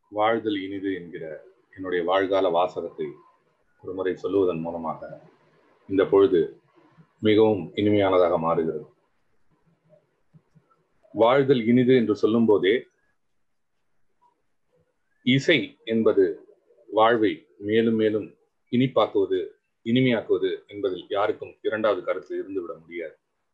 வாழ்தல் இனிது என்கிற என்னுடைய வாழ்கால வாசகத்தை ஒரு முறை சொல்லுவதன் மூலமாக இந்த பொழுது மிகவும் இனிமையானதாக மாறுகிறது வாழ்தல் இனிது என்று சொல்லும் போதே இசை என்பது வாழ்வை மேலும் மேலும் இனிப்பாக்குவது இனிமையாக்குவது என்பதில் யாருக்கும் இரண்டாவது கருத்து இருந்துவிட முடியாது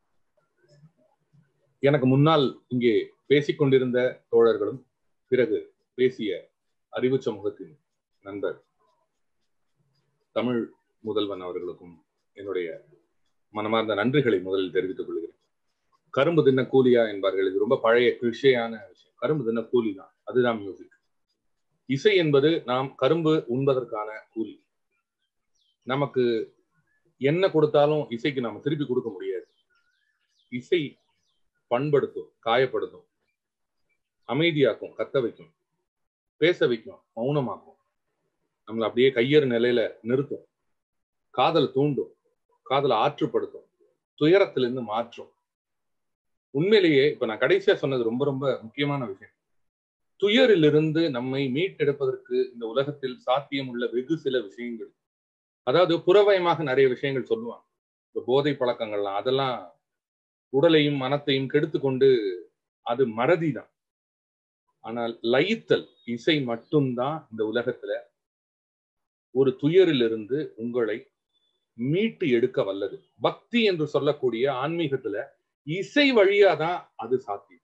எனக்கு முன்னால் இங்கே பேசிக்கொண்டிருந்த தோழர்களும் பிறகு பேசிய அறிவு சமூகத்தின் நண்பர் தமிழ் முதல்வன் அவர்களுக்கும் என்னுடைய மனமார்ந்த நன்றிகளை முதலில் தெரிவித்துக் கொள்கிறேன் கரும்பு தின்ன கூலியா என்பார்கள் இது ரொம்ப பழைய கிருஷியான விஷயம் கரும்பு தின்ன கூலி தான் அதுதான் மியூசிக் இசை என்பது நாம் கரும்பு உண்பதற்கான கூலி நமக்கு என்ன கொடுத்தாலும் இசைக்கு நாம திருப்பி கொடுக்க முடியாது இசை பண்படுத்தும் காயப்படுத்தும் அமைதியாக்கும் கத்த வைக்கும் பேச வைக்கும் மௌனமாக்கும் நம்மளை அப்படியே கையறு நிலையில நிறுத்தும் காதல் தூண்டும் காதலை ஆற்றுப்படுத்தும் துயரத்திலிருந்து மாற்றும் உண்மையிலேயே இப்ப நான் கடைசியா சொன்னது ரொம்ப ரொம்ப முக்கியமான விஷயம் துயரிலிருந்து நம்மை மீட்டெடுப்பதற்கு இந்த உலகத்தில் சாத்தியம் உள்ள வெகு சில விஷயங்கள் அதாவது புறவயமாக நிறைய விஷயங்கள் சொல்லுவாங்க இந்த போதை பழக்கங்கள்லாம் அதெல்லாம் உடலையும் மனத்தையும் கெடுத்து கொண்டு அது மறதி தான் ஆனால் லயித்தல் இசை மட்டும்தான் இந்த உலகத்துல ஒரு துயரிலிருந்து உங்களை மீட்டு எடுக்க வல்லது பக்தி என்று சொல்லக்கூடிய ஆன்மீகத்துல இசை வழியா தான் அது சாத்தியம்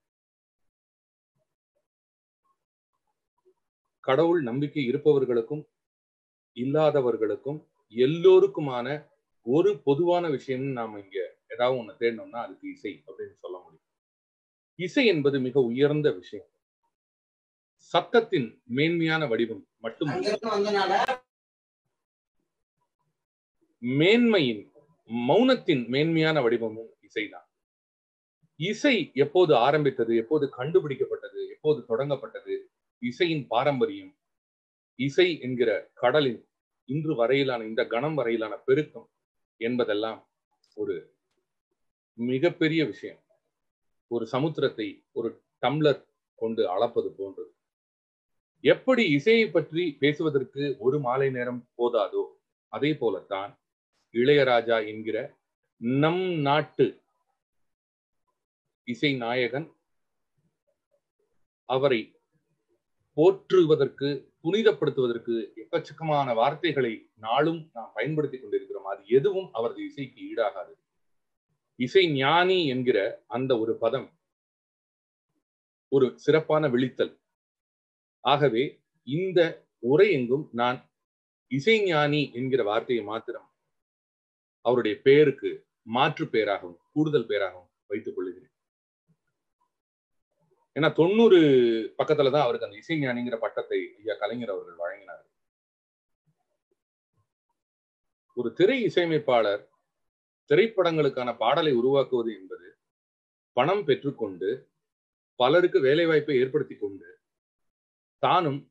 கடவுள் நம்பிக்கை இருப்பவர்களுக்கும் இல்லாதவர்களுக்கும் எல்லோருக்குமான ஒரு பொதுவான விஷயம் நாம இங்க ஏதாவது ஒண்ணு தேடணும்னா அதுக்கு இசை அப்படின்னு சொல்ல முடியும் இசை என்பது மிக உயர்ந்த விஷயம் சத்தத்தின் மேன்மையான வடிவம் மட்டும் மேன்மையின் மௌனத்தின் மேன்மையான வடிவமும் இசைதான் இசை எப்போது ஆரம்பித்தது எப்போது கண்டுபிடிக்கப்பட்டது எப்போது தொடங்கப்பட்டது இசையின் பாரம்பரியம் இசை என்கிற கடலின் இன்று வரையிலான இந்த கணம் வரையிலான பெருக்கம் என்பதெல்லாம் ஒரு மிகப்பெரிய விஷயம் ஒரு சமுத்திரத்தை ஒரு டம்ளர் கொண்டு அளப்பது போன்றது எப்படி இசையை பற்றி பேசுவதற்கு ஒரு மாலை நேரம் போதாதோ அதே போலத்தான் இளையராஜா என்கிற நம் நாட்டு இசை நாயகன் அவரை போற்றுவதற்கு புனிதப்படுத்துவதற்கு எக்கச்சக்கமான வார்த்தைகளை நாளும் நாம் பயன்படுத்தி கொண்டிருக்கிறோம் அது எதுவும் அவரது இசைக்கு ஈடாகாது இசை ஞானி என்கிற அந்த ஒரு பதம் ஒரு சிறப்பான விழித்தல் ஆகவே இந்த உரை எங்கும் நான் இசைஞானி என்கிற வார்த்தையை மாத்திரம் அவருடைய பெயருக்கு மாற்று பெயராகவும் கூடுதல் பெயராகவும் வைத்துக் கொள்ளுகிறேன் ஏன்னா தொண்ணூறு பக்கத்துலதான் அவருக்கு அந்த இசைஞானிங்கிற பட்டத்தை ஐயா கலைஞர் அவர்கள் வழங்கினார் ஒரு திரை இசையமைப்பாளர் திரைப்படங்களுக்கான பாடலை உருவாக்குவது என்பது பணம் பெற்றுக்கொண்டு பலருக்கு வேலைவாய்ப்பை ஏற்படுத்தி கொண்டு தானும்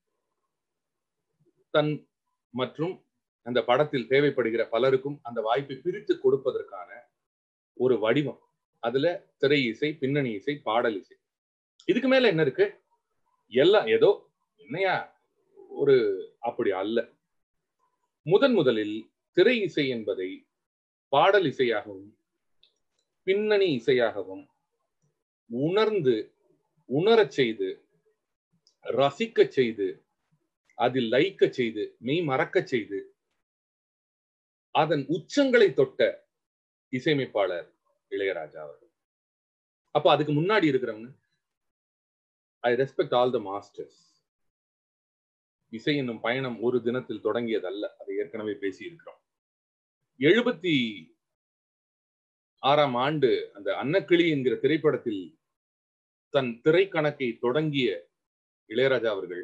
தன் மற்றும் அந்த படத்தில் தேவைப்படுகிற பலருக்கும் அந்த வாய்ப்பை பிரித்து கொடுப்பதற்கான ஒரு வடிவம் அதுல திரை இசை பின்னணி இசை பாடல் இசை இதுக்கு மேல என்ன இருக்கு எல்லாம் ஏதோ என்னையா ஒரு அப்படி அல்ல முதன் முதலில் திரை இசை என்பதை பாடல் இசையாகவும் பின்னணி இசையாகவும் உணர்ந்து உணரச் செய்து ரசிக்க செய்து அதில் லயிக்க செய்து மெய் மறக்க செய்து அதன் உச்சங்களை தொட்ட இசையமைப்பாளர் இளையராஜா அவர்கள் அப்ப அதுக்கு முன்னாடி இருக்கிறவங்க I respect all the masters இசை என்னும் பயணம் ஒரு தினத்தில் தொடங்கியதல்ல அதை ஏற்கனவே பேசி இருக்கிறோம் எழுபத்தி ஆறாம் ஆண்டு அந்த அன்னக்கிளி என்கிற திரைப்படத்தில் தன் திரைக்கணக்கை தொடங்கிய இளையராஜா அவர்கள்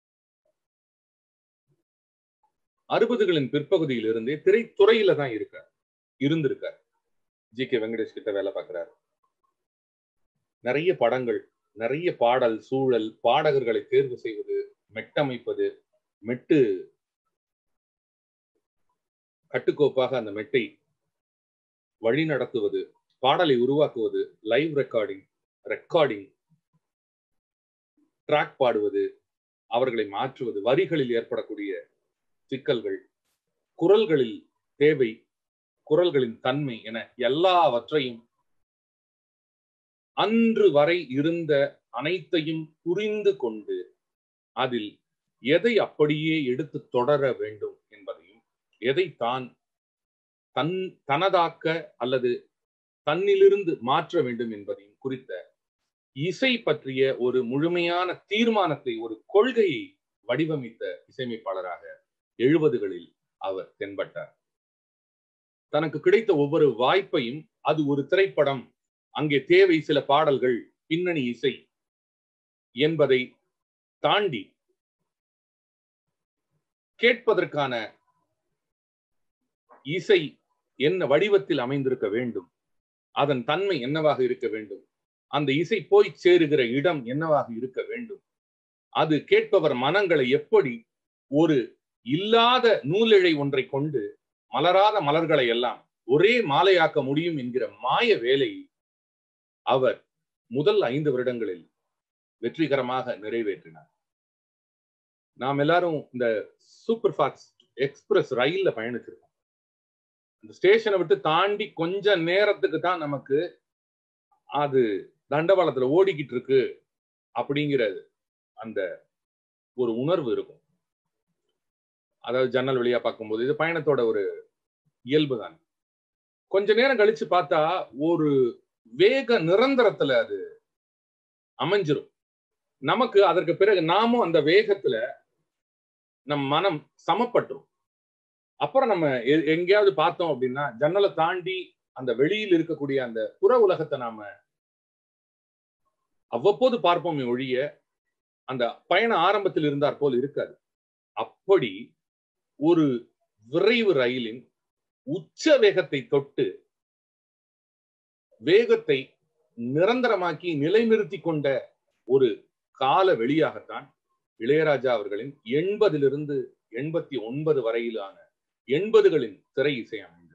அறுபதுகளின் பிற்பகுதியில் இருந்தே திரைத்துறையில தான் இருக்கார் இருந்திருக்கார் ஜி கே வெங்கடேஷ் கிட்ட வேலை பார்க்கிறார் நிறைய படங்கள் நிறைய பாடல் சூழல் பாடகர்களை தேர்வு செய்வது மெட்டமைப்பது மெட்டு கட்டுக்கோப்பாக அந்த மெட்டை வழி நடத்துவது பாடலை உருவாக்குவது லைவ் ரெக்கார்டிங் ரெக்கார்டிங் ட்ராக் பாடுவது அவர்களை மாற்றுவது வரிகளில் ஏற்படக்கூடிய சிக்கல்கள் குரல்களில் தேவை குரல்களின் தன்மை என எல்லாவற்றையும் அன்று வரை இருந்த அனைத்தையும் புரிந்து கொண்டு அதில் எதை அப்படியே எடுத்து தொடர வேண்டும் என்பதையும் எதை தான் தன் தனதாக்க அல்லது தன்னிலிருந்து மாற்ற வேண்டும் என்பதையும் குறித்த இசை பற்றிய ஒரு முழுமையான தீர்மானத்தை ஒரு கொள்கையை வடிவமைத்த இசையமைப்பாளராக எழுபதுகளில் அவர் தென்பட்டார் தனக்கு கிடைத்த ஒவ்வொரு வாய்ப்பையும் அது ஒரு திரைப்படம் அங்கே தேவை சில பாடல்கள் பின்னணி இசை என்பதை தாண்டி கேட்பதற்கான இசை என்ன வடிவத்தில் அமைந்திருக்க வேண்டும் அதன் தன்மை என்னவாக இருக்க வேண்டும் அந்த இசை போய் சேருகிற இடம் என்னவாக இருக்க வேண்டும் அது கேட்பவர் மனங்களை எப்படி ஒரு இல்லாத நூலிழை ஒன்றை கொண்டு மலராத மலர்களை எல்லாம் ஒரே மாலையாக்க முடியும் என்கிற மாய வேலையை அவர் முதல் ஐந்து வருடங்களில் வெற்றிகரமாக நிறைவேற்றினார் நாம் எல்லாரும் இந்த சூப்பர் ஃபாஸ்ட் எக்ஸ்பிரஸ் ரயில்ல பயணிச்சிருக்கோம் இந்த ஸ்டேஷனை விட்டு தாண்டி கொஞ்ச நேரத்துக்கு தான் நமக்கு அது தண்டவாளத்துல ஓடிக்கிட்டு இருக்கு அப்படிங்கிறது அந்த ஒரு உணர்வு இருக்கும் அதாவது ஜன்னல் வழியா பார்க்கும்போது இது பயணத்தோட ஒரு இயல்பு தான் கொஞ்ச நேரம் கழிச்சு பார்த்தா ஒரு வேக நிரந்தரத்துல அது அமைஞ்சிரும் நமக்கு அதற்கு பிறகு நாமும் அந்த வேகத்துல நம் மனம் சமப்பட்டுரும் அப்புறம் நம்ம எங்கேயாவது பார்த்தோம் அப்படின்னா ஜன்னலை தாண்டி அந்த வெளியில் இருக்கக்கூடிய அந்த புற உலகத்தை நாம அவ்வப்போது பார்ப்போமே ஒழிய அந்த பயண ஆரம்பத்தில் இருந்தார் போல் இருக்காது அப்படி ஒரு விரைவு ரயிலின் உச்ச வேகத்தை தொட்டு வேகத்தை நிரந்தரமாக்கி நிலைநிறுத்தி கொண்ட ஒரு கால வெளியாகத்தான் இளையராஜா அவர்களின் எண்பதிலிருந்து எண்பத்தி ஒன்பது வரையிலான எண்பதுகளின் திரை இசை அமைந்தது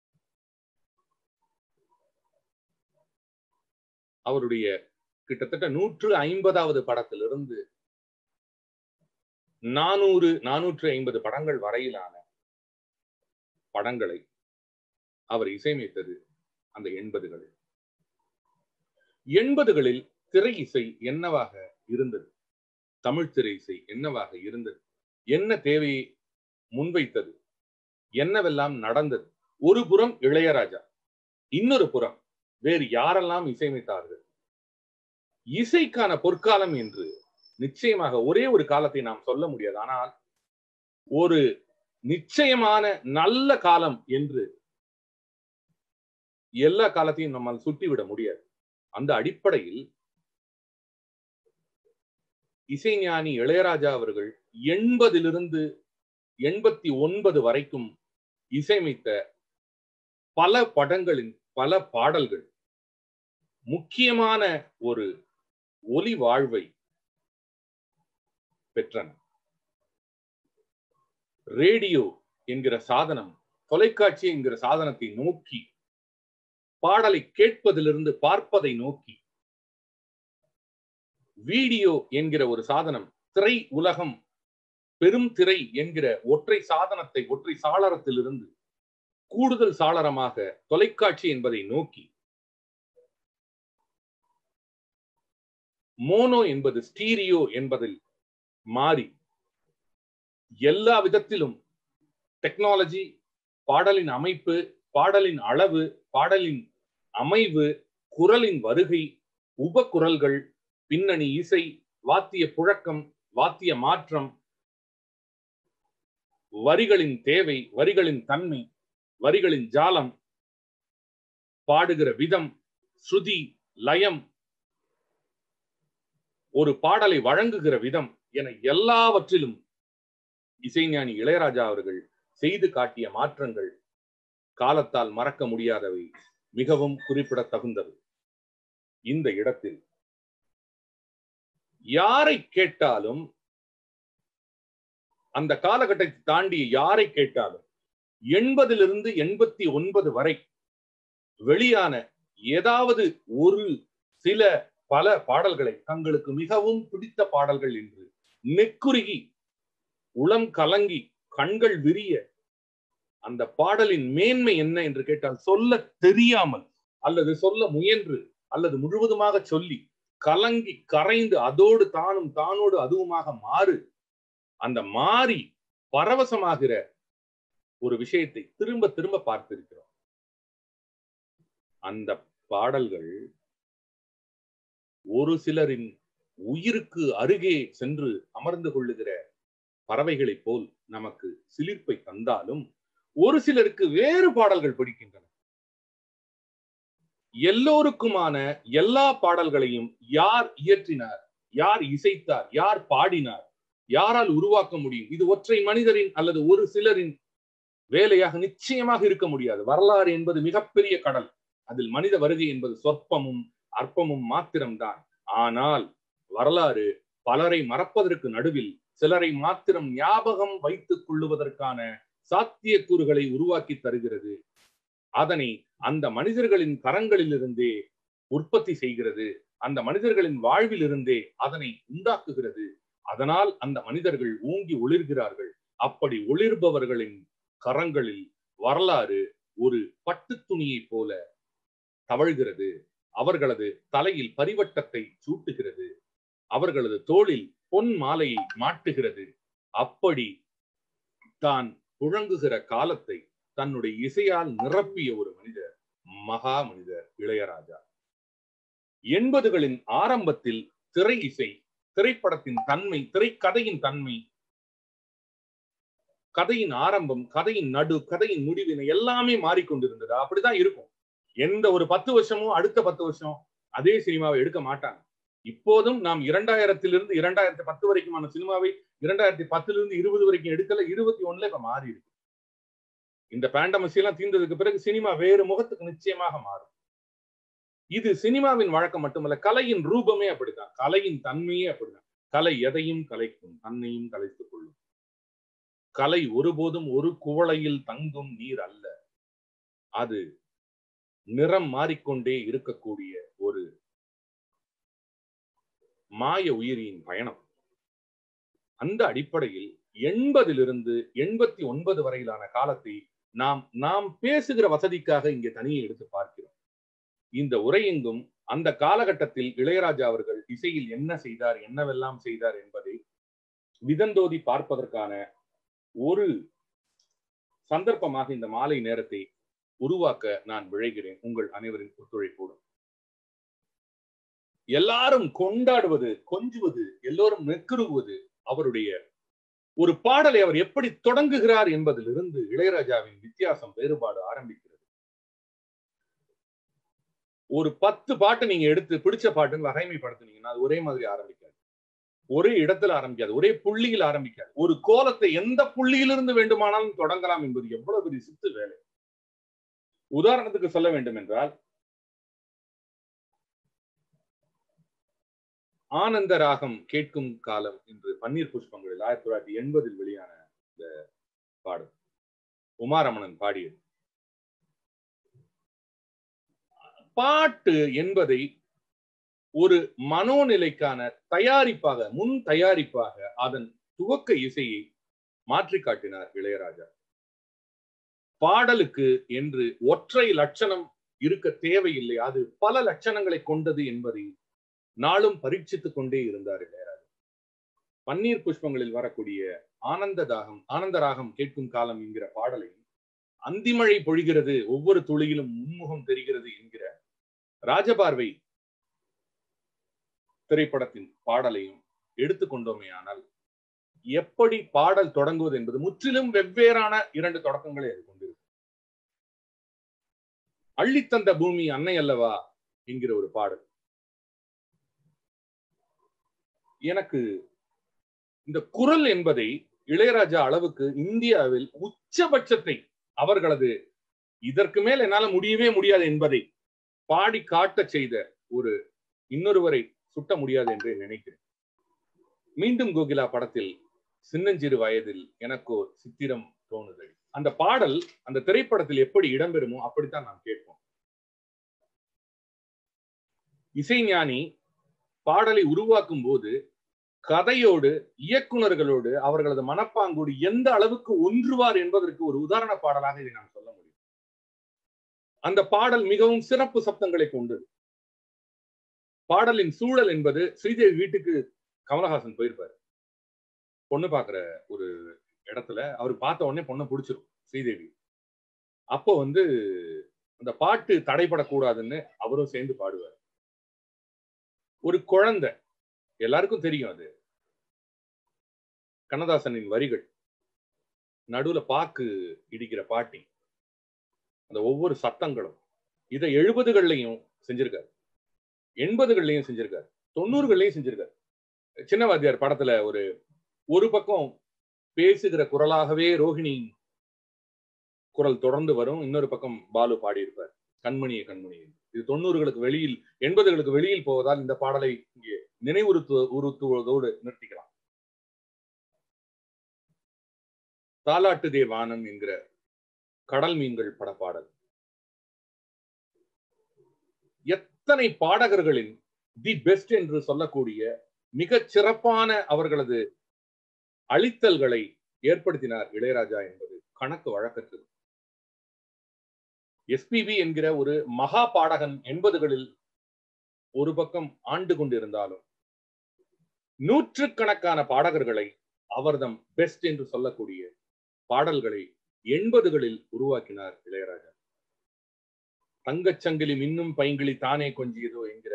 அவருடைய கிட்டத்தட்ட நூற்று ஐம்பதாவது படத்திலிருந்து நானூறு நானூற்று ஐம்பது படங்கள் வரையிலான படங்களை அவர் இசையமைத்தது அந்த எண்பதுகளில் எண்பதுகளில் திரை இசை என்னவாக இருந்தது தமிழ் திரை இசை என்னவாக இருந்தது என்ன தேவையை முன்வைத்தது என்னவெல்லாம் நடந்தது ஒரு புறம் இளையராஜா இன்னொரு புறம் வேறு யாரெல்லாம் இசையமைத்தார்கள் இசைக்கான பொற்காலம் என்று நிச்சயமாக ஒரே ஒரு காலத்தை நாம் சொல்ல முடியாது ஆனால் ஒரு நிச்சயமான நல்ல காலம் என்று எல்லா காலத்தையும் நம்மால் சுட்டிவிட முடியாது அந்த அடிப்படையில் இசைஞானி இளையராஜா அவர்கள் எண்பதிலிருந்து எண்பத்தி ஒன்பது வரைக்கும் இசையமைத்த பல படங்களின் பல பாடல்கள் முக்கியமான ஒரு ஒலி வாழ்வை பெற்றன ரேடியோ என்கிற சாதனம் தொலைக்காட்சி என்கிற சாதனத்தை நோக்கி பாடலை கேட்பதிலிருந்து பார்ப்பதை நோக்கி வீடியோ என்கிற ஒரு சாதனம் திரை உலகம் பெரும் திரை என்கிற ஒற்றை சாதனத்தை ஒற்றை சாளரத்திலிருந்து கூடுதல் சாளரமாக தொலைக்காட்சி என்பதை நோக்கி மோனோ என்பது ஸ்டீரியோ என்பதில் மாறி எல்லா விதத்திலும் டெக்னாலஜி பாடலின் அமைப்பு பாடலின் அளவு பாடலின் அமைவு குரலின் வருகை உப குரல்கள் பின்னணி இசை வாத்திய புழக்கம் வாத்திய மாற்றம் வரிகளின் தேவை வரிகளின் தன்மை வரிகளின் ஜாலம் பாடுகிற விதம் ஸ்ருதி லயம் ஒரு பாடலை வழங்குகிற விதம் என எல்லாவற்றிலும் இசைஞானி இளையராஜா அவர்கள் செய்து காட்டிய மாற்றங்கள் காலத்தால் மறக்க முடியாதவை மிகவும் குறிப்பிடத்தகுந்தது இந்த இடத்தில் யாரை கேட்டாலும் அந்த காலகட்டத்தை தாண்டி யாரை கேட்டாலும் எண்பதிலிருந்து எண்பத்தி ஒன்பது வரை வெளியான ஏதாவது ஒரு சில பல பாடல்களை தங்களுக்கு மிகவும் பிடித்த பாடல்கள் என்று நெக்குருகி உளம் கலங்கி கண்கள் விரிய அந்த பாடலின் மேன்மை என்ன என்று கேட்டால் சொல்ல தெரியாமல் அல்லது சொல்ல முயன்று அல்லது முழுவதுமாக சொல்லி கலங்கி கரைந்து அதோடு தானும் தானோடு அதுவுமாக மாறு அந்த மாறி பரவசமாகிற ஒரு விஷயத்தை திரும்ப திரும்ப பார்த்திருக்கிறோம் அந்த பாடல்கள் ஒரு சிலரின் உயிருக்கு அருகே சென்று அமர்ந்து கொள்ளுகிற பறவைகளைப் போல் நமக்கு சிலிர்ப்பை தந்தாலும் ஒரு சிலருக்கு வேறு பாடல்கள் பிடிக்கின்றன எல்லோருக்குமான எல்லா பாடல்களையும் யார் இயற்றினார் யார் இசைத்தார் யார் பாடினார் யாரால் உருவாக்க முடியும் இது ஒற்றை மனிதரின் அல்லது ஒரு சிலரின் வேலையாக நிச்சயமாக இருக்க முடியாது வரலாறு என்பது மிகப்பெரிய கடல் அதில் மனித வருகை என்பது சொற்பமும் அற்பமும் மாத்திரம்தான் ஆனால் வரலாறு பலரை மறப்பதற்கு நடுவில் சிலரை மாத்திரம் ஞாபகம் வைத்துக் கொள்ளுவதற்கான சாத்தியக்கூறுகளை உருவாக்கி தருகிறது அதனை அந்த மனிதர்களின் கரங்களிலிருந்தே உற்பத்தி செய்கிறது அந்த மனிதர்களின் வாழ்வில் இருந்தே அதனை உண்டாக்குகிறது அதனால் அந்த மனிதர்கள் ஓங்கி ஒளிர்கிறார்கள் அப்படி ஒளிர்பவர்களின் கரங்களில் வரலாறு ஒரு பட்டு துணியை போல தவழ்கிறது அவர்களது தலையில் பரிவட்டத்தை சூட்டுகிறது அவர்களது தோளில் பொன் மாலையை மாட்டுகிறது அப்படி தான் புழங்குகிற காலத்தை தன்னுடைய இசையால் நிரப்பிய ஒரு மனிதர் மகா மனிதர் இளையராஜா எண்பதுகளின் ஆரம்பத்தில் திரை இசை திரைப்படத்தின் தன்மை திரைக்கதையின் தன்மை கதையின் ஆரம்பம் கதையின் நடு கதையின் முடிவினை எல்லாமே மாறிக்கொண்டிருந்தது அப்படிதான் இருக்கும் எந்த ஒரு பத்து வருஷமும் அடுத்த பத்து வருஷம் அதே சினிமாவை எடுக்க மாட்டாங்க இப்போதும் நாம் இரண்டாயிரத்திலிருந்து இரண்டாயிரத்தி பத்து வரைக்குமான சினிமாவை இரண்டாயிரத்தி பத்துல இருந்து இருபது வரைக்கும் எடுக்கல இருபத்தி ஒண்ணுல இப்ப மாறி இருக்கு இந்த பேண்டமசி எல்லாம் தீர்ந்ததுக்கு பிறகு சினிமா வேறு முகத்துக்கு நிச்சயமாக மாறும் இது சினிமாவின் வழக்கம் மட்டுமல்ல கலையின் ரூபமே அப்படிதான் கலையின் தன்மையே அப்படிதான் கலை எதையும் கலைக்கும் தன்னையும் கலைத்துக் கொள்ளும் கலை ஒருபோதும் ஒரு குவளையில் தங்கும் நீர் அல்ல அது நிறம் மாறிக்கொண்டே இருக்கக்கூடிய ஒரு மாய உயிரியின் பயணம் அந்த அடிப்படையில் எண்பதிலிருந்து எண்பத்தி ஒன்பது வரையிலான காலத்தை நாம் நாம் பேசுகிற வசதிக்காக இங்கே தனியே எடுத்து பார்க்கிறோம் இந்த உரையெங்கும் அந்த காலகட்டத்தில் இளையராஜா அவர்கள் இசையில் என்ன செய்தார் என்னவெல்லாம் செய்தார் என்பதை விதந்தோதி பார்ப்பதற்கான ஒரு சந்தர்ப்பமாக இந்த மாலை நேரத்தை உருவாக்க நான் விழைகிறேன் உங்கள் அனைவரின் ஒத்துழைப்போடு எல்லாரும் கொண்டாடுவது கொஞ்சுவது எல்லோரும் நெக்குருகுவது அவருடைய ஒரு பாடலை அவர் எப்படி தொடங்குகிறார் என்பதிலிருந்து இளையராஜாவின் வித்தியாசம் வேறுபாடு ஆரம்பிக்கிறது ஒரு பத்து பாட்டு நீங்க எடுத்து பிடிச்ச பாட்டுன்னு வகைமைப்படுத்தினீங்கன்னா அது ஒரே மாதிரி ஆரம்பிக்காது ஒரே இடத்துல ஆரம்பிக்காது ஒரே புள்ளியில் ஆரம்பிக்காது ஒரு கோலத்தை எந்த புள்ளியிலிருந்து வேண்டுமானாலும் தொடங்கலாம் என்பது எவ்வளவு பெரிய சித்து வேலை உதாரணத்துக்கு சொல்ல வேண்டும் என்றால் ஆனந்த ராகம் கேட்கும் காலம் என்று பன்னீர் புஷ்பங்களில் ஆயிரத்தி தொள்ளாயிரத்தி எண்பதில் வெளியான இந்த பாடல் உமாரமணன் பாடியது பாட்டு என்பதை ஒரு மனோநிலைக்கான தயாரிப்பாக முன் தயாரிப்பாக அதன் துவக்க இசையை மாற்றி காட்டினார் இளையராஜா பாடலுக்கு என்று ஒற்றை லட்சணம் இருக்க தேவையில்லை அது பல லட்சணங்களை கொண்டது என்பதை நாளும் பரீட்சித்துக் கொண்டே இருந்தார் இளையராஜா பன்னீர் புஷ்பங்களில் வரக்கூடிய ஆனந்த தாகம் ஆனந்த ராகம் கேட்கும் காலம் என்கிற பாடலை அந்திமழை பொழிகிறது ஒவ்வொரு துளியிலும் முன்முகம் தெரிகிறது என்கிற ராஜபார்வை திரைப்படத்தின் பாடலையும் எடுத்துக்கொண்டோமே ஆனால் எப்படி பாடல் தொடங்குவது என்பது முற்றிலும் வெவ்வேறான இரண்டு தொடக்கங்களை அது கொண்டிருக்கும் அள்ளித்தந்த பூமி அன்னை அல்லவா என்கிற ஒரு பாடல் எனக்கு இந்த குரல் என்பதை இளையராஜா அளவுக்கு இந்தியாவில் உச்சபட்சத்தை அவர்களது இதற்கு மேல் என்னால முடியவே முடியாது என்பதை பாடி காட்ட செய்த ஒரு இன்னொருவரை சுட்ட முடியாது என்று நினைக்கிறேன் மீண்டும் கோகிலா படத்தில் சின்னஞ்சிறு வயதில் எனக்கோ சித்திரம் தோணுதல் அந்த பாடல் அந்த திரைப்படத்தில் எப்படி இடம்பெறுமோ அப்படித்தான் நாம் கேட்போம் இசைஞானி பாடலை உருவாக்கும் போது கதையோடு இயக்குனர்களோடு அவர்களது மனப்பாங்கோடு எந்த அளவுக்கு ஒன்றுவார் என்பதற்கு ஒரு உதாரண பாடலாக இதை நாம் சொல்ல முடியும் அந்த பாடல் மிகவும் சிறப்பு சப்தங்களை கொண்டது பாடலின் சூழல் என்பது ஸ்ரீதேவி வீட்டுக்கு கமலஹாசன் போயிருப்பாரு பொண்ணு பாக்குற ஒரு இடத்துல அவர் பார்த்த உடனே பொண்ணை பிடிச்சிரும் ஸ்ரீதேவி அப்போ வந்து அந்த பாட்டு தடைப்படக்கூடாதுன்னு அவரும் சேர்ந்து பாடுவார் ஒரு குழந்தை எல்லாருக்கும் தெரியும் அது கண்ணதாசனின் வரிகள் நடுவுல பாக்கு இடிக்கிற பாட்டி அந்த ஒவ்வொரு சத்தங்களும் இதை எழுபதுகள்லையும் செஞ்சிருக்காரு எண்பதுகள்லையும் செஞ்சிருக்காரு தொண்ணூறுகள்லையும் செஞ்சிருக்காரு சின்னவாத்தியார் படத்துல ஒரு ஒரு பக்கம் பேசுகிற குரலாகவே ரோஹிணி குரல் தொடர்ந்து வரும் இன்னொரு பக்கம் பாலு பாடியிருப்பார் கண்மணியே கண்மணியே இது தொண்ணூறுகளுக்கு வெளியில் எண்பதுகளுக்கு வெளியில் போவதால் இந்த பாடலை இங்கே நினைவுறுத்து உறுத்துவதோடு நிறுத்திக்கலாம் தாலாட்டுதே வானம் என்கிற கடல் மீன்கள் படப்பாடல் எத்தனை பாடகர்களின் தி பெஸ்ட் என்று சொல்லக்கூடிய மிகச் சிறப்பான அவர்களது அழித்தல்களை ஏற்படுத்தினார் இளையராஜா என்பது கணக்கு வழக்கற்றது எஸ்பிபி என்கிற ஒரு மகா பாடகன் எண்பதுகளில் ஒரு பக்கம் ஆண்டு கொண்டிருந்தாலும் நூற்றுக்கணக்கான பாடகர்களை அவர்தம் பெஸ்ட் என்று சொல்லக்கூடிய பாடல்களை எண்பதுகளில் உருவாக்கினார் இளையராஜா தங்கச்சங்கிலி மின்னும் பைங்கிளி தானே கொஞ்சியதோ என்கிற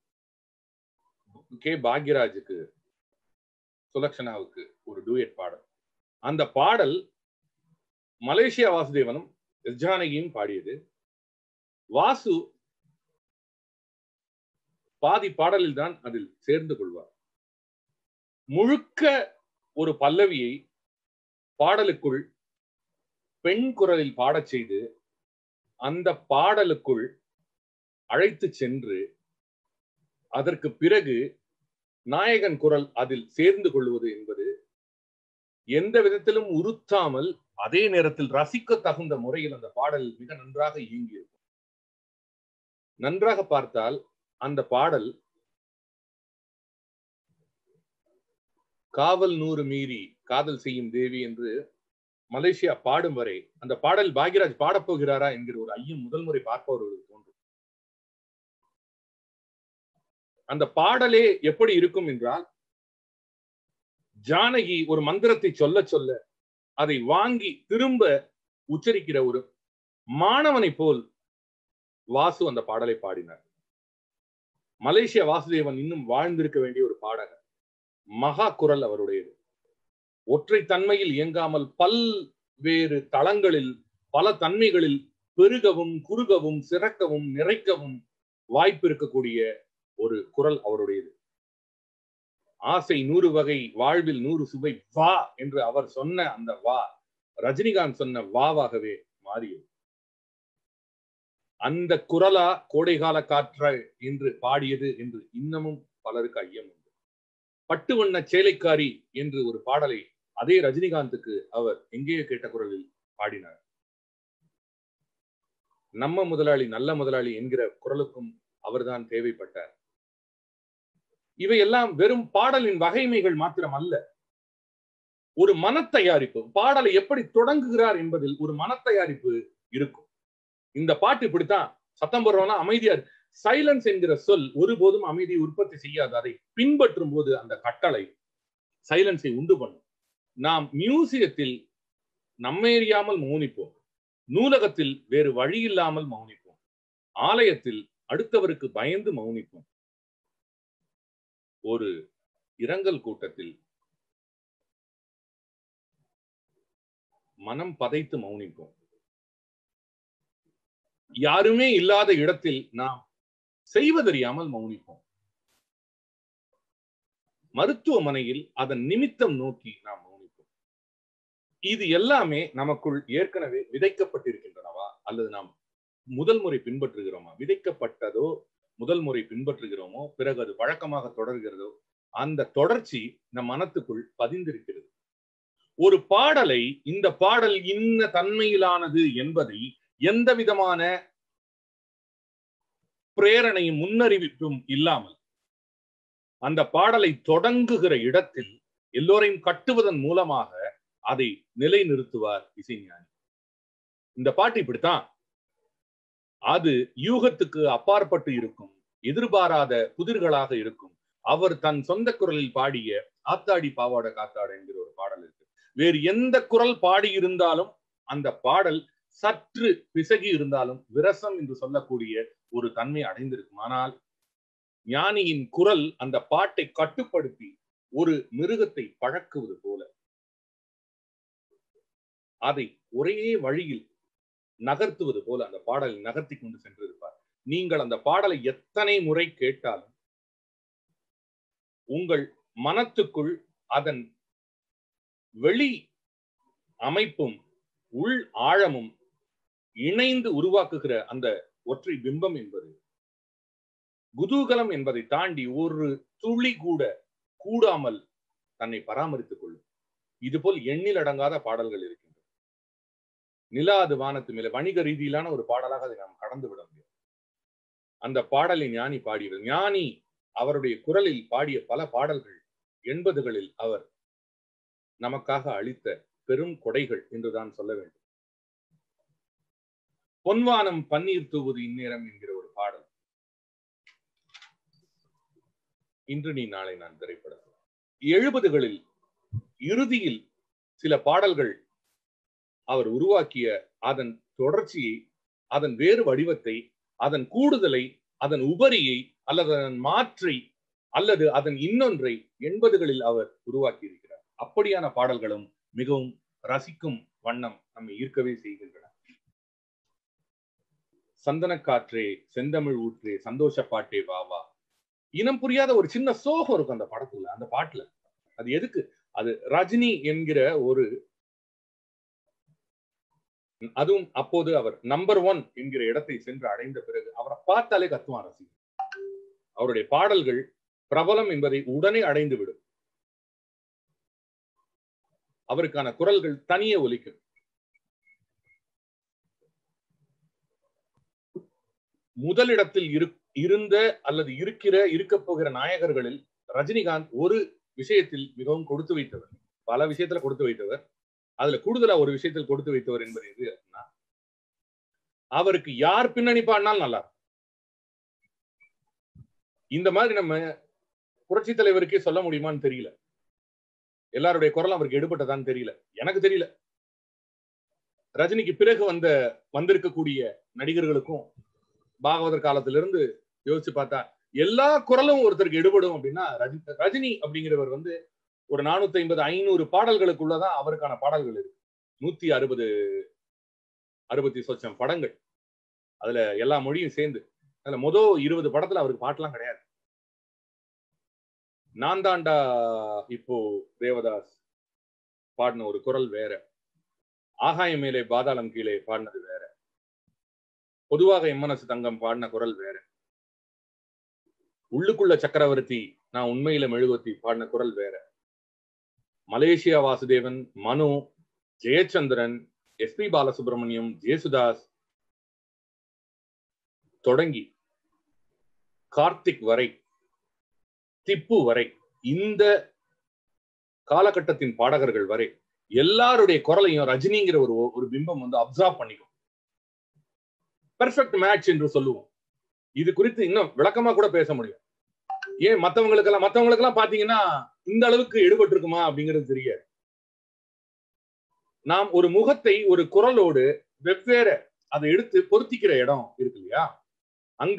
கே பாக்யராஜுக்கு சுலக்ஷனாவுக்கு ஒரு டூயட் பாடல் அந்த பாடல் மலேசியா வாசுதேவனும் எஸ் ஜானகியும் பாடியது வாசு பாதி பாடலில் தான் அதில் சேர்ந்து கொள்வார் முழுக்க ஒரு பல்லவியை பாடலுக்குள் பெண் குரலில் பாடச் செய்து அந்த பாடலுக்குள் அழைத்து சென்று அதற்கு பிறகு நாயகன் குரல் அதில் சேர்ந்து கொள்வது என்பது எந்த விதத்திலும் உறுத்தாமல் அதே நேரத்தில் ரசிக்க தகுந்த முறையில் அந்த பாடல் மிக நன்றாக இயங்கியிருக்கும் நன்றாக பார்த்தால் அந்த பாடல் காவல் நூறு மீறி காதல் செய்யும் தேவி என்று மலேசியா பாடும் வரை அந்த பாடல் பாக்யராஜ் பாடப்போகிறாரா என்கிற ஒரு ஐயம் முதல் முறை பார்ப்பவர்களுக்கு தோன்றும் அந்த பாடலே எப்படி இருக்கும் என்றால் ஜானகி ஒரு மந்திரத்தை சொல்ல சொல்ல அதை வாங்கி திரும்ப உச்சரிக்கிற ஒரு மாணவனை போல் வாசு அந்த பாடலை பாடினார் மலேசிய வாசுதேவன் இன்னும் வாழ்ந்திருக்க வேண்டிய ஒரு பாடகர் மகா குரல் அவருடையது ஒற்றை தன்மையில் இயங்காமல் பல்வேறு தளங்களில் பல தன்மைகளில் பெருகவும் குறுகவும் சிறக்கவும் நிறைக்கவும் வாய்ப்பு இருக்கக்கூடிய ஒரு குரல் அவருடையது ஆசை நூறு வகை வாழ்வில் நூறு சுவை வா என்று அவர் சொன்ன அந்த வா ரஜினிகாந்த் சொன்ன வாவாகவே மாறியது அந்த குரலா கோடைகால காற்ற என்று பாடியது என்று இன்னமும் பலருக்கு ஐயம் உண்டு பட்டு வண்ண சேலைக்காரி என்று ஒரு பாடலை அதே ரஜினிகாந்துக்கு அவர் எங்கேயோ கேட்ட குரலில் பாடினார் நம்ம முதலாளி நல்ல முதலாளி என்கிற குரலுக்கும் அவர்தான் தேவைப்பட்டார் இவையெல்லாம் வெறும் பாடலின் வகைமைகள் மாத்திரம் அல்ல ஒரு மனத்தயாரிப்பு பாடலை எப்படி தொடங்குகிறார் என்பதில் ஒரு மனத்தயாரிப்பு இருக்கும் இந்த பாட்டு இப்படித்தான் சத்தம் போடுறவனா அமைதியா சைலன்ஸ் என்கிற சொல் ஒருபோதும் அமைதியை உற்பத்தி செய்யாது அதை பின்பற்றும் போது அந்த கட்டளை சைலன்ஸை உண்டு பண்ணும் நாம் மியூசியத்தில் நம்மேறியாமல் மௌனிப்போம் நூலகத்தில் வேறு வழி இல்லாமல் மௌனிப்போம் ஆலயத்தில் அடுத்தவருக்கு பயந்து மௌனிப்போம் ஒரு இரங்கல் கூட்டத்தில் மனம் பதைத்து மௌனிப்போம் யாருமே இல்லாத இடத்தில் நாம் செய்வதறியாமல் மௌனிப்போம் மருத்துவமனையில் அதன் நிமித்தம் நோக்கி நாம் மௌனிப்போம் இது எல்லாமே நமக்குள் ஏற்கனவே விதைக்கப்பட்டிருக்கின்றனவா அல்லது நாம் முதல் முறை பின்பற்றுகிறோமா விதைக்கப்பட்டதோ முதல் முறை பின்பற்றுகிறோமோ பிறகு அது வழக்கமாக தொடர்கிறதோ அந்த தொடர்ச்சி நம் மனத்துக்குள் பதிந்திருக்கிறது ஒரு பாடலை இந்த பாடல் இன்ன தன்மையிலானது என்பதை எந்த விதமான பிரேரணையும் முன்னறிவிப்பும் இல்லாமல் அந்த பாடலை தொடங்குகிற இடத்தில் எல்லோரையும் கட்டுவதன் மூலமாக அதை நிலைநிறுத்துவார் இசைஞானி இந்த பாட்டு இப்படித்தான் அது யூகத்துக்கு அப்பாற்பட்டு இருக்கும் எதிர்பாராத புதிர்களாக இருக்கும் அவர் தன் சொந்த குரலில் பாடிய ஆத்தாடி பாவாட காத்தாட என்கிற ஒரு பாடல் இருக்கு வேறு எந்த குரல் பாடி இருந்தாலும் அந்த பாடல் சற்று பிசகி இருந்தாலும் விரசம் என்று சொல்லக்கூடிய ஒரு தன்மை அடைந்திருக்கும் ஆனால் ஞானியின் குரல் அந்த பாட்டை கட்டுப்படுத்தி ஒரு மிருகத்தை பழக்குவது போல அதை ஒரே வழியில் நகர்த்துவது போல அந்த பாடலை நகர்த்தி கொண்டு சென்றிருப்பார் நீங்கள் அந்த பாடலை எத்தனை முறை கேட்டாலும் உங்கள் மனத்துக்குள் அதன் வெளி அமைப்பும் உள் ஆழமும் இணைந்து உருவாக்குகிற அந்த ஒற்றை பிம்பம் என்பது குதூகலம் என்பதை தாண்டி ஒரு துளி கூட கூடாமல் தன்னை பராமரித்துக் கொள்ளும் இதுபோல் எண்ணில் அடங்காத பாடல்கள் இருக்கின்றன நிலாது வானத்து மேல வணிக ரீதியிலான ஒரு பாடலாக அதை நாம் கடந்து விட முடியும் அந்த பாடலை ஞானி பாடியது ஞானி அவருடைய குரலில் பாடிய பல பாடல்கள் எண்பதுகளில் அவர் நமக்காக அளித்த பெரும் கொடைகள் என்றுதான் சொல்ல வேண்டும் பொன்வானம் பன்னீர் தூவுது இந்நேரம் என்கிற ஒரு பாடல் இன்று நீ நாளை நான் திரைப்படம் எழுபதுகளில் இறுதியில் சில பாடல்கள் அவர் உருவாக்கிய அதன் தொடர்ச்சியை அதன் வேறு வடிவத்தை அதன் கூடுதலை அதன் உபரியை அல்லது அதன் மாற்றை அல்லது அதன் இன்னொன்றை எண்பதுகளில் அவர் உருவாக்கி இருக்கிறார் அப்படியான பாடல்களும் மிகவும் ரசிக்கும் வண்ணம் நம்மை ஈர்க்கவே செய்கின்றன சந்தனக்காற்றே செந்தமிழ் ஊற்றே சந்தோஷ பாட்டே வா வா இனம் புரியாத ஒரு சின்ன சோகம் இருக்கும் அந்த படத்துல அந்த பாட்டுல அது எதுக்கு அது ரஜினி என்கிற ஒரு அதுவும் அப்போது அவர் நம்பர் ஒன் என்கிற இடத்தை சென்று அடைந்த பிறகு அவரை பார்த்தாலே கத்துவான் ரசிகர் அவருடைய பாடல்கள் பிரபலம் என்பதை உடனே அடைந்து விடும் அவருக்கான குரல்கள் தனியே ஒலிக்கும் முதலிடத்தில் இரு இருந்த அல்லது இருக்கிற இருக்க போகிற நாயகர்களில் ரஜினிகாந்த் ஒரு விஷயத்தில் மிகவும் கொடுத்து வைத்தவர் பல விஷயத்துல கொடுத்து வைத்தவர் அதுல கூடுதலா ஒரு விஷயத்தில் கொடுத்து வைத்தவர் என்பது எது அப்படின்னா அவருக்கு யார் பின்னணி பாடினாலும் நல்லா இந்த மாதிரி நம்ம புரட்சி தலைவருக்கே சொல்ல முடியுமான்னு தெரியல எல்லாருடைய குரல் அவருக்கு எடுபட்டதான்னு தெரியல எனக்கு தெரியல ரஜினிக்கு பிறகு வந்த வந்திருக்கக்கூடிய நடிகர்களுக்கும் பாகவதர் காலத்திலிருந்து யோசிச்சு பார்த்தா எல்லா குரலும் ஒருத்தருக்கு எடுபடும் அப்படின்னா ரஜி ரஜினி அப்படிங்கிறவர் வந்து ஒரு நானூத்தி ஐம்பது ஐநூறு பாடல்களுக்குள்ளதான் அவருக்கான பாடல்கள் இருக்கு நூத்தி அறுபது அறுபத்தி சொச்சம் படங்கள் அதுல எல்லா மொழியும் சேர்ந்து அதுல மொதல் இருபது படத்துல அவருக்கு பாட்டுலாம் கிடையாது நான் தாண்டா இப்போ தேவதாஸ் பாடின ஒரு குரல் வேற ஆகாயம் மேலே பாதாளம் கீழே பாடினது வேற பொதுவாக எம்மனசு தங்கம் பாடின குரல் வேற உள்ளுக்குள்ள சக்கரவர்த்தி நான் உண்மையில மெழுகுவத்தி பாடின குரல் வேற Malaysia Vasudevan Manu Jayachandran S P Balasubrahmanyam Yesudas தொடங்கி கார்த்திக் வரை திப்பு வரை இந்த காலகட்டத்தின் பாடகர்கள் வரை எல்லாருடைய குரலையும் ரஜினிங்கிற ஒரு ஒரு பிம்பம் வந்து அப்சர்வ் பண்ணிக்கும் பெர்ஃபெக்ட் மேட்ச் என்று சொல்லுவோம் இது குறித்து இன்னும் விளக்கமா கூட பேச முடியும் ஏன் மத்தவங்களுக்கெல்லாம் மத்தவங்களுக்கெல்லாம் பாத்தீங்கன்னா இந்த அளவுக்கு எடுபட்டு இருக்குமா அப்படிங்கிறது தெரியாது நாம் ஒரு முகத்தை ஒரு குரலோடு வெவ்வேறு அதை எடுத்து பொருத்திக்கிற இடம் இருக்கு இல்லையா அங்க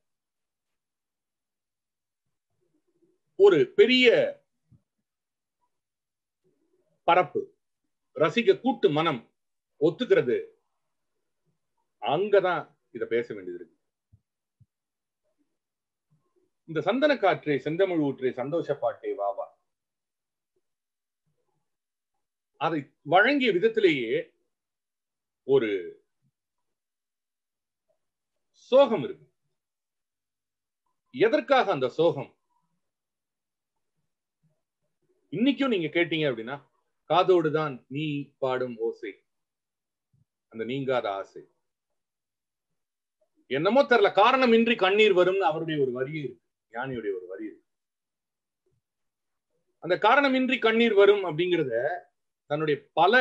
ஒரு பெரிய பரப்பு ரசிக கூட்டு மனம் ஒத்துக்கிறது அங்கதான் இத பேச வேண்டியது இருக்கு இந்த சந்தன காற்றே செந்தமிழ் ஊற்றே சந்தோஷ பாட்டே வாவா அதை வழங்கிய விதத்திலேயே ஒரு சோகம் இருக்கு எதற்காக அந்த சோகம் இன்னைக்கும் நீங்க கேட்டீங்க அப்படின்னா காதோடு தான் நீ பாடும் ஓசை அந்த நீங்காத ஆசை என்னமோ தெரியல காரணமின்றி கண்ணீர் வரும்னு அவருடைய ஒரு வரி இருக்கு ஞானியுடைய ஒரு வரி இருக்கு அந்த காரணமின்றி கண்ணீர் வரும் அப்படிங்கிறத தன்னுடைய பல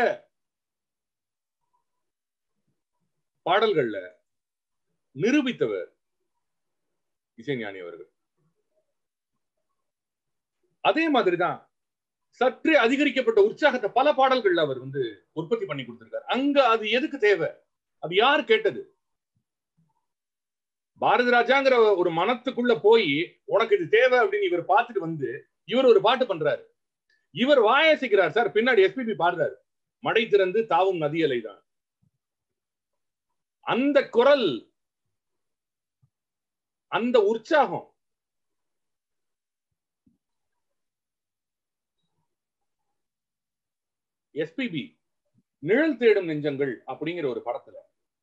பாடல்கள்ல நிரூபித்தவர் இசைஞானி அவர்கள் அதே மாதிரிதான் சற்றே அதிகரிக்கப்பட்ட உற்சாகத்தை பல பாடல்கள்ல அவர் வந்து உற்பத்தி பண்ணி கொடுத்திருக்காரு அங்க அது எதுக்கு தேவை அது யார் கேட்டது பாரதி ராஜாங்கிற ஒரு மனத்துக்குள்ள போய் உனக்கு இது தேவை அப்படின்னு இவர் பார்த்துட்டு வந்து இவர் ஒரு பாட்டு பண்றாரு இவர் வாயசிக்கிறார் சார் பின்னாடி எஸ்பிபி பாடுறாரு மடை திறந்து தாவும் நதியலை தான் அந்த குரல் அந்த உற்சாகம் எஸ்பிபி நிழல் தேடும் நெஞ்சங்கள் அப்படிங்கிற ஒரு படத்துல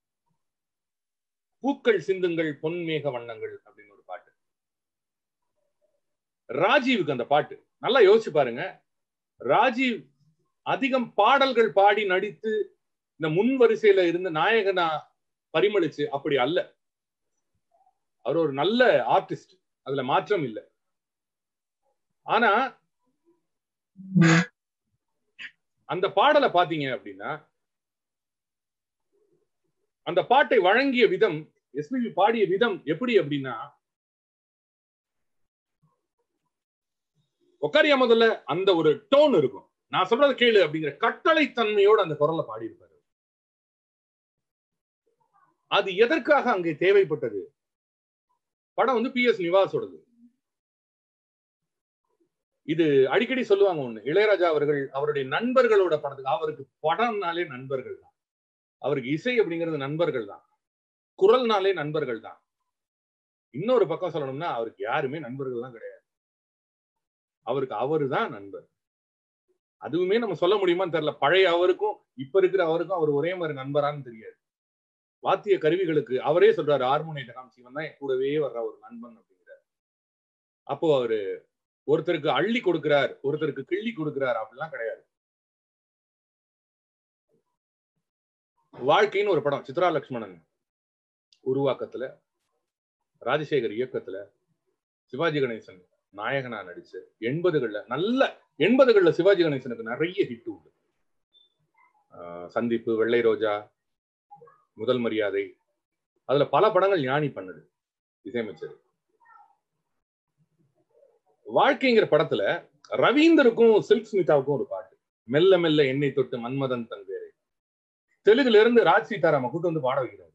பூக்கள் சிந்துங்கள் பொன்மேக வண்ணங்கள் அப்படின்னு ஒரு பாட்டு ராஜீவுக்கு அந்த பாட்டு நல்லா யோசிச்சு பாருங்க ராஜீவ் அதிகம் பாடல்கள் பாடி நடித்து இந்த முன் வரிசையில இருந்த நாயகனா பரிமளிச்சு அப்படி அல்ல அவர் ஒரு நல்ல ஆர்டிஸ்ட் அதுல மாற்றம் இல்லை ஆனா அந்த பாடலை பாத்தீங்க அப்படின்னா அந்த பாட்டை வழங்கிய விதம் எஸ்பிபி பாடிய விதம் எப்படி அப்படின்னா உக்காரியா முதல்ல அந்த ஒரு டோன் இருக்கும் நான் சொல்றது கேளு அப்படிங்கிற கட்டளை தன்மையோடு அந்த குரலை பாடியிருப்பாரு அது எதற்காக அங்கே தேவைப்பட்டது படம் வந்து பி எஸ் நிவாஸோடது இது அடிக்கடி சொல்லுவாங்க ஒண்ணு இளையராஜா அவர்கள் அவருடைய நண்பர்களோட படத்துக்கு அவருக்கு படம்னாலே நண்பர்கள் தான் அவருக்கு இசை அப்படிங்கிறது நண்பர்கள் தான் குரல்னாலே நண்பர்கள் தான் இன்னொரு பக்கம் சொல்லணும்னா அவருக்கு யாருமே நண்பர்கள் தான் கிடையாது அவருக்கு அவரு தான் நண்பர் அதுவுமே நம்ம சொல்ல முடியுமான்னு தெரியல பழைய அவருக்கும் இப்ப இருக்கிற அவருக்கும் அவர் ஒரே மாதிரி நண்பரான்னு தெரியாது வாத்திய கருவிகளுக்கு அவரே சொல்றாரு ஹார்மோனியத்தை காமிச்சு இவன் தான் என் கூடவே வர்ற ஒரு நண்பன் அப்படிங்கிறார் அப்போ அவரு ஒருத்தருக்கு அள்ளி கொடுக்கிறார் ஒருத்தருக்கு கிள்ளி கொடுக்கிறார் அப்படிலாம் கிடையாது வாழ்க்கைன்னு ஒரு படம் சித்ரா லக்ஷ்மணன் உருவாக்கத்துல ராஜசேகர் இயக்கத்துல சிவாஜி கணேசன் நாயகனா நடிச்சு எண்பதுகள்ல நல்ல எண்பதுகள்ல சிவாஜி கணேசனுக்கு நிறைய ஹிட் உண்டு சந்திப்பு வெள்ளை ரோஜா முதல் மரியாதை அதுல பல படங்கள் ஞானி பண்ணுது இசையமைச்சர் வாழ்க்கைங்கிற படத்துல ரவீந்தருக்கும் சில்க் ஸ்மிதாவுக்கும் ஒரு பாட்டு மெல்ல மெல்ல எண்ணெய் தொட்டு மன்மதன் தன் பேரை தெலுங்குல இருந்து ராஜ் சீதாராம கூட்டு வந்து பாட வைக்கிறார்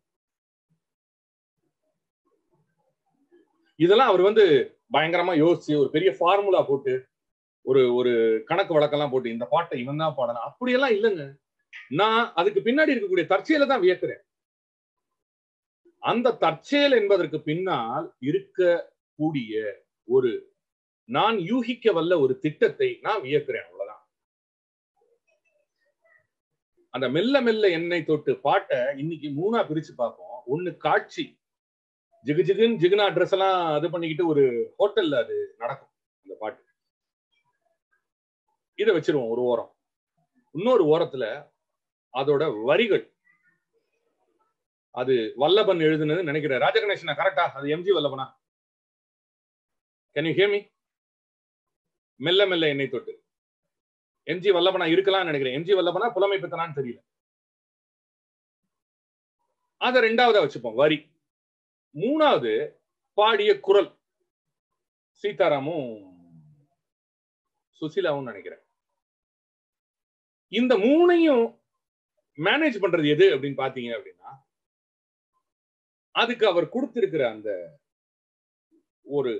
இதெல்லாம் அவர் வந்து பயங்கரமா யோசிச்சு ஒரு பெரிய ஃபார்முலா போட்டு ஒரு ஒரு கணக்கு வழக்கெல்லாம் போட்டு இந்த பாட்டை இவன் தான் பாடலாம் அப்படியெல்லாம் இல்லைங்க நான் அதுக்கு பின்னாடி இருக்கக்கூடிய தற்செயலை தான் வியக்கிறேன் அந்த தற்செயல் என்பதற்கு பின்னால் இருக்கக்கூடிய ஒரு நான் யூகிக்க வல்ல ஒரு திட்டத்தை நான் வியக்கிறேன் அவ்வளவுதான் அந்த மெல்ல மெல்ல எண்ணெய் தொட்டு பாட்டை இன்னைக்கு மூணா பிரிச்சு பார்ப்போம் ஒண்ணு காட்சி ஜிகு ஜிகுன்னு ஜிகுனா ட்ரெஸ் எல்லாம் இது பண்ணிக்கிட்டு ஒரு ஹோட்டல்ல அது நடக்கும் அந்த பாட்டு இதை வச்சிருவோம் ஒரு ஓரம் இன்னொரு ஓரத்துல அதோட வரிகள் அது வல்லபன் எழுதுனது நினைக்கிறேன் ராஜகணேசனா கரெக்டா அது எம்ஜி வல்லபனா கேன் யூ ஹியர் மீ மெல்ல மெல்ல என்னை தொட்டு எம்ஜி வல்லபனா இருக்கலாம்னு நினைக்கிறேன் எம்ஜி வல்லபனா புலமை பெத்தனான்னு தெரியல அத ரெண்டாவதா வச்சுப்போம் வரி மூணாவது பாடிய குரல் சீதாராமும் சுசிலாவும் நினைக்கிறேன் இந்த மூணையும் மேனேஜ் பண்றது எது அப்படின்னு பாத்தீங்க அப்படின்னா அதுக்கு அவர் கொடுத்திருக்கிற அந்த ஒரு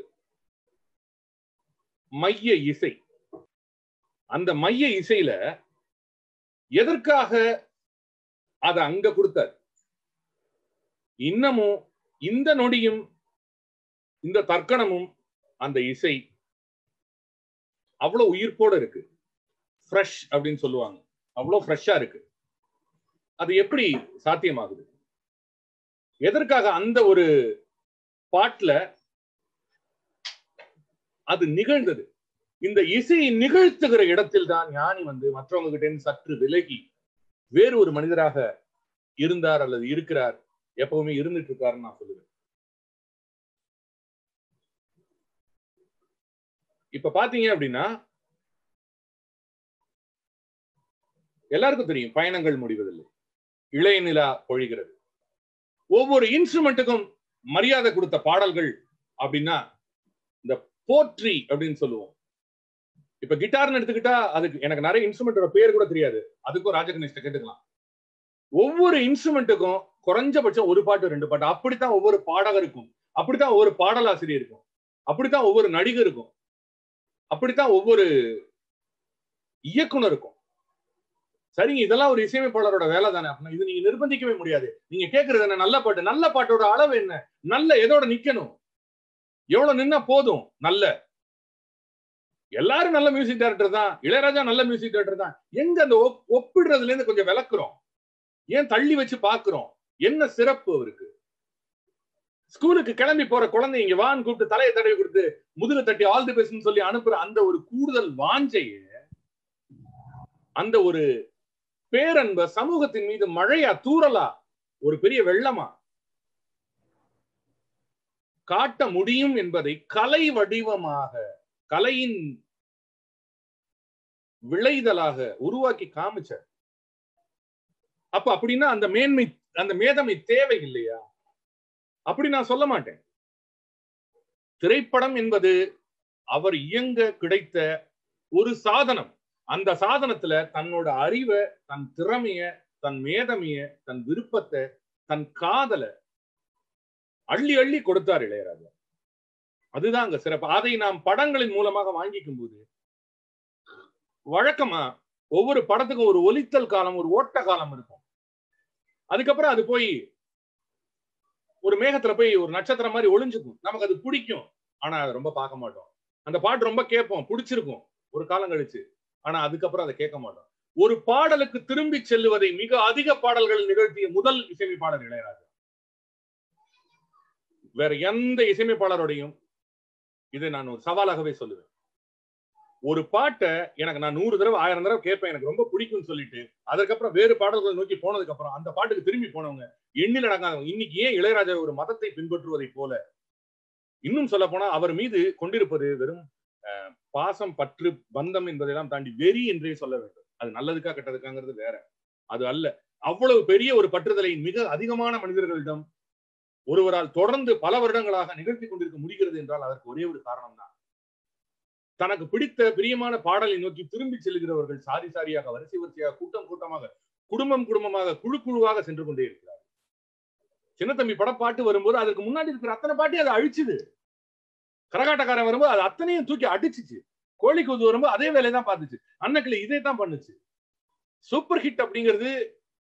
மைய இசை அந்த மைய இசையில எதற்காக அதை அங்க கொடுத்தார் இன்னமும் இந்த நொடியும் இந்த தர்க்கணமும் அந்த இசை அவ்வளவு உயிர்ப்போட இருக்கு ஃப்ரெஷ் அப்படின்னு சொல்லுவாங்க அவ்வளவு ஃப்ரெஷ்ஷா இருக்கு அது எப்படி சாத்தியமாகுது எதற்காக அந்த ஒரு பாட்டுல அது நிகழ்ந்தது இந்த இசையை நிகழ்த்துகிற இடத்தில் தான் ஞானி வந்து மற்றவங்க கிட்ட இருந்து சற்று விலகி வேறு ஒரு மனிதராக இருந்தார் அல்லது இருக்கிறார் எப்பவுமே இருந்துட்டு இருக்காருன்னு நான் சொல்லுவேன் இப்ப பாத்தீங்க அப்படின்னா எல்லாருக்கும் தெரியும் பயணங்கள் முடிவதில்லை இளைய நிலா பொழிகிறது ஒவ்வொரு இன்ஸ்ட்ருமெண்ட்டுக்கும் மரியாதை கொடுத்த பாடல்கள் அப்படின்னா இந்த போட்ரி அப்படின்னு சொல்லுவோம் இப்ப கிட்டார்னு எடுத்துக்கிட்டா அதுக்கு எனக்கு நிறைய இன்ஸ்ட்ருமெண்டோட பேர் கூட தெரியாது அதுக்கும் ராஜகணேஷ்ட கேட்டுக்கலாம் ஒவ்வொரு இன்ஸ்ட்ருமெண்ட்டுக்கும் குறைஞ்சபட்சம் ஒரு பாட்டு ரெண்டு பாட்டு அப்படித்தான் ஒவ்வொரு பாடகருக்கும் அப்படித்தான் ஒவ்வொரு பாடலாசிரியருக்கும் அப்படித்தான் ஒவ்வொரு நடிகருக்கும் அப்படித்தான் ஒவ்வொரு இயக்குனருக்கும் சரிங்க இதெல்லாம் ஒரு இசையமைப்பாளரோட வேலை தானே அப்படின்னா இது நீங்க நிர்பந்திக்கவே முடியாது நீங்க கேட்கறது என்ன நல்ல பாட்டு நல்ல பாட்டோட அளவு என்ன நல்ல எதோட நிக்கணும் எவ்வளவு நின்னா போதும் நல்ல எல்லாரும் நல்ல மியூசிக் டைரக்டர் தான் இளையராஜா நல்ல மியூசிக் டைரக்டர் தான் எங்க அந்த ஒப்பிடுறதுல இருந்து கொஞ்சம் விளக்குறோம் ஏன் தள்ளி வச்சு பாக்குறோம் என்ன சிறப்பு அவருக்கு ஸ்கூலுக்கு கிளம்பி போற குழந்தை இங்க வான்னு கூப்பிட்டு தலையை தடவி கொடுத்து முதுகு தட்டி ஆல் தி பெஸ்ட்னு சொல்லி அனுப்புற அந்த ஒரு கூடுதல் வாஞ்சைய அந்த ஒரு பேரன்ப சமூகத்தின் மீது மழையா தூறலா ஒரு பெரிய வெள்ளமா காட்ட முடியும் என்பதை கலை வடிவமாக கலையின் விளைதலாக உருவாக்கி காமிச்ச அப்ப அப்படின்னா அந்த மேன்மை அந்த மேதமை தேவை இல்லையா அப்படி நான் சொல்ல மாட்டேன் திரைப்படம் என்பது அவர் இயங்க கிடைத்த ஒரு சாதனம் அந்த சாதனத்துல தன்னோட அறிவை தன் திறமைய தன் மேதமைய தன் விருப்பத்தை தன் காதலை அள்ளி அள்ளி கொடுத்தார் இளையராஜா அதுதான் அங்க சிறப்பு அதை நாம் படங்களின் மூலமாக வாங்கிக்கும் போது வழக்கமா ஒவ்வொரு படத்துக்கும் ஒரு ஒலித்தல் காலம் ஒரு ஓட்ட காலம் இருக்கும் அதுக்கப்புறம் அது போய் ஒரு மேகத்துல போய் ஒரு நட்சத்திரம் மாதிரி ஒளிஞ்சுக்கும் நமக்கு அது பிடிக்கும் ஆனா அதை ரொம்ப பார்க்க மாட்டோம் அந்த பாட்டு ரொம்ப கேட்போம் பிடிச்சிருக்கும் ஒரு காலம் கழிச்சு ஆனா அதுக்கப்புறம் அதை கேட்க மாட்டோம் ஒரு பாடலுக்கு திரும்பி செல்லுவதை மிக அதிக பாடல்கள் நிகழ்த்திய முதல் இசையமைப்பாளர் இளையராஜா வேற எந்த இசையமைப்பாளரோடையும் இதை நான் ஒரு சவாலாகவே சொல்லுவேன் ஒரு பாட்டை எனக்கு நான் நூறு தடவை ஆயிரம் தடவை கேட்பேன் எனக்கு ரொம்ப பிடிக்கும்னு சொல்லிட்டு அதுக்கப்புறம் வேறு பாடல்கள் நோக்கி போனதுக்கு அப்புறம் அந்த பாட்டுக்கு திரும்பி போனவங்க எண்ணில் அடங்காதவங்க இன்னைக்கு ஏன் இளையராஜா ஒரு மதத்தை பின்பற்றுவதை போல இன்னும் சொல்ல போனா அவர் மீது கொண்டிருப்பது வெறும் பாசம் பற்று பந்தம் என்பதையெல்லாம் தாண்டி வெறி என்றே சொல்ல வேண்டும் அது நல்லதுக்கா கெட்டதுக்காங்கிறது வேற அது அல்ல அவ்வளவு பெரிய ஒரு பற்றுதலை மிக அதிகமான மனிதர்களிடம் ஒருவரால் தொடர்ந்து பல வருடங்களாக நிகழ்த்தி கொண்டிருக்க முடிகிறது என்றால் அதற்கு ஒரே ஒரு காரணம் தான் தனக்கு பிடித்த பிரியமான பாடலை நோக்கி திரும்பி செல்கிறவர்கள் சாரி சாரியாக வரிசை வரிசையாக கூட்டம் கூட்டமாக குடும்பம் குடும்பமாக குழு குழுவாக சென்று கொண்டே இருக்கிறார் சின்னத்தம்பி படப்பாட்டு வரும்போது அதுக்கு முன்னாடி இருக்கிற அத்தனை பாட்டி அதை அழிச்சுது கரகாட்டக்காரன் வரும்போது அது அத்தனையும் தூக்கி அடிச்சுச்சு கோழி கூது வரும்போது அதே வேலையை தான் பார்த்துச்சு அன்னக்கிளி இதே தான் பண்ணுச்சு சூப்பர் ஹிட் அப்படிங்கிறது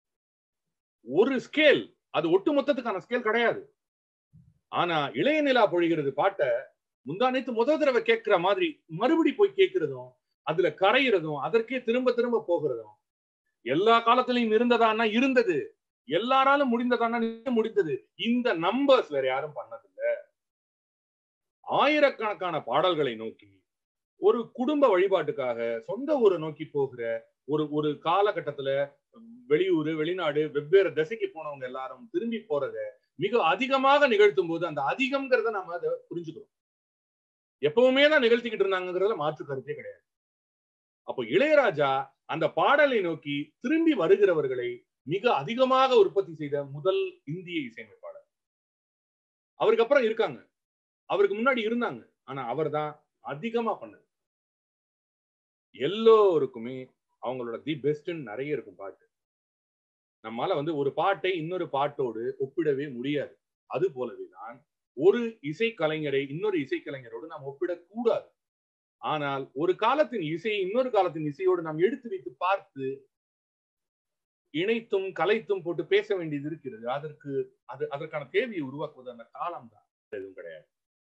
ஒரு ஸ்கேல் அது ஒட்டு மொத்தத்துக்கான ஸ்கேல் கிடையாது ஆனா இளைய நிலா பொழிகிறது பாட்டை முந்தானத்து முதல் தடவை கேட்கிற மாதிரி மறுபடி போய் கேட்கிறதும் அதுல கரையிறதும் அதற்கே திரும்ப திரும்ப போகிறதும் எல்லா காலத்திலையும் இருந்ததான்னா இருந்தது எல்லாராலும் முடிந்ததானா முடிந்தது இந்த நம்பர்ஸ் வேற யாரும் பண்ணதில்லை ஆயிரக்கணக்கான பாடல்களை நோக்கி ஒரு குடும்ப வழிபாட்டுக்காக சொந்த ஊரை நோக்கி போகிற ஒரு ஒரு காலகட்டத்துல வெளியூர் வெளிநாடு வெவ்வேறு திசைக்கு போனவங்க எல்லாரும் திரும்பி போறத மிக அதிகமாக நிகழ்த்தும் போது அந்த அதிகம்ங்கிறத நம்ம அதை புரிஞ்சுக்கிறோம் எப்பவுமே தான் நிகழ்த்திக்கிட்டு இருந்தாங்கிறதுல மாற்று கருத்தே கிடையாது அப்போ இளையராஜா அந்த பாடலை நோக்கி திரும்பி வருகிறவர்களை மிக அதிகமாக உற்பத்தி செய்த முதல் இந்திய இசையமைப்பாளர் அவருக்கு அப்புறம் இருக்காங்க அவருக்கு முன்னாடி இருந்தாங்க ஆனா அவர் தான் அதிகமா பண்ணது எல்லோருக்குமே அவங்களோட தி பெஸ்ட்னு நிறைய இருக்கும் பாட்டு நம்மால வந்து ஒரு பாட்டை இன்னொரு பாட்டோடு ஒப்பிடவே முடியாது அது போலவே தான் ஒரு இசைக்கலைஞரை இன்னொரு இசைக்கலைஞரோடு நாம் ஒப்பிடக்கூடாது ஆனால் ஒரு காலத்தின் இசையை இன்னொரு காலத்தின் இசையோடு நாம் எடுத்து வைத்து பார்த்து இணைத்தும் கலைத்தும் போட்டு பேச வேண்டியது இருக்கிறது அதற்கு அது அதற்கான தேவையை உருவாக்குவது அந்த காலம் தான் எதுவும் கிடையாது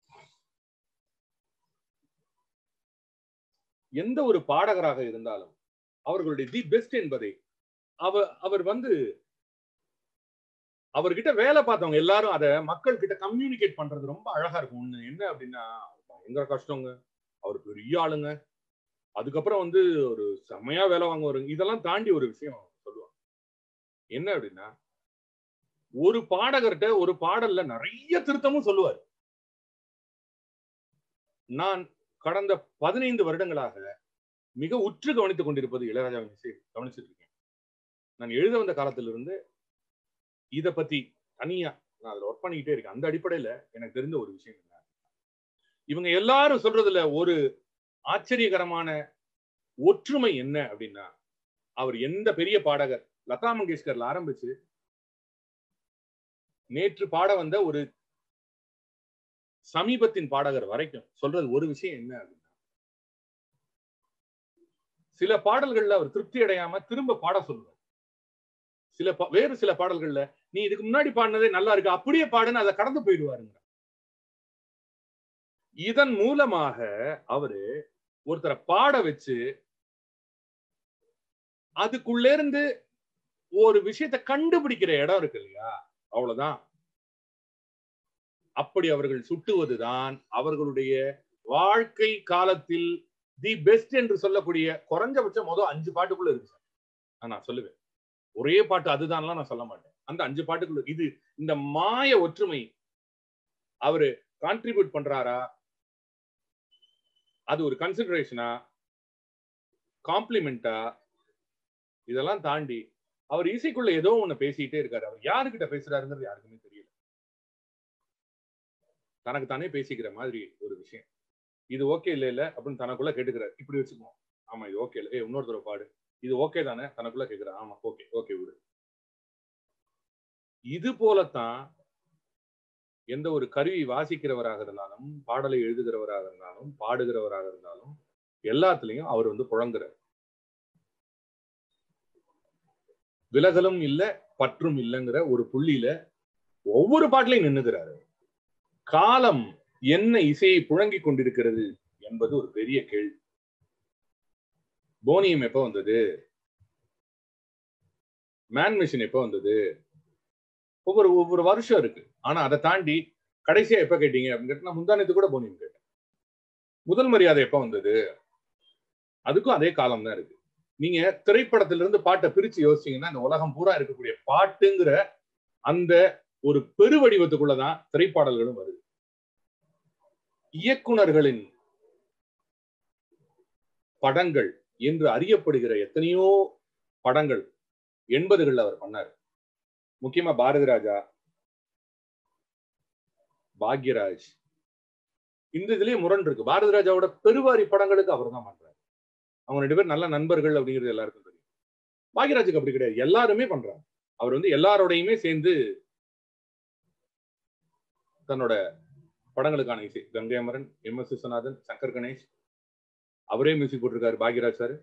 எந்த ஒரு பாடகராக இருந்தாலும் அவர்களுடைய தி பெஸ்ட் என்பதை அவர் அவர் வந்து அவர்கிட்ட வேலை பார்த்தவங்க எல்லாரும் அதை மக்கள் கிட்ட கம்யூனிகேட் பண்றது ரொம்ப அழகா இருக்கும் ஒண்ணு என்ன அப்படின்னா பயங்கர கஷ்டங்க அவர் பெரிய ஆளுங்க அதுக்கப்புறம் வந்து ஒரு செம்மையா வேலை வாங்க வருங்க இதெல்லாம் தாண்டி ஒரு விஷயம் சொல்லுவாங்க என்ன அப்படின்னா ஒரு பாடகர்கிட்ட ஒரு பாடல்ல நிறைய திருத்தமும் சொல்லுவார் நான் கடந்த பதினைந்து வருடங்களாக மிக உற்று கவனித்துக் கொண்டிருப்பது இளையராஜாவின் இசை கவனிச்சிட்டு இருக்கேன் நான் எழுத வந்த காலத்திலிருந்து இத பத்தி தனியா நான் அதுல ஒர்க் பண்ணிக்கிட்டே இருக்கேன் அந்த அடிப்படையில எனக்கு தெரிந்த ஒரு விஷயம் என்ன இவங்க எல்லாரும் சொல்றதுல ஒரு ஆச்சரியகரமான ஒற்றுமை என்ன அப்படின்னா அவர் எந்த பெரிய பாடகர் லதா மங்கேஷ்கர்ல ஆரம்பிச்சு நேற்று பாட வந்த ஒரு சமீபத்தின் பாடகர் வரைக்கும் சொல்றது ஒரு விஷயம் என்ன அப்படின்னா சில பாடல்கள்ல அவர் திருப்தி அடையாம திரும்ப பாட சொல்லுவார் சில பா- வேறு சில பாடல்கள்ல நீ இதுக்கு முன்னாடி பாடினதே நல்லா இருக்கு அப்படியே பாடுன்னு அதை கடந்து போயிடுவாருங்க இதன் மூலமாக அவரு ஒருத்தரை பாட வச்சு அதுக்குள்ள இருந்து ஒரு விஷயத்தை கண்டுபிடிக்கிற இடம் இருக்கு இல்லையா அவ்வளவுதான் அப்படி அவர்கள் சுட்டுவதுதான் அவர்களுடைய வாழ்க்கை காலத்தில் தி பெஸ்ட் என்று சொல்லக்கூடிய குறைஞ்சபட்சம் மொதல் அஞ்சு பாட்டுக்குள்ள இருக்கு சார் ஆ, நான் சொல்லுவேன் ஒரே பாட்டு அதுதான்லாம் நான் சொல்ல மாட்டேன் அந்த அஞ்சு பாட்டுக்குள்ள இது இந்த மாய ஒற்றுமை அவரு கான்ட்ரிபியூட் பண்றாரா அது ஒரு கன்சிடரேஷனா காம்ப்ளிமெண்டா இதெல்லாம் தாண்டி அவர் இசைக்குள்ள ஏதோ ஒண்ணு பேசிட்டே இருக்காரு அவர் யாருக்கிட்ட பேசுறாருங்கிறது யாருக்குமே தெரியல தனக்கு தானே பேசிக்கிற மாதிரி ஒரு விஷயம் இது ஓகே இல்ல இல்ல அப்படின்னு தனக்குள்ள கேட்டுக்கிறாரு இப்படி வச்சுக்குவோம் ஆமா இது ஓகே இல்ல ஏ இன்னொருத்தர பாடு இது ஓகே தானே தனக்குள்ள கேக்குறாரு ஆமா ஓகே ஓகே விடு இது போலத்தான் எந்த ஒரு கருவி வாசிக்கிறவராக இருந்தாலும் பாடலை எழுதுகிறவராக இருந்தாலும் பாடுகிறவராக இருந்தாலும் எல்லாத்துலயும் அவர் வந்து புழங்குறார் விலகலும் இல்ல பற்றும் இல்லைங்கிற ஒரு புள்ளியில ஒவ்வொரு பாட்டிலையும் நின்னுகிறாரு காலம் என்ன இசையை புழங்கிக் கொண்டிருக்கிறது என்பது ஒரு பெரிய கேள்வி போனியம் எப்ப வந்தது மேன் மிஷின் எப்ப வந்தது ஒவ்வொரு ஒவ்வொரு வருஷம் இருக்கு ஆனா அதை தாண்டி கடைசியா எப்ப கேட்டீங்க அப்படின்னு கேட்டா நான் முந்தானத்து கூட போனியம் கேட்டேன் முதல் மரியாதை எப்ப வந்தது அதுக்கும் அதே காலம் தான் இருக்கு நீங்க திரைப்படத்திலிருந்து பாட்டை பிரிச்சு யோசிச்சீங்கன்னா இந்த உலகம் பூரா இருக்கக்கூடிய பாட்டுங்கிற அந்த ஒரு பெருவடிவத்துக்குள்ளதான் திரைப்பாடல்களும் வருது இயக்குனர்களின் படங்கள் என்று அறியப்படுகிற எத்தனையோ படங்கள் எண்பதுகள்ல அவர் பண்ணார் முக்கியமா பாரதி ராஜா பாக்யராஜ் இந்த இதுலயே முரண் இருக்கு பாரதி ராஜாவோட பெருவாரி படங்களுக்கு அவர் தான் பண்றாரு அவங்க ரெண்டு பேரும் நல்ல நண்பர்கள் அப்படிங்கிறது எல்லாருக்கும் தெரியும் பாக்யராஜுக்கு அப்படி கிடையாது எல்லாருமே பண்றாங்க அவர் வந்து எல்லாரோடையுமே சேர்ந்து தன்னோட படங்களுக்கான இசை கங்கை அமரன் எம் எஸ் விஸ்வநாதன் சங்கர் கணேஷ் அவரே மியூசிக் போட்டிருக்காரு பாக்யராஜ் சார்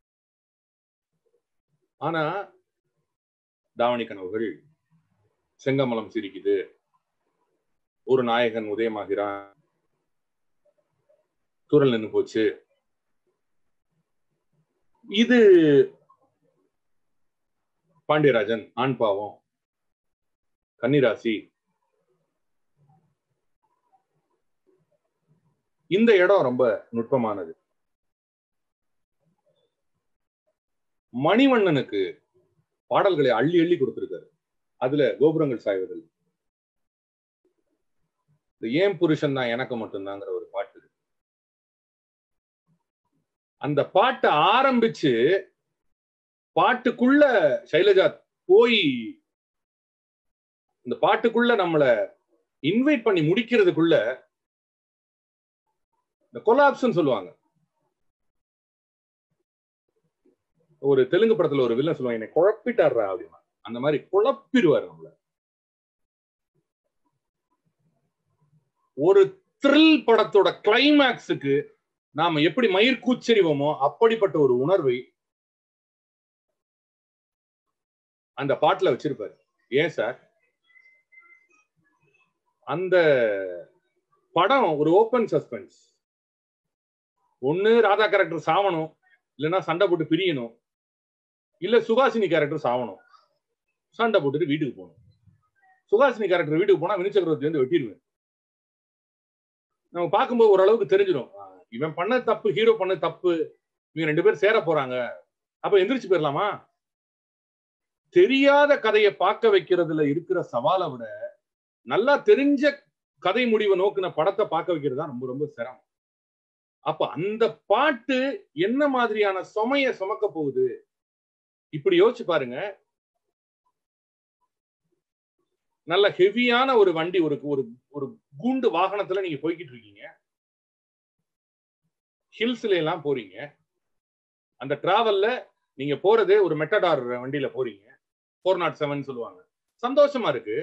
ஆனா தாவணி கனவுகள் செங்கமலம் சிரிக்குது ஒரு நாயகன் உதயமாகிறான் தூரல் நின்னு போச்சு இது பாண்டியராஜன் ஆண் பாவம் கன்னிராசி இந்த இடம் ரொம்ப நுட்பமானது மணிவண்ணனுக்கு பாடல்களை அள்ளி அள்ளி கொடுத்திருக்காரு அதுல கோபுரங்கள் சாய்வதில் இந்த ஏன் புருஷன் தான் எனக்கு மட்டும்தாங்கிற ஒரு பாட்டு இருக்கு. அந்த பாட்டை ஆரம்பிச்சு பாட்டுக்குள்ள சைலஜா போய் இந்த பாட்டுக்குள்ள நம்மள இன்வைட் பண்ணி முடிக்கிறதுக்குள்ள இந்த கொலாப்ஸ்ன்னு சொல்லுவாங்க ஒரு தெலுங்கு படத்துல ஒரு வில்லன் சொல்லுவாங்க என்னை குழப்பிட்டாடுறா அப்படின்னா அந்த மாதிரி குழப்பிடுவார் நம்மள ஒரு த்ரில் படத்தோட கிளைமேக்ஸுக்கு நாம எப்படி மயிர் கூச்சரிவோமோ அப்படிப்பட்ட ஒரு உணர்வை அந்த பாட்டுல வச்சிருப்பாரு ஏன் சார் அந்த படம் ஒரு ஓப்பன் சஸ்பென்ஸ் ஒண்ணு ராதா கேரக்டர் சாவணும் இல்லைன்னா சண்டை போட்டு பிரியணும் இல்ல சுகாசினி கேரக்டர் சாவணும் சண்டை போட்டுட்டு வீட்டுக்கு போகணும் சுகாசினி கேரக்டர் வீட்டுக்கு போனா வினிச்சக்கரவர்த்தி வந்து வெட்டிடுவேன் நம்ம பார்க்கும்போது ஓரளவுக்கு தெரிஞ்சிடும் ஆ, இவன் பண்ண தப்பு ஹீரோ பண்ண தப்பு இவங்க ரெண்டு பேரும் சேர போறாங்க அப்ப எந்திரிச்சு போயிடலாமா தெரியாத கதையை பார்க்க வைக்கிறதுல இருக்கிற சவாலை விட நல்லா தெரிஞ்ச கதை முடிவை நோக்கின படத்தை பார்க்க வைக்கிறது தான் ரொம்ப ரொம்ப சிரமம் அப்ப அந்த பாட்டு என்ன மாதிரியான சுமைய சுமக்க போகுது இப்படி யோசிச்சு பாருங்க நல்ல ஹெவியான ஒரு வண்டி ஒரு ஒரு ஒரு கூண்டு வாகனத்துல நீங்க போய்கிட்டு இருக்கீங்க ஹில்ஸ்ல எல்லாம் போறீங்க அந்த டிராவல்ல நீங்க போறது ஒரு மெட்டடார் வண்டியில போறீங்க ஃபோர் நாட் செவன் சொல்லுவாங்க சந்தோஷமா இருக்கு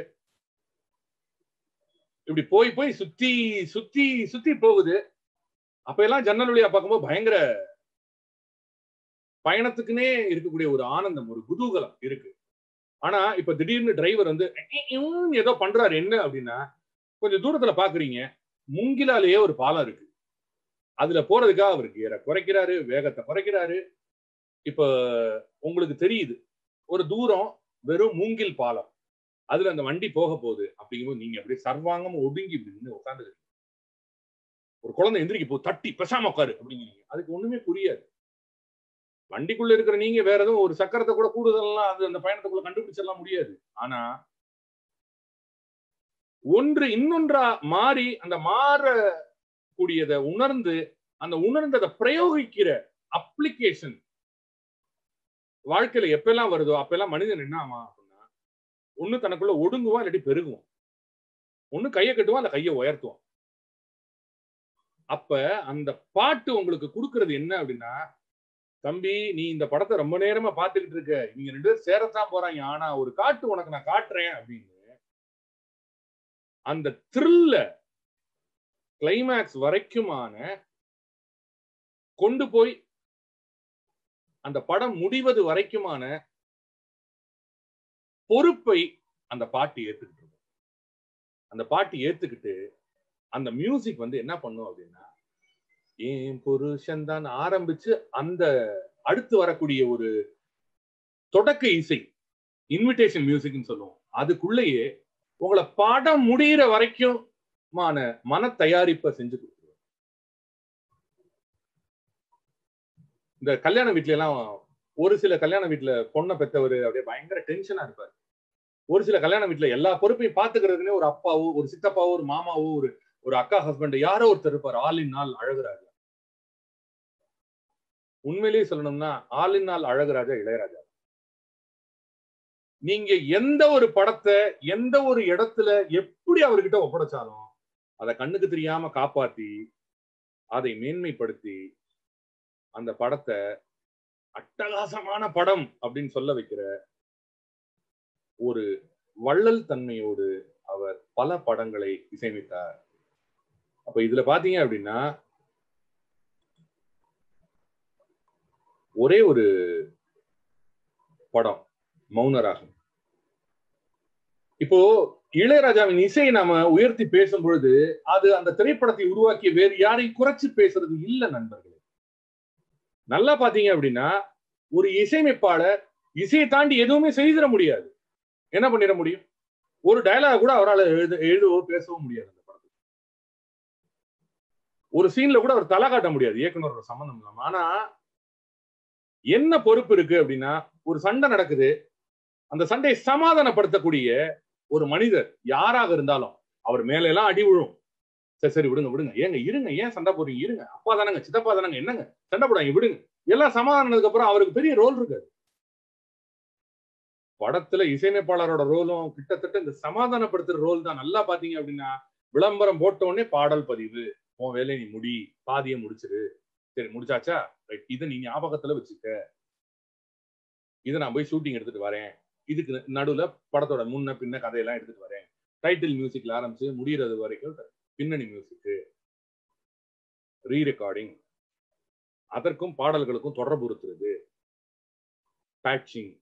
இப்படி போய் போய் சுத்தி சுத்தி சுத்தி போகுது அப்ப எல்லாம் ஜன்னல் வழியா பார்க்கும்போது பயங்கர பயணத்துக்குன்னே இருக்கக்கூடிய ஒரு ஆனந்தம் ஒரு குதூகலம் இருக்கு ஆனா இப்ப திடீர்னு டிரைவர் வந்து ஏதோ பண்றாரு என்ன அப்படின்னா கொஞ்சம் தூரத்துல பாக்குறீங்க முங்கிலாலேயே ஒரு பாலம் இருக்கு அதுல போறதுக்காக அவர் கியரை குறைக்கிறாரு வேகத்தை குறைக்கிறாரு இப்ப உங்களுக்கு தெரியுது ஒரு தூரம் வெறும் மூங்கில் பாலம் அதுல அந்த வண்டி போக போகுது அப்படிங்கும்போது நீங்க அப்படியே சர்வாங்கம் ஒடுங்கி இப்படி நின்று உட்காந்து ஒரு குழந்தை எந்திரிக்க போகுது தட்டி பெசாம உட்காரு அப்படிங்கிறீங்க அதுக்கு ஒண்ணுமே புரியாது வண்டிக்குள்ள இருக்கிற நீங்க வேற எதுவும் ஒரு சக்கரத்தை கூட கூடுதலாம் அது அந்த பயணத்துக்குள்ள கண்டுபிடிச்சிடலாம் முடியாது ஆனா ஒன்று இன்னொன்றா மாறி அந்த மாறக்கூடியதை உணர்ந்து அந்த உணர்ந்ததை பிரயோகிக்கிற அப்ளிகேஷன் வாழ்க்கையில எப்பெல்லாம் வருதோ அப்பெல்லாம் மனிதன் என்ன ஆமா அப்படின்னா ஒண்ணு தனக்குள்ள ஒடுங்குவான் இல்லாட்டி பெருகுவான் ஒண்ணு கையை கட்டுவான் அந்த கையை உயர்த்துவான் அப்ப அந்த பாட்டு உங்களுக்கு கொடுக்கறது என்ன அப்படின்னா தம்பி நீ இந்த படத்தை ரொம்ப நேரமா பாத்துக்கிட்டு இருக்க நீங்க ரெண்டு பேரும் சேரத்தான் போறாங்க ஆனா ஒரு காட்டு உனக்கு நான் காட்டுறேன் அப்படின்னு அந்த த்ரில்ல கிளைமேக்ஸ் வரைக்குமான கொண்டு போய் அந்த படம் முடிவது வரைக்குமான பொறுப்பை அந்த பாட்டு ஏத்துக்கிட்டு இருக்கும் அந்த பாட்டு ஏத்துக்கிட்டு அந்த மியூசிக் வந்து என்ன பண்ணும் அப்படின்னா ஏன் புருஷன் தான் ஆரம்பிச்சு அந்த அடுத்து வரக்கூடிய ஒரு தொடக்க இசை இன்விடேஷன் மியூசிக்னு சொல்லுவோம் அதுக்குள்ளேயே உங்களை படம் முடிகிற வரைக்குமான மன தயாரிப்பை செஞ்சு கொடுத்துருவோம் இந்த கல்யாண வீட்ல எல்லாம் ஒரு சில கல்யாண வீட்டுல பொண்ணை பெற்றவர் அப்படியே பயங்கர டென்ஷனா இருப்பாரு ஒரு சில கல்யாண வீட்டுல எல்லா பொறுப்பையும் பாத்துக்கிறதுக்குன்னே ஒரு அப்பாவோ ஒரு சித்தப்பாவோ ஒரு மாமாவோ ஒரு ஒரு அக்கா ஹஸ்பண்ட் யாரோ ஒருத்தர் இருப்பார் ஆளின் நாள் அழகுராஜா உண்மையிலேயே சொல்லணும்னா ஆளின் நாள் அழகுராஜா இளையராஜா நீங்க எந்த ஒரு படத்தை எந்த ஒரு இடத்துல எப்படி அவர்கிட்ட ஒப்படைச்சாலும் அதை கண்ணுக்கு தெரியாம காப்பாத்தி அதை மேன்மைப்படுத்தி அந்த படத்தை அட்டகாசமான படம் அப்படின்னு சொல்ல வைக்கிற ஒரு வள்ளல் தன்மையோடு அவர் பல படங்களை இசையமைத்தார் அப்ப இதுல பாத்தீங்க அப்படின்னா ஒரே ஒரு படம் மௌனராகம் இப்போ இளையராஜாவின் இசையை நாம உயர்த்தி பேசும் பொழுது அது அந்த திரைப்படத்தை உருவாக்கிய வேறு யாரையும் குறைச்சு பேசுறது இல்ல நண்பர்களே நல்லா பாத்தீங்க அப்படின்னா ஒரு இசையமைப்பாளர் இசையை தாண்டி எதுவுமே செய்திட முடியாது என்ன பண்ணிட முடியும் ஒரு டயலாக் கூட அவரால் எழுத எழுதவோ பேசவோ முடியாது அந்த படத்துக்கு ஒரு சீன்ல கூட அவர் தலை காட்ட முடியாது இயக்குனரோட சம்பந்தம் இல்லாம ஆனா என்ன பொறுப்பு இருக்கு அப்படின்னா ஒரு சண்டை நடக்குது அந்த சண்டையை சமாதானப்படுத்தக்கூடிய ஒரு மனிதர் யாராக இருந்தாலும் அவர் மேல எல்லாம் அடி விழும் சரி சரி விடுங்க விடுங்க ஏங்க இருங்க ஏன் சண்டை போறீங்க இருங்க அப்பா தானங்க சித்தப்பா தானங்க என்னங்க சண்டை போடாங்க விடுங்க எல்லாம் சமாதானத்துக்கு அப்புறம் அவருக்கு பெரிய ரோல் இருக்காது படத்துல இசையமைப்பாளரோட ரோலும் கிட்டத்தட்ட இந்த சமாதானப்படுத்துற ரோல் தான் நல்லா பாத்தீங்க அப்படின்னா விளம்பரம் போட்ட உடனே பாடல் பதிவு உன் வேலையை நீ முடி பாதியை முடிச்சிரு சரி முடிச்சாச்சா ரைட் இதை நீ ஞாபகத்துல வச்சுக்க இதை நான் போய் ஷூட்டிங் எடுத்துட்டு வரேன் இதுக்கு நடுவுல படத்தோட முன்ன பின்ன கதையெல்லாம் எடுத்துட்டு வரேன் டைட்டில் மியூசிக்ல ஆரம்பிச்சு முடியறது வரைக்கும் பின்னணி மியூசிக்கு ரீ ரெக்கார்டிங் அதற்கும் பாடல்களுக்கும் தொடர்புறுத்துறது பேட்சிங்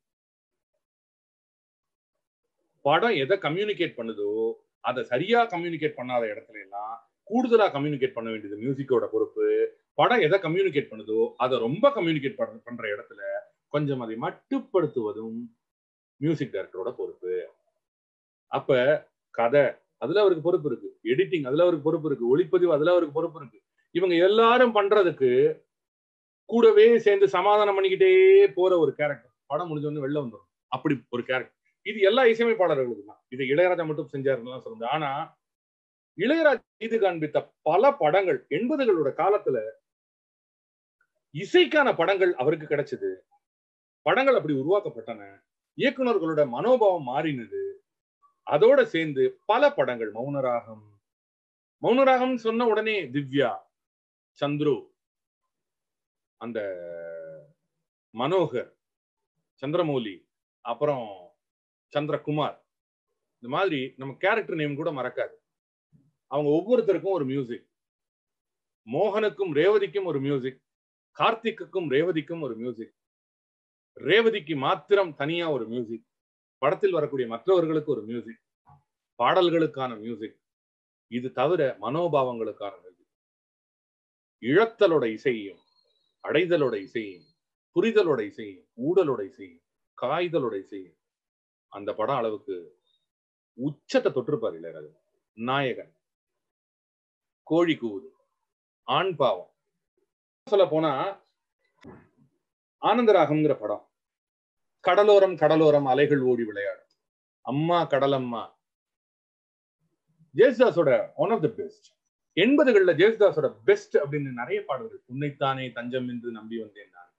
படம் எதை கம்யூனிகேட் பண்ணுதோ அதை சரியா கம்யூனிகேட் பண்ணாத இடத்துல எல்லாம் கூடுதலா கம்யூனிகேட் பண்ண வேண்டியது மியூசிக்கோட பொறுப்பு படம் எதை கம்யூனிகேட் பண்ணுதோ அதை ரொம்ப கம்யூனிகேட் பண்ற இடத்துல கொஞ்சம் அதை மட்டுப்படுத்துவதும் மியூசிக் டைரக்டரோட பொறுப்பு அப்ப கதை அதுல அவருக்கு பொறுப்பு இருக்கு எடிட்டிங் அதுல அவருக்கு பொறுப்பு இருக்கு ஒளிப்பதிவு அதுல அவருக்கு பொறுப்பு இருக்கு இவங்க எல்லாரும் பண்றதுக்கு கூடவே சேர்ந்து சமாதானம் பண்ணிக்கிட்டே போற ஒரு கேரக்டர் படம் முடிஞ்ச உடனே வெளில வந்துடும் அப்படி ஒரு கேரக்டர் இது எல்லா இசையமைப்பாளர்களுக்கு தான் இதை இளையராஜா மட்டும் செஞ்சாருன்னு சொல்லுங்க ஆனா இளையராஜா செய்து காண்பித்த பல படங்கள் எண்பதுகளோட காலத்துல இசைக்கான படங்கள் அவருக்கு கிடைச்சது படங்கள் அப்படி உருவாக்கப்பட்டன இயக்குநர்களோட மனோபாவம் மாறினது அதோட சேர்ந்து பல படங்கள் மௌனராகம் மௌனராகம் சொன்ன உடனே திவ்யா சந்துரு அந்த மனோகர் சந்திரமௌலி அப்புறம் சந்திரகுமார் இந்த மாதிரி நம்ம கேரக்டர் நேம் கூட மறக்காது அவங்க ஒவ்வொருத்தருக்கும் ஒரு மியூசிக் மோகனுக்கும் ரேவதிக்கும் ஒரு மியூசிக் கார்த்திக்குக்கும் ரேவதிக்கும் ஒரு மியூசிக் ரேவதிக்கு மாத்திரம் தனியா ஒரு மியூசிக் படத்தில் வரக்கூடிய மற்றவர்களுக்கு ஒரு மியூசிக் பாடல்களுக்கான மியூசிக் இது தவிர மனோபாவங்களுக்கான மியூசிக் இழத்தலோட இசையையும் அடைதலோட இசையையும் புரிதலோட இசையும் ஊடலோட இசையும் காய்தலோட இசையும் அந்த படம் அளவுக்கு உச்சத்தை தொட்டிருப்பார் இளையராஜா நாயகன் கோழி கூவுது ஆண் பாவம் சொல்ல போனா ஆனந்தராகம்ங்கிற படம் கடலோரம் கடலோரம் அலைகள் ஓடி விளையாடும் அம்மா கடலம்மா ஜேசுதாஸோட ஒன் ஆஃப் த பெஸ்ட் எண்பதுகள்ல ஜேசுதாஸோட பெஸ்ட் அப்படின்னு நிறைய பாடல்கள் உன்னைத்தானே தஞ்சம் என்று நம்பி வந்தேன் நான்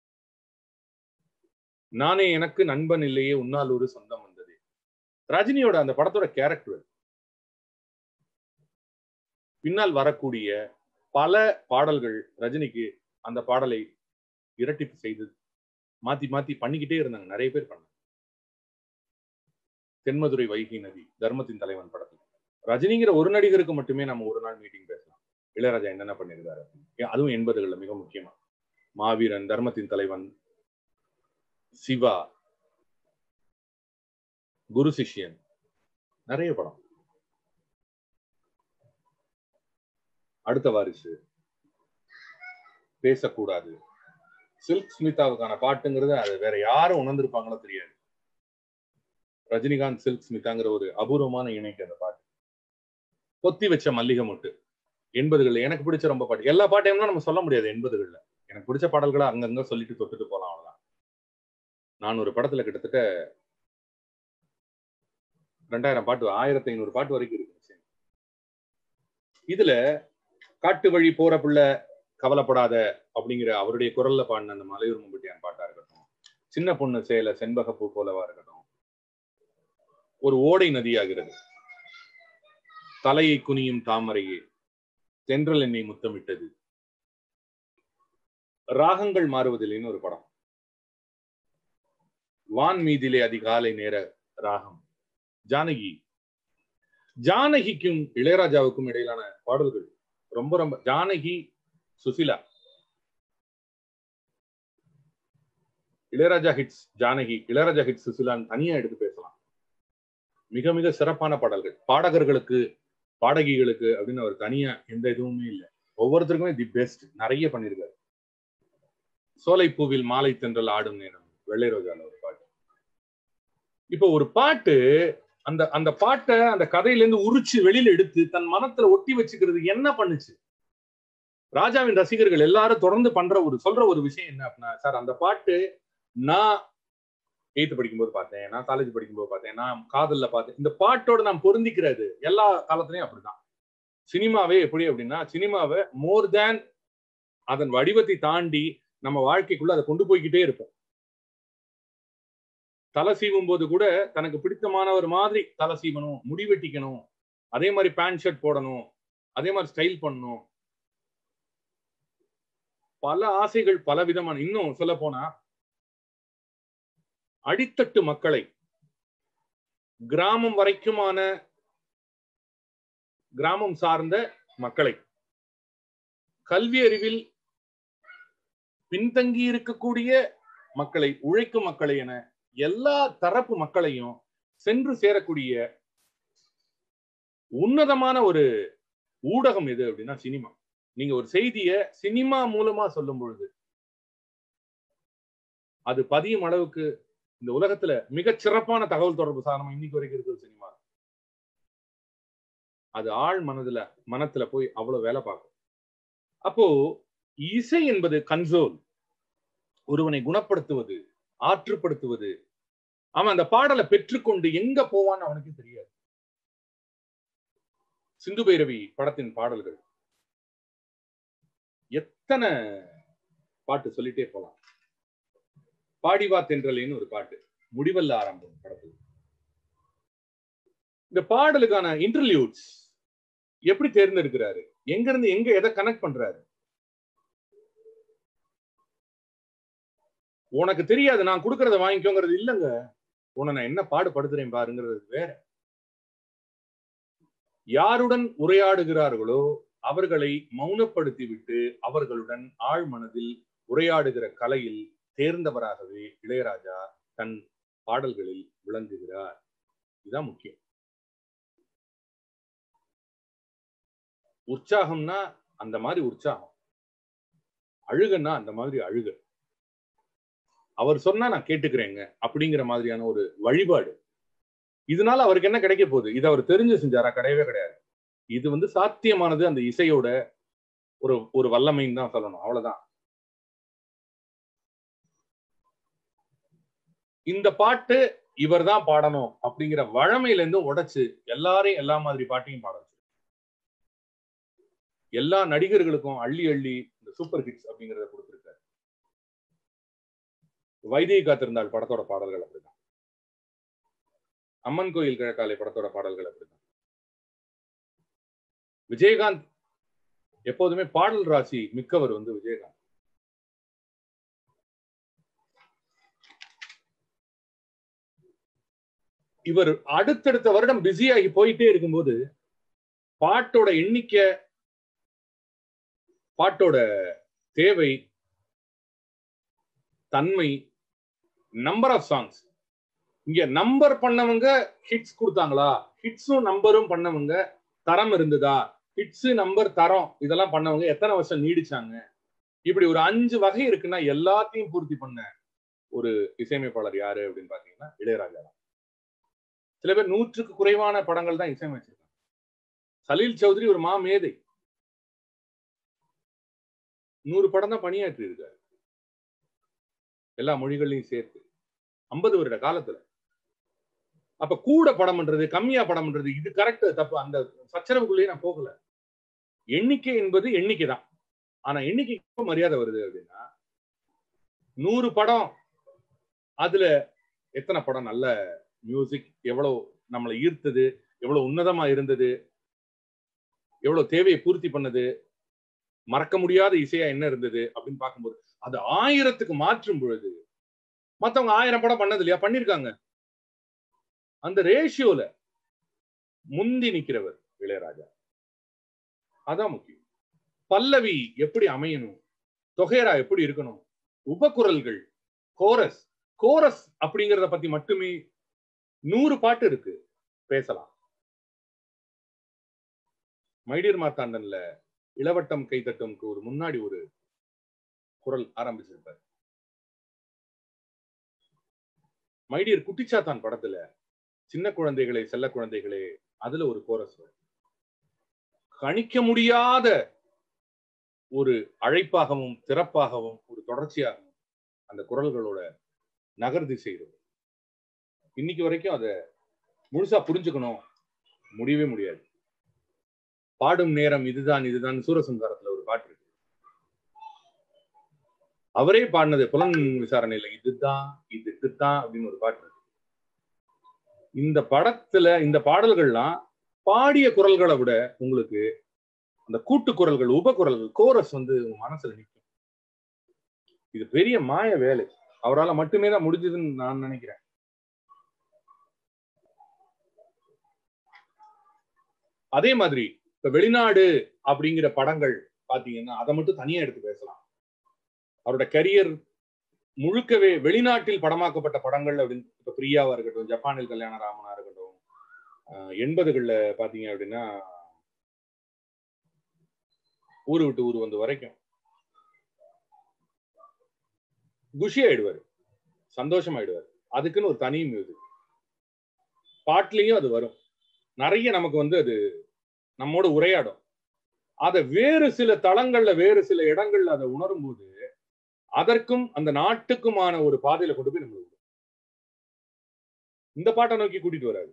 நானே எனக்கு நண்பன் இல்லையே உன்னால் ஒரு சொந்தம் வந்தது ரஜினியோட அந்த படத்தோட கேரக்டர் பின்னால் வரக்கூடிய பல பாடல்கள் ரஜினிக்கு அந்த பாடலை இரட்டிப்பு செய்து மாத்தி மாத்தி பண்ணிக்கிட்டே இருந்தாங்க நிறைய பேர் பண்ணாங்க தென்மதுரை வைகை நதி தர்மத்தின் தலைவன் படத்துல ரஜினிங்கிற ஒரு நடிகருக்கு மட்டுமே நம்ம ஒரு நாள் மீட்டிங் பேசலாம் இளையராஜா என்னென்ன பண்ணியிருக்காரு அதுவும் எண்பதுகள்ல மிக முக்கியமா மாவீரன் தர்மத்தின் தலைவன் சிவா குரு சிஷ்யன் நிறைய படம் அடுத்த வாரிசு பேசக்கூடாது சில்க் ஸ்மிதாவுக்கான பாட்டுங்கிறது அது வேற யாரும் உணர்ந்திருப்பாங்களோ தெரியாது ரஜினிகாந்த் சில்க் ஸ்மிதாங்கிற ஒரு அபூர்வமான இணைக்கு அந்த பாட்டு கொத்தி வச்ச மல்லிகை மொட்டு எண்பதுகள்ல எனக்கு பிடிச்ச ரொம்ப பாட்டு எல்லா பாட்டையும் நம்ம சொல்ல முடியாது எண்பதுகள்ல எனக்கு பிடிச்ச பாடல்களை அங்கங்க சொல்லிட்டு தொட்டுட்டு போலாம் அவ்வளவுதான் நான் ஒரு படத்துல கிட்டத்தட்ட ரெண்டாயிரம் பாட்டு ஆயிரத்தி ஐநூறு பாட்டு வரைக்கும் இருக்கு இதுல காட்டு வழி போற பிள்ளை கவலைப்படாத அப்படிங்கிற அவருடைய குரல்ல பாடின அந்த மலையூர் மும்பட்டியான் பாட்டா இருக்கட்டும் சின்ன பொண்ணு சேல செண்பகப்பூ போலவா இருக்கட்டும் ஒரு ஓடை நதியாகிறது தலையை குனியும் தாமரையே தென்றல் என்னை முத்தமிட்டது ராகங்கள் மாறுவதில்லைன்னு ஒரு படம் வான் மீதிலே அதிகாலை நேர ராகம் ஜானகி ஜானகிக்கும் இளையராஜாவுக்கும் இடையிலான பாடல்கள் ரொம்ப ரொம்ப ஜானகி சுசிலா இளையராஜா ஹிட்ஸ் ஜானகி இளையராஜா ஹிட்ஸ் சுசிலான்னு தனியா எடுத்து பேசலாம் மிக மிக சிறப்பான பாடல்கள் பாடகர்களுக்கு பாடகிகளுக்கு அப்படின்னு அவர் தனியா எந்த இதுவுமே இல்லை ஒவ்வொருத்தருக்குமே தி பெஸ்ட் நிறைய பண்ணியிருக்காரு சோலைப்பூவில் மாலை தென்றல் ஆடும் நேரம் வெள்ளை ரோஜால ஒரு பாட்டு இப்போ ஒரு பாட்டு அந்த அந்த பாட்டை அந்த கதையில இருந்து உரிச்சு வெளியில எடுத்து தன் மனத்துல ஒட்டி வச்சுக்கிறது என்ன பண்ணுச்சு ராஜாவின் ரசிகர்கள் எல்லாரும் தொடர்ந்து பண்ற ஒரு சொல்ற ஒரு விஷயம் என்ன அப்படின்னா சார் அந்த பாட்டு நான் எயித்து படிக்கும்போது பார்த்தேன் நான் காலேஜ் படிக்கும்போது பார்த்தேன் நான் காதல்ல பார்த்தேன் இந்த பாட்டோட நான் பொருந்திக்கிறது எல்லா காலத்துலயும் அப்படிதான் சினிமாவே எப்படி அப்படின்னா சினிமாவை மோர் தேன் அதன் வடிவத்தை தாண்டி நம்ம வாழ்க்கைக்குள்ள அதை கொண்டு போய்கிட்டே இருப்போம் தலை சீவும் போது கூட தனக்கு பிடித்தமானவர் மாதிரி தலை சீவணும் முடி வெட்டிக்கணும் அதே மாதிரி பேண்ட் ஷர்ட் போடணும் அதே மாதிரி ஸ்டைல் பண்ணணும் பல ஆசைகள் பல விதமான இன்னும் சொல்ல போனா அடித்தட்டு மக்களை கிராமம் வரைக்குமான கிராமம் சார்ந்த மக்களை கல்வி அறிவில் பின்தங்கி இருக்கக்கூடிய மக்களை உழைக்கும் மக்களை என எல்லா தரப்பு மக்களையும் சென்று சேரக்கூடிய உன்னதமான ஒரு ஊடகம் எது அப்படின்னா சினிமா நீங்க ஒரு செய்திய சினிமா மூலமா சொல்லும் பொழுது அது பதியும் அளவுக்கு இந்த உலகத்துல மிகச் சிறப்பான தகவல் தொடர்பு சாதனம் இன்னைக்கு வரைக்கும் இருக்குது சினிமா அது ஆழ் மனதுல மனத்துல போய் அவ்வளவு வேலை பார்க்கும் அப்போ இசை என்பது கன்சோல் ஒருவனை குணப்படுத்துவது ஆற்றுப்படுத்துவது அவன் அந்த பாடலை பெற்றுக்கொண்டு எங்க போவான்னு அவனுக்கு தெரியாது சிந்து பைரவி படத்தின் பாடல்கள் எத்தனை பாட்டு சொல்லிட்டே போலாம் பாடிவா தென்றலேன்னு ஒரு பாட்டு முடிவல்ல ஆரம்பம் படத்தில் இந்த பாடலுக்கான இன்டர்லியூட்ஸ் எப்படி தேர்ந்தெடுக்கிறாரு எங்க இருந்து எங்க எதை கனெக்ட் பண்றாரு உனக்கு தெரியாது நான் கொடுக்கறத வாங்கிக்கோங்கிறது இல்லைங்க உன்னை நான் என்ன பாடுபடுத்துறேன் பாருங்கிறது வேற யாருடன் உரையாடுகிறார்களோ அவர்களை மௌனப்படுத்தி விட்டு அவர்களுடன் ஆழ் மனதில் உரையாடுகிற கலையில் தேர்ந்தவராகவே இளையராஜா தன் பாடல்களில் விளங்குகிறார் இதுதான் முக்கியம் உற்சாகம்னா அந்த மாதிரி உற்சாகம் அழுகன்னா அந்த மாதிரி அழுக அவர் சொன்னா நான் கேட்டுக்கிறேங்க அப்படிங்கிற மாதிரியான ஒரு வழிபாடு இதனால அவருக்கு என்ன கிடைக்க போகுது இது அவர் தெரிஞ்சு செஞ்சாரா கிடையவே கிடையாது இது வந்து சாத்தியமானது அந்த இசையோட ஒரு ஒரு வல்லமைன்னு தான் சொல்லணும் அவ்வளவுதான் இந்த பாட்டு இவர் தான் பாடணும் அப்படிங்கிற வழமையில இருந்து உடைச்சு எல்லாரையும் எல்லா மாதிரி பாட்டையும் பாட வச்சு எல்லா நடிகர்களுக்கும் அள்ளி அள்ளி இந்த சூப்பர் ஹிட்ஸ் அப்படிங்கறத கொடுத்திருக்காரு வைத்திய காத்திருந்தாள் படத்தோட பாடல்கள் அப்படிதான் அம்மன் கோயில் கிழக்காலை படத்தோட பாடல்கள் அப்படிதான் விஜயகாந்த் எப்போதுமே பாடல் ராசி மிக்கவர் வந்து விஜயகாந்த் இவர் அடுத்தடுத்த வருடம் பிஸியாகி போயிட்டே இருக்கும்போது பாட்டோட எண்ணிக்கை பாட்டோட தேவை தன்மை நம்பர் ஆஃப் சாங்ஸ் இங்க நம்பர் பண்ணவங்க ஹிட்ஸ் கொடுத்தாங்களா ஹிட்ஸும் நம்பரும் பண்ணவங்க தரம் இருந்ததா ஹிட்ஸ் நம்பர் தரம் இதெல்லாம் பண்ணவங்க எத்தனை வருஷம் நீடிச்சாங்க இப்படி ஒரு அஞ்சு வகை இருக்குன்னா எல்லாத்தையும் பூர்த்தி பண்ண ஒரு இசையமைப்பாளர் யாரு அப்படின்னு பாத்தீங்கன்னா இளையராஜா தான் சில பேர் நூற்றுக்கு குறைவான படங்கள் தான் இசையமைச்சிருக்காங்க சலீல் சௌத்ரி ஒரு மா மேதை நூறு படம் தான் பணியாற்றி இருக்காரு எல்லா மொழிகளையும் சேர்த்து ஐம்பது வருட காலத்துல அப்ப கூட படம் பண்றது கம்மியா படம் பண்றது இது கரெக்ட் தப்பு அந்த சச்சரவுக்குள்ளேயே நான் போகல எண்ணிக்கை என்பது எண்ணிக்கை தான் ஆனா எண்ணிக்கைக்கு மரியாதை வருது அப்படின்னா நூறு படம் அதுல எத்தனை படம் நல்ல மியூசிக் எவ்வளவு நம்மளை ஈர்த்தது எவ்வளவு உன்னதமா இருந்தது எவ்வளவு தேவையை பூர்த்தி பண்ணது மறக்க முடியாத இசையா என்ன இருந்தது அப்படின்னு பார்க்கும்போது அது ஆயிரத்துக்கு மாற்றும் பொழுது மத்தவங்க ஆயிரம் படம் பண்ணது இல்லையா பண்ணிருக்காங்க அந்த ரேஷியோல முந்தி நிக்கிறவர் இளையராஜா அதான் முக்கியம் பல்லவி எப்படி அமையணும் தொகைரா எப்படி இருக்கணும் உபகுரல்கள் கோரஸ் கோரஸ் அப்படிங்கறத பத்தி மட்டுமே நூறு பாட்டு இருக்கு பேசலாம் மைடியர் மார்த்தாண்டன்ல இளவட்டம் கைத்தட்டும்க்கு ஒரு முன்னாடி ஒரு குரல் ஆரம்பிச்சிருப்பார் மைடியர் குட்டிச்சாத்தான் படத்துல சின்ன குழந்தைகளே செல்ல குழந்தைகளே அதுல ஒரு கோரஸ் வரும் கணிக்க முடியாத ஒரு அழைப்பாகவும் திறப்பாகவும் ஒரு தொடர்ச்சியாகவும் அந்த குரல்களோட நகர்தி செய்கிறது இன்னைக்கு வரைக்கும் அதை முழுசா புரிஞ்சுக்கணும் முடியவே முடியாது பாடும் நேரம் இதுதான் இதுதான் சூரசங்காரத்துல ஒரு பாட்டு இருக்கு அவரே பாடினது புலன் விசாரணையில இதுதான் இதுக்குத்தான் அப்படின்னு ஒரு பாட்டு இருக்கு இந்த படத்துல இந்த பாடல்கள்லாம் பாடிய குரல்களை விட உங்களுக்கு அந்த கூட்டு குரல்கள் உப குரல்கள் கோரஸ் வந்து உங்க மனசுல நிற்கும் இது பெரிய மாய வேலை அவரால் மட்டுமே தான் முடிஞ்சதுன்னு நான் நினைக்கிறேன் அதே மாதிரி இப்ப வெளிநாடு அப்படிங்கிற படங்கள் பாத்தீங்கன்னா அதை மட்டும் தனியா எடுத்து பேசலாம் அவரோட கரியர் முழுக்கவே வெளிநாட்டில் படமாக்கப்பட்ட படங்கள் அப்படின்னு இப்ப பிரியாவா இருக்கட்டும் ஜப்பானில் கல்யாண ராமனா இருக்கட்டும் எண்பதுகள்ல பாத்தீங்க அப்படின்னா ஊரு விட்டு ஊர் வந்த வரைக்கும் குஷி ஆயிடுவாரு சந்தோஷமாயிடுவாரு அதுக்குன்னு ஒரு தனி மியூசிக் பாட்டுலயும் அது வரும் நிறைய நமக்கு வந்து அது நம்மோட உரையாடும் அதை வேறு சில தளங்கள்ல வேறு சில இடங்கள்ல அதை உணரும் போது அதற்கும் அந்த நாட்டுக்குமான ஒரு பாதையில கொண்டு போய் நம்மளுக்கு இந்த பாட்டை நோக்கி கூட்டிட்டு வராது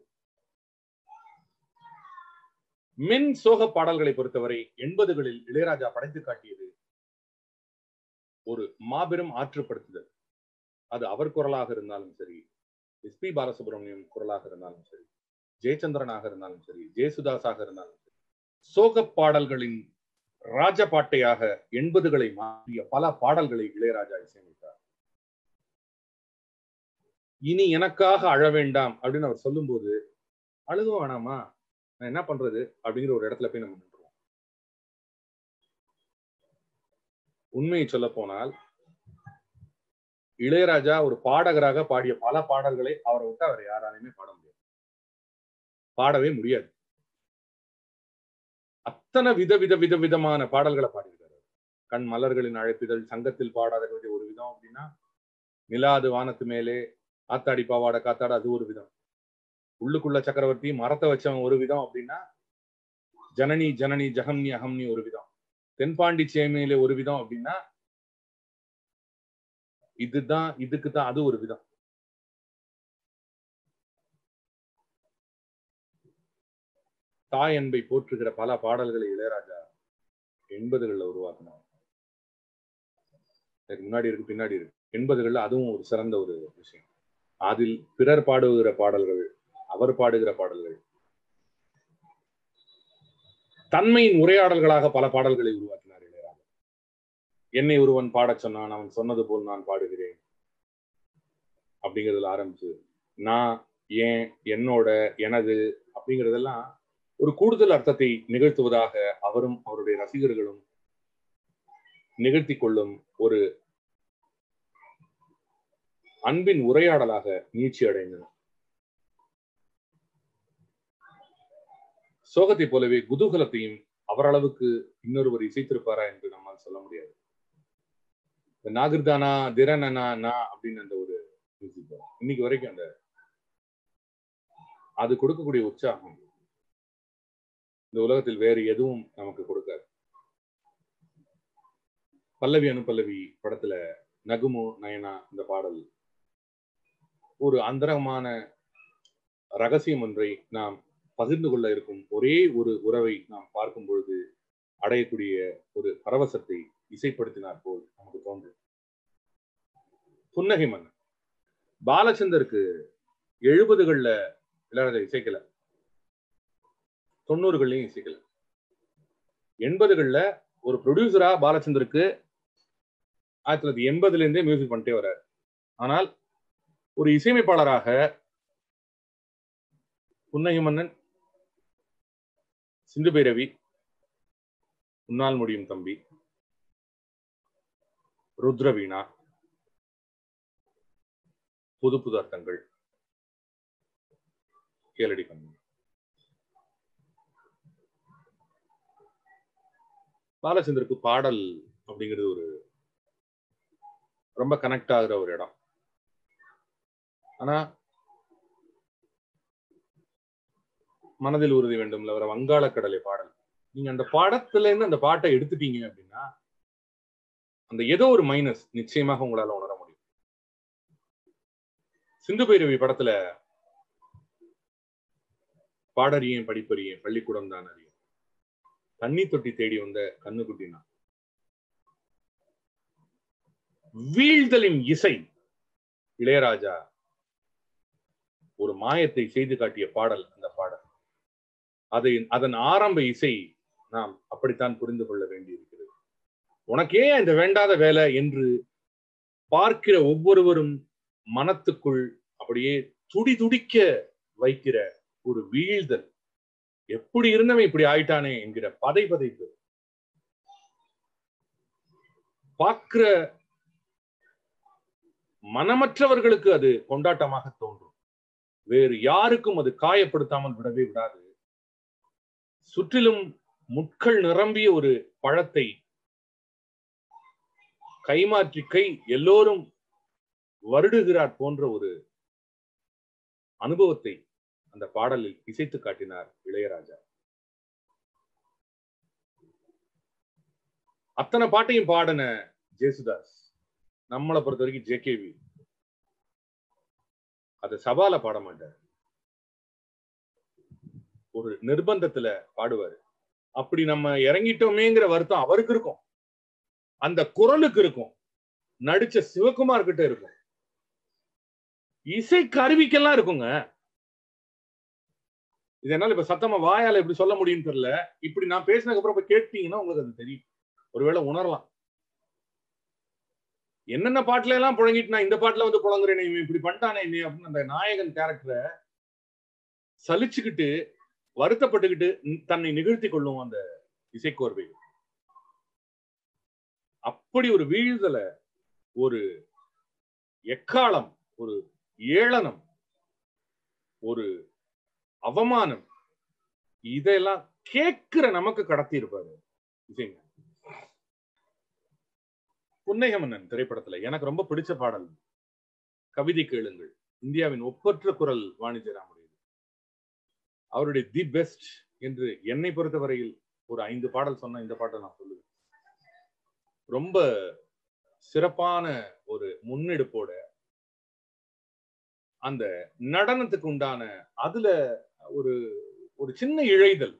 மென் சோக பாடல்களை பொறுத்தவரை எண்பதுகளில் இளையராஜா படைத்து காட்டியது ஒரு மாபெரும் ஆற்றுப்படுத்துதல் அது அவர் குரலாக இருந்தாலும் சரி எஸ் பி பாலசுப்ரமணியம் குரலாக இருந்தாலும் சரி ஜெயச்சந்திரனாக இருந்தாலும் சரி ஜெயசுதாஸாக இருந்தாலும் சரி சோக பாடல்களின் ராஜபாட்டையாக எண்பதுகளை மாற்றிய பல பாடல்களை இளையராஜா இசையமைத்தார் இனி எனக்காக அழ வேண்டாம் அப்படின்னு அவர் சொல்லும்போது அழுக வேணாமா நான் என்ன பண்றது அப்படிங்கிற ஒரு இடத்துல போய் நம்ம நின்றுவோம் உண்மையை சொல்ல போனால் இளையராஜா ஒரு பாடகராக பாடிய பல பாடல்களை அவரை விட்டு அவர் யாராலையுமே பாட முடியாது பாடவே முடியாது அத்தனை வித வித வித விதமான பாடல்களை பாடியிருக்காரு கண் மலர்களின் அழைப்பிதழ் சங்கத்தில் பாடாத கவிதை ஒரு விதம் அப்படின்னா நிலாது வானத்து மேலே ஆத்தாடி பாவாட காத்தாட அது ஒரு விதம் உள்ளுக்குள்ள சக்கரவர்த்தி மரத்தை வச்சவன் ஒரு விதம் அப்படின்னா ஜனனி ஜனனி ஜகம்னி அகம்னி ஒரு விதம் தென்பாண்டி சேமையில ஒரு விதம் அப்படின்னா இதுதான் இதுக்கு தான் அது ஒரு விதம் தாய் அன்பை போற்றுகிற பல பாடல்களை இளையராஜா எண்பதுகள்ல உருவாக்கினார் அதுக்கு முன்னாடி இருக்கு பின்னாடி இருக்கு எண்பதுகள்ல அதுவும் ஒரு சிறந்த ஒரு விஷயம் அதில் பிறர் பாடுகிற பாடல்கள் அவர் பாடுகிற பாடல்கள் தன்மையின் உரையாடல்களாக பல பாடல்களை உருவாக்கினார் இளையராஜா என்னை ஒருவன் பாடச் சொன்னான் அவன் சொன்னது போல் நான் பாடுகிறேன் அப்படிங்கிறதுல ஆரம்பிச்சு நான் ஏன் என்னோட எனது அப்படிங்கிறதெல்லாம் ஒரு கூடுதல் அர்த்தத்தை நிகழ்த்துவதாக அவரும் அவருடைய ரசிகர்களும் நிகழ்த்தி கொள்ளும் ஒரு அன்பின் உரையாடலாக நீச்சி அடைந்தனர் சோகத்தை போலவே குதூகலத்தையும் அவரளவுக்கு இன்னொருவர் இசைத்திருப்பாரா என்று நம்மால் சொல்ல முடியாது இந்த நாகிர்தானா திரனனா நா அப்படின்னு அந்த ஒரு மியூசிக் இன்னைக்கு வரைக்கும் அந்த அது கொடுக்கக்கூடிய உற்சாகம் இந்த உலகத்தில் வேறு எதுவும் நமக்கு கொடுக்காது பல்லவி அனுபல்லவி படத்துல நகுமு நயனா இந்த பாடல் ஒரு அந்தரகமான ரகசியம் ஒன்றை நாம் பகிர்ந்து கொள்ள இருக்கும் ஒரே ஒரு உறவை நாம் பார்க்கும் பொழுது அடையக்கூடிய ஒரு பரவசத்தை இசைப்படுத்தினார் போல் நமக்கு தோன்றும் புன்னகை மன்னன் பாலச்சந்தருக்கு எழுபதுகள்ல இளையராஜா இசைக்கல தொண்ணூறுகள்லயும் இசைக்கல எண்பதுகள்ல ஒரு ப்ரொடியூசரா பாலச்சந்தருக்கு ஆயிரத்தி தொள்ளாயிரத்தி எண்பதுல இருந்தே மியூசிக் பண்ணிட்டே வர்றாரு ஆனால் ஒரு இசையமைப்பாளராக புன்னகை மன்னன் சிந்து பைரவி உன்னால் முடியும் தம்பி ருத்ரவீணா புது புது அர்த்தங்கள் கேளடி கம்மி பாலச்சந்தருக்கு பாடல் அப்படிங்கிறது ஒரு ரொம்ப கனெக்ட் ஆகுற ஒரு இடம் ஆனா மனதில் உறுதி வேண்டும்ல வர வங்காள கடலை பாடல் நீங்க அந்த பாடத்துல இருந்து அந்த பாட்டை எடுத்துட்டீங்க அப்படின்னா அந்த ஏதோ ஒரு மைனஸ் நிச்சயமாக உங்களால உணர முடியும் சிந்து பைரவி படத்துல பாடறியேன் படிப்பறியேன் பள்ளிக்கூடம் தான் அறியும் தண்ணி தொட்டி தேடி வந்த கண்ணுக்குட்டினா வீழ்தலின் இசை இளையராஜா ஒரு மாயத்தை செய்து காட்டிய பாடல் அந்த பாடல் அதை அதன் ஆரம்ப இசை நாம் அப்படித்தான் புரிந்து கொள்ள வேண்டியிருக்கிறது உனக்கே இந்த வேண்டாத வேலை என்று பார்க்கிற ஒவ்வொருவரும் மனத்துக்குள் அப்படியே துடி துடிக்க வைக்கிற ஒரு வீழ்தல் எப்படி இருந்தவன் இப்படி ஆயிட்டானே என்கிற பதை பதைப்பு பார்க்கிற மனமற்றவர்களுக்கு அது கொண்டாட்டமாக தோன்றும் வேறு யாருக்கும் அது காயப்படுத்தாமல் விடவே விடாது சுற்றிலும் முட்கள் நிரம்பிய ஒரு பழத்தை கைமாற்றி கை எல்லோரும் வருடுகிறார் போன்ற ஒரு அனுபவத்தை அந்த பாடலில் இசைத்து காட்டினார் இளையராஜா அத்தனை பாட்டையும் பாடின ஜேசுதாஸ் நம்மளை பொறுத்த வரைக்கும் ஜேகேவி அத சபால பாட மாட்டார் ஒரு நிர்பந்தத்துல பாடுவாரு அப்படி நம்ம இறங்கிட்டோமேங்கிற வருத்தம் அவருக்கு இருக்கும் அந்த குரலுக்கு இருக்கும் நடிச்ச சிவகுமார் கிட்ட இருக்கும் இசை கருவிக்கெல்லாம் இருக்குங்க இது என்னால இப்ப சத்தமா வாயால எப்படி சொல்ல முடியும்னு தெரியல இப்படி நான் பேசினதுக்கு அப்புறம் போய் கேட்டீங்கன்னா உங்களுக்கு அது தெரியும் ஒருவேளை உணரலாம் என்னென்ன பாட்டுல எல்லாம் புழங்கிட்டு நான் இந்த பாட்டுல வந்து புழங்குறேன் இவன் இப்படி பண்ணிட்டானே நீ அப்படின்னு அந்த நாயகன் கேரக்டரை சலிச்சுக்கிட்டு வருத்தப்பட்டுக்கிட்டு தன்னை நிகழ்த்தி கொள்ளும் அந்த இசைக்கோர்வை அப்படி ஒரு வீழ்தலை ஒரு எக்காலம் ஒரு ஏளனம் ஒரு அவமானம் இதெல்லாம் கேட்கிற நமக்கு கடத்தி இருப்பாரு இசைங்க புன்னைகமன்னன் திரைப்படத்துல எனக்கு ரொம்ப பிடிச்ச பாடல் கவிதை கேளுங்கள் இந்தியாவின் ஒப்பற்ற குரல் வாணிஜராமுடையது அவருடைய தி பெஸ்ட் என்று என்னை பொறுத்தவரையில் ஒரு ஐந்து பாடல் சொன்ன இந்த பாட்டை நான் சொல்லுவேன் ரொம்ப சிறப்பான ஒரு முன்னெடுப்போட அந்த நடனத்துக்கு உண்டான அதுல ஒரு ஒரு சின்ன இழைதல்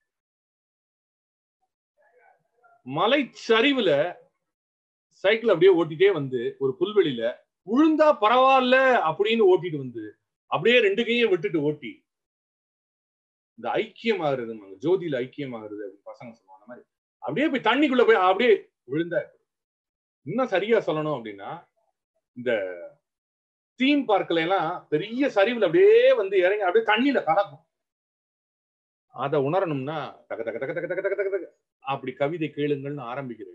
மலை சரிவுல சைக்கிள் அப்படியே ஓட்டிட்டே வந்து ஒரு புல்வெளியில விழுந்தா பரவாயில்ல அப்படின்னு ஓட்டிட்டு வந்து அப்படியே ரெண்டு கையும் விட்டுட்டு ஓட்டி இந்த ஐக்கியம் ஆகுறது ஜோதியில ஐக்கியம் ஆகுறது அப்படின்னு பசங்க சொல்லுவாங்க மாதிரி அப்படியே போய் தண்ணிக்குள்ள போய் அப்படியே விழுந்தா இன்னும் சரியா சொல்லணும் அப்படின்னா இந்த தீம் பார்க்கல எல்லாம் பெரிய சரிவுல அப்படியே வந்து இறங்கி அப்படியே தண்ணியில கலக்கும் அதை உணரணும்னா தக தக தக தக தக தக தக தக அப்படி கவிதை கேளுங்கள்னு ஆரம்பிக்கிறேன்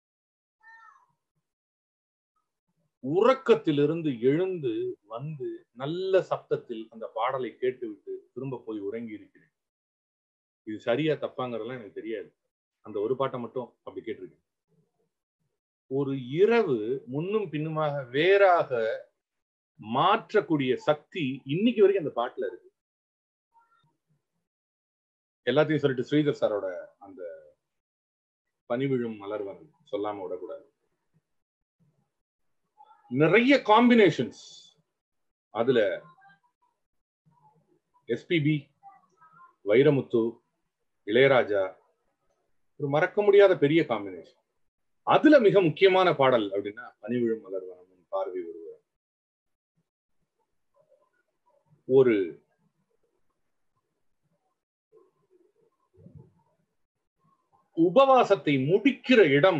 உறக்கத்திலிருந்து எழுந்து வந்து நல்ல சப்தத்தில் அந்த பாடலை கேட்டுவிட்டு திரும்ப போய் உறங்கி இருக்கிறேன் இது சரியா தப்பாங்கிறதெல்லாம் எனக்கு தெரியாது அந்த ஒரு பாட்டை மட்டும் அப்படி கேட்டிருக்கேன் ஒரு இரவு முன்னும் பின்னுமாக வேறாக மாற்றக்கூடிய சக்தி இன்னைக்கு வரைக்கும் அந்த பாட்டுல இருக்கு எல்லாத்தையும் சொல்லிட்டு ஸ்ரீதர் சாரோட அந்த பனிவிழும் மலர்வன் சொல்லாம விடக்கூடாது நிறைய காம்பினேஷன்ஸ் அதுல எஸ்பிபி வைரமுத்து இளையராஜா ஒரு மறக்க முடியாத பெரிய காம்பினேஷன் அதுல மிக முக்கியமான பாடல் அப்படின்னா பனிவிழும் மலர்வனம் பார்வை ஒருவர் ஒரு உபவாசத்தை முடிக்கிற இடம்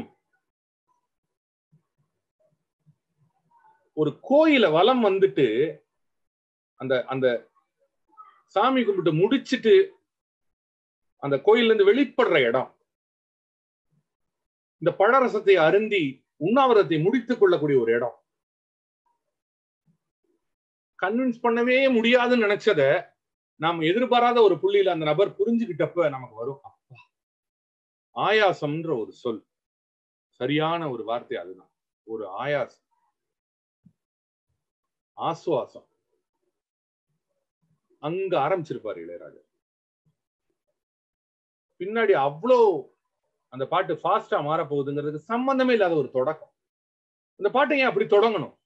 ஒரு கோயில வலம் வந்துட்டு அந்த அந்த சாமி கும்பிட்டு முடிச்சிட்டு அந்த கோயில்ல இருந்து வெளிப்படுற இடம் இந்த பழரசத்தை அருந்தி உண்ணாவிரத்தை முடித்துக் கொள்ளக்கூடிய ஒரு இடம் கன்வின்ஸ் பண்ணவே முடியாதுன்னு நினைச்சத நாம் எதிர்பாராத ஒரு புள்ளியில அந்த நபர் புரிஞ்சுக்கிட்டப்ப நமக்கு வரும் அப்பா ஆயாசம்ன்ற ஒரு சொல் சரியான ஒரு வார்த்தை அதுதான் ஒரு ஆயாசம் ஆசுவாசம் அங்க ஆரம்பிச்சிருப்பாரு இளையராஜா பின்னாடி அவ்வளோ அந்த பாட்டு ஃபாஸ்டா மாற போகுதுங்கிறதுக்கு சம்பந்தமே இல்லாத ஒரு தொடக்கம் அந்த பாட்டை ஏன் அப்படி தொடங்கணும்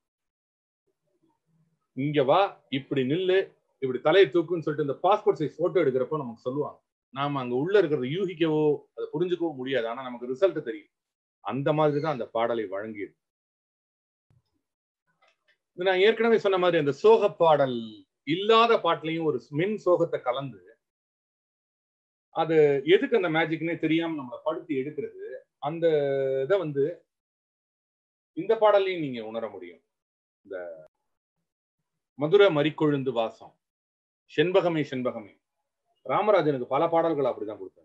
இங்க வா இப்படி நில்லு இப்படி தலையை தூக்குன்னு சொல்லிட்டு இந்த பாஸ்போர்ட் சைஸ் போட்டோ எடுக்கிறப்போ நமக்கு சொல்லுவாங்க நாம அங்க உள்ள இருக்கிறத யூகிக்கவோ அதை புரிஞ்சுக்கவோ முடியாது ஆனா நமக்கு ரிசல்ட் தெரியும் அந்த மாதிரி தான் அந்த பாடலை வழங்கியது நான் ஏற்கனவே சொன்ன மாதிரி அந்த சோக பாடல் இல்லாத பாட்டுலையும் ஒரு மின் சோகத்தை கலந்து அது எதுக்கு அந்த மேஜிக்னே தெரியாம நம்மளை படுத்தி எடுக்கிறது அந்த இதை வந்து இந்த பாடலையும் நீங்க உணர முடியும் இந்த மதுரை மறிக்கொழுந்து வாசம் செண்பகமே செண்பகமே ராமராஜனுக்கு பல பாடல்கள் அப்படிதான் கொடுத்தாரு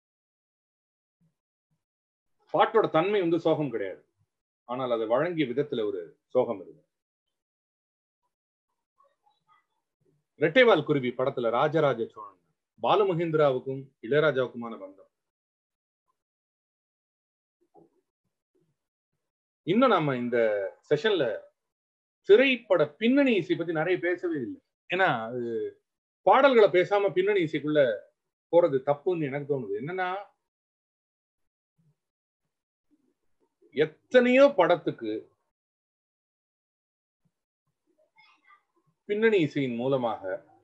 பாட்டோட தன்மை வந்து சோகம் கிடையாது ஆனால் அதை வழங்கிய விதத்துல ஒரு சோகம் இருக்கு ரெட்டைவால் குருவி படத்துல ராஜராஜ சோழன் பாலுமகேந்திராவுக்கும் இளையராஜாவுக்குமான பந்தம் இன்னும் நம்ம இந்த செஷன்ல திரைப்பட பின்னணி இசை பத்தி நிறைய பேசவே இல்லை ஏன்னா அது பாடல்களை பேசாம பின்னணி இசைக்குள்ள போறது தப்புன்னு எனக்கு தோணுது என்னன்னா எத்தனையோ படத்துக்கு பின்னணி இசையின் மூலமாக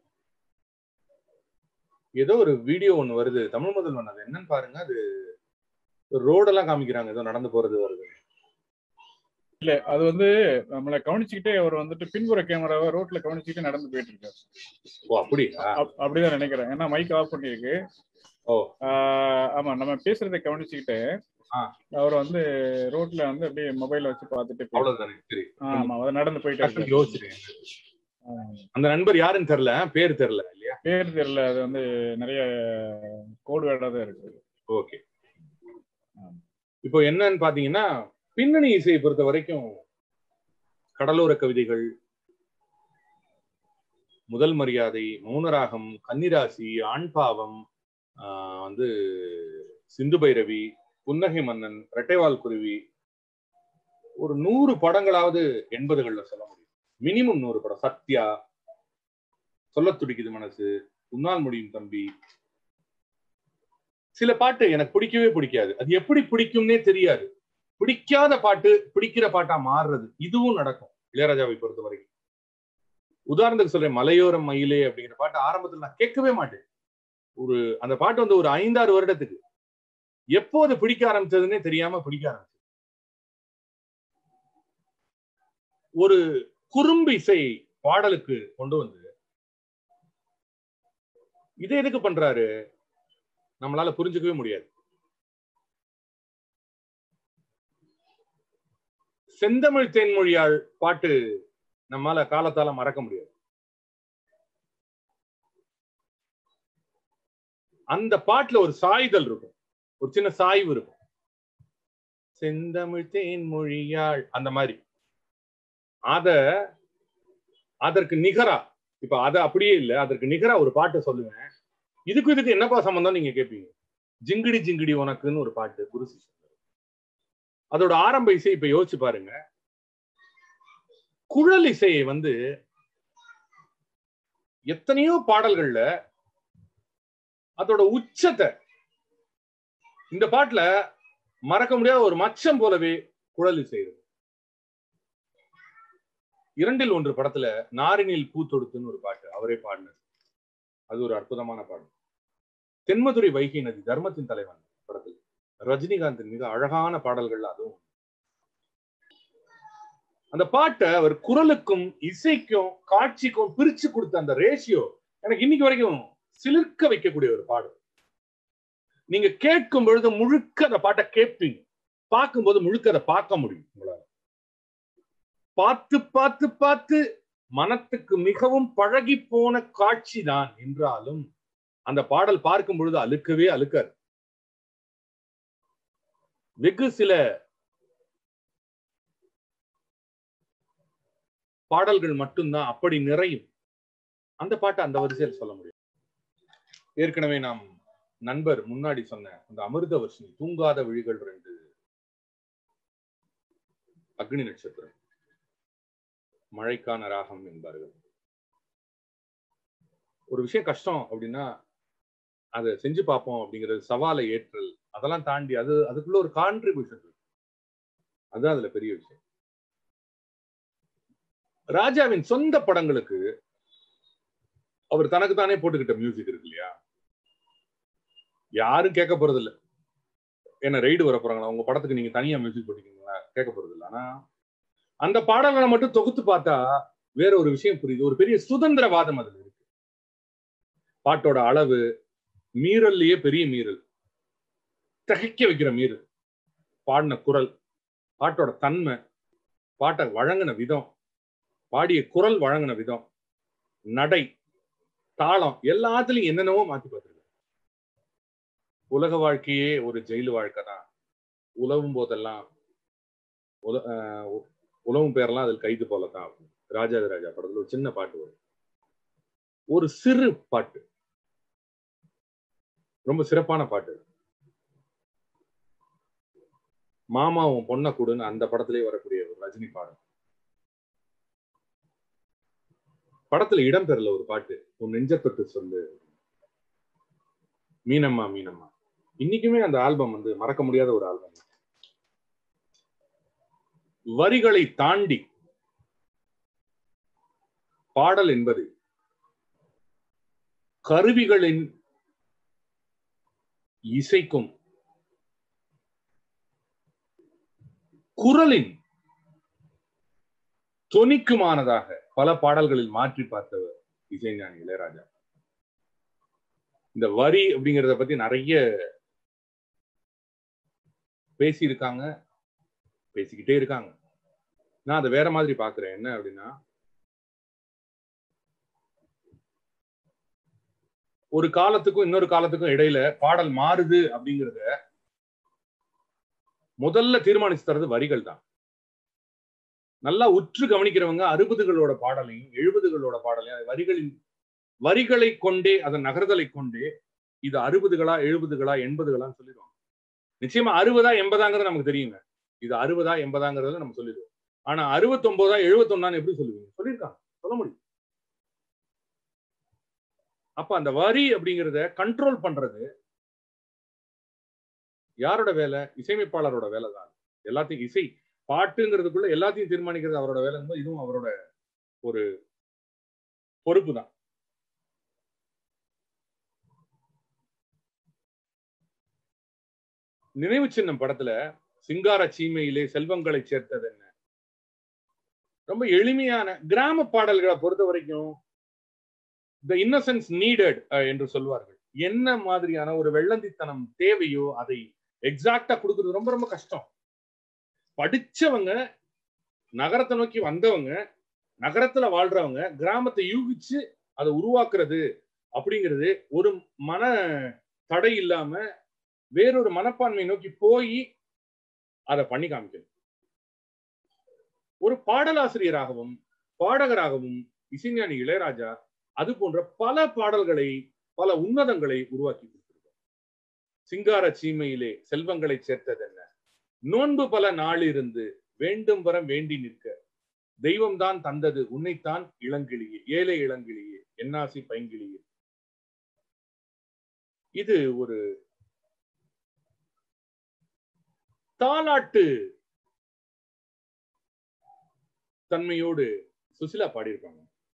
ஏதோ ஒரு வீடியோ ஒண்ணு வருது தமிழ் முதல்வன் அது என்னன்னு பாருங்க அது ரோடெல்லாம் காமிக்கிறாங்க ஏதோ நடந்து போறது வருது இல்ல அது வந்து நம்மளை கவனிச்சுக்கிட்டே அவர் வந்துட்டு பின்புற கேமராவை ரோட்ல கவனிச்சுக்கிட்டே நடந்து போயிட்டு இருக்காரு ஓ அப்படியா அப்- அப்படிதான் நினைக்கிறேன் ஏன்னா மைக் ஆஃப் பண்ணிருக்கு ஓ ஆஹ் ஆமா நம்ம பேசுறதை கவனிச்சுக்கிட்டு ஆ. அவர் வந்து ரோட்ல வந்து அப்படியே மொபைல வச்சு பார்த்துட்டு போயிட்டு- அவ்வளவுதானே சரி ஆமா அவர் நடந்து போயிட்டு டக்குனு இருக்காரு. யோசிச்சேன் ஆ. அந்த நண்பர் யாருன்னு தெரியல பேர் தெரியல இல்லையா பேர் தெரியல அது வந்து நிறைய கோடு வேர்டா தான் இருக்கு ஓகே இப்போ என்னன்னு பாத்தீங்கன்னா பின்னணி இசையை பொறுத்த வரைக்கும் கடலோர கவிதைகள் முதல் மரியாதை மௌனராகம் கன்னிராசி ஆண்பாவம் ஆஹ் வந்து சிந்து பைரவி புன்னகை மன்னன் ரெட்டைவால் குருவி ஒரு நூறு படங்களாவது எண்பதுகள்ல சொல்ல முடியும் மினிமம் நூறு படம் சத்யா சொல்ல துடிக்குது மனசு உன்னால் முடியும் தம்பி சில பாட்டு எனக்கு பிடிக்கவே பிடிக்காது அது எப்படி பிடிக்கும்னே தெரியாது பிடிக்காத பாட்டு பிடிக்கிற பாட்டா மாறுறது இதுவும் நடக்கும் இளையராஜாவை பொறுத்த வரைக்கும் உதாரணத்துக்கு சொல்றேன் மலையோரம் மயிலே அப்படிங்கிற பாட்டு ஆரம்பத்துல நான் கேட்கவே மாட்டேன் ஒரு அந்த பாட்டு வந்து ஒரு ஐந்தாறு வருடத்துக்கு எப்போது பிடிக்க ஆரம்பிச்சதுன்னே தெரியாம பிடிக்க ஆரம்பிச்சது ஒரு குறும்பு இசை பாடலுக்கு கொண்டு வந்து இதை எதுக்கு பண்றாரு நம்மளால புரிஞ்சுக்கவே முடியாது செந்தமிழ் தேன்மொழியாள் பாட்டு நம்மால காலத்தால மறக்க முடியாது அந்த பாட்டுல ஒரு சாய்தல் இருக்கும் ஒரு சின்ன சாய்வு இருக்கும் செந்தமிழ் தேன்மொழியாள் அந்த மாதிரி அத அதற்கு நிகரா இப்ப அத அப்படியே இல்ல அதற்கு நிகரா ஒரு பாட்டு சொல்லுவேன் இதுக்கு இதுக்கு என்னப்பா சம்பந்தம் நீங்க கேட்பீங்க ஜிங்கிடி ஜிங்கிடி உனக்குன்னு ஒரு பாட்டு குரு சிஷ்யன் அதோட ஆரம்ப இசை இப்ப யோசிச்சு பாருங்க குழல் இசையை வந்து எத்தனையோ பாடல்கள்ல அதோட உச்சத்தை இந்த பாட்டுல மறக்க முடியாத ஒரு மச்சம் போலவே குழல் இசை இருக்கு இரண்டில் ஒன்று படத்துல நாரினில் பூ தொடுத்துன்னு ஒரு பாட்டு அவரே பாடினது அது ஒரு அற்புதமான பாடல் தென்மதுரை வைகை நதி தர்மத்தின் தலைவன் படத்தில் ரஜினிகாந்தின் மிக அழகான பாடல்கள் அதுவும் அந்த பாட்டை அவர் குரலுக்கும் இசைக்கும் காட்சிக்கும் பிரிச்சு கொடுத்த அந்த ரேஷியோ எனக்கு இன்னைக்கு வரைக்கும் சிலிர்க்க வைக்கக்கூடிய ஒரு பாடல் நீங்க கேட்கும் பொழுது முழுக்க அந்த பாட்டை கேட்பீங்க பார்க்கும்போது முழுக்க அதை பார்க்க முடியும் உங்களால பார்த்து பார்த்து பார்த்து மனத்துக்கு மிகவும் பழகி போன காட்சி தான் என்றாலும் அந்த பாடல் பார்க்கும் பொழுது அழுக்கவே அழுக்காது வெகு சில பாடல்கள் மட்டும்தான் அப்படி நிறையும் அந்த பாட்டை அந்த வரிசையில் சொல்ல முடியும் ஏற்கனவே நாம் நண்பர் முன்னாடி சொன்ன அந்த அமிர்த வர்ஷினி தூங்காத விழிகள் ரெண்டு அக்னி நட்சத்திரம் மழைக்கான ராகம் என்பார்கள் ஒரு விஷயம் கஷ்டம் அப்படின்னா அதை செஞ்சு பார்ப்போம் அப்படிங்கிறது சவாலை ஏற்றல் அதெல்லாம் தாண்டி அது அதுக்குள்ள ஒரு கான்ட்ரிபியூஷன் இருக்கு அதுதான் அதுல பெரிய விஷயம் ராஜாவின் சொந்த படங்களுக்கு அவர் தனக்கு தானே போட்டுக்கிட்ட மியூசிக் இருக்கு இல்லையா யாரும் கேட்க போறது இல்ல என்ன ரைடு வர போறாங்களா உங்க படத்துக்கு நீங்க தனியா மியூசிக் போட்டுக்கீங்களா கேட்க போறது இல்ல ஆனா அந்த பாடல்களை மட்டும் தொகுத்து பார்த்தா வேற ஒரு விஷயம் புரியுது ஒரு பெரிய சுதந்திரவாதம் அதுல இருக்கு பாட்டோட அளவு மீறல்லையே பெரிய மீறல் தகைக்க வைக்கிற மீறல் பாடின குரல் பாட்டோட தன்மை பாட்டை வழங்கின விதம் பாடிய குரல் வழங்கின விதம் நடை தாளம் எல்லாத்துலயும் என்னென்னவோ மாத்தி பார்த்துருக்க உலக வாழ்க்கையே ஒரு ஜெயில் வாழ்க்கை தான் உலவும் போதெல்லாம் உல- ஆஹ் உ- உலவும் பேரெல்லாம் அதில் கைது போலதான் ராஜாதி ராஜா படத்துல ஒரு சின்ன பாட்டு வரும் ஒரு சிறு பாட்டு ரொம்ப சிறப்பான பாட்டு மாமா உன் பொண்ணை கூடுன்னு அந்த படத்திலே வரக்கூடிய ஒரு ரஜினி பாடல் படத்துல இடம்பெறல ஒரு பாட்டு உன் நெஞ்ச தொட்டு சொல்லு மீனம்மா மீனம்மா இன்னைக்குமே அந்த ஆல்பம் வந்து மறக்க முடியாத ஒரு ஆல்பம் வரிகளை தாண்டி பாடல் என்பது கருவிகளின் இசைக்கும் குரலின் தொனிக்குமானதாக பல பாடல்களில் மாற்றி பார்த்தவர் இசைஞானி இளையராஜா இந்த வரி அப்படிங்கிறத பத்தி நிறைய பேசியிருக்காங்க பேசிக்கிட்டே இருக்காங்க நான் அதை வேற மாதிரி பாக்குறேன் என்ன அப்படின்னா ஒரு காலத்துக்கும் இன்னொரு காலத்துக்கும் இடையில பாடல் மாறுது அப்படிங்கிறத முதல்ல தீர்மானிச்சு தரது வரிகள் தான் நல்லா உற்று கவனிக்கிறவங்க அறுபதுகளோட பாடலையும் எழுபதுகளோட பாடலையும் வரிகளின் வரிகளை கொண்டே அதன் நகர்தலை கொண்டே இது அறுபதுகளா எழுபதுகளா எண்பதுகளான்னு சொல்லிடுவாங்க நிச்சயமா அறுபதா எண்பதாங்கிறது நமக்கு தெரியுங்க இது அறுபதா எண்பதாங்கிறத நம்ம சொல்லிடுவோம் ஆனா அறுபத்தொன்பதா எழுபத்தொன்னான்னு எப்படி சொல்லுவீங்க சொல்லியிருக்காங்க சொல்ல முடியும் அப்ப அந்த வரி அப்படிங்கிறத கண்ட்ரோல் பண்றது யாரோட வேலை இசையமைப்பாளரோட வேலை தான் எல்லாத்தையும் இசை பாட்டுங்கிறதுக்குள்ள எல்லாத்தையும் தீர்மானிக்கிறது அவரோட வேலை இதுவும் அவரோட ஒரு பொறுப்பு தான் நினைவு சின்னம் படத்துல சிங்கார சீமையிலே செல்வங்களை சேர்த்தது என்ன ரொம்ப எளிமையான கிராம பாடல்களை பொறுத்த வரைக்கும் த இன்னசென்ஸ் நீடட் என்று சொல்வார்கள் என்ன மாதிரியான ஒரு வெள்ளந்தித்தனம் தேவையோ அதை எக்ஸாக்டா கொடுக்கறது ரொம்ப ரொம்ப கஷ்டம் படிச்சவங்க நகரத்தை நோக்கி வந்தவங்க நகரத்துல வாழ்றவங்க கிராமத்தை யூகிச்சு அதை உருவாக்குறது அப்படிங்கிறது ஒரு மன தடை இல்லாம வேறொரு மனப்பான்மை நோக்கி போய் அதை பண்ணி காமிக்கணும் ஒரு பாடலாசிரியராகவும் பாடகராகவும் இசைஞானி இளையராஜா அது போன்ற பல பாடல்களை பல உன்னதங்களை உருவாக்கி கொடுத்திருக்கார் சிங்கார சீமையிலே செல்வங்களை சேர்த்தது என்ன நோன்பு பல நாளிருந்து வேண்டும் வரம் வேண்டி நிற்க தெய்வம்தான் தந்தது உன்னைத்தான் இளங்கிளியே ஏழை இளங்கிளியே என்னாசி பைங்கிளியே இது ஒரு தாலாட்டு தன்மையோடு சுசிலா பாடியிருப்பாங்க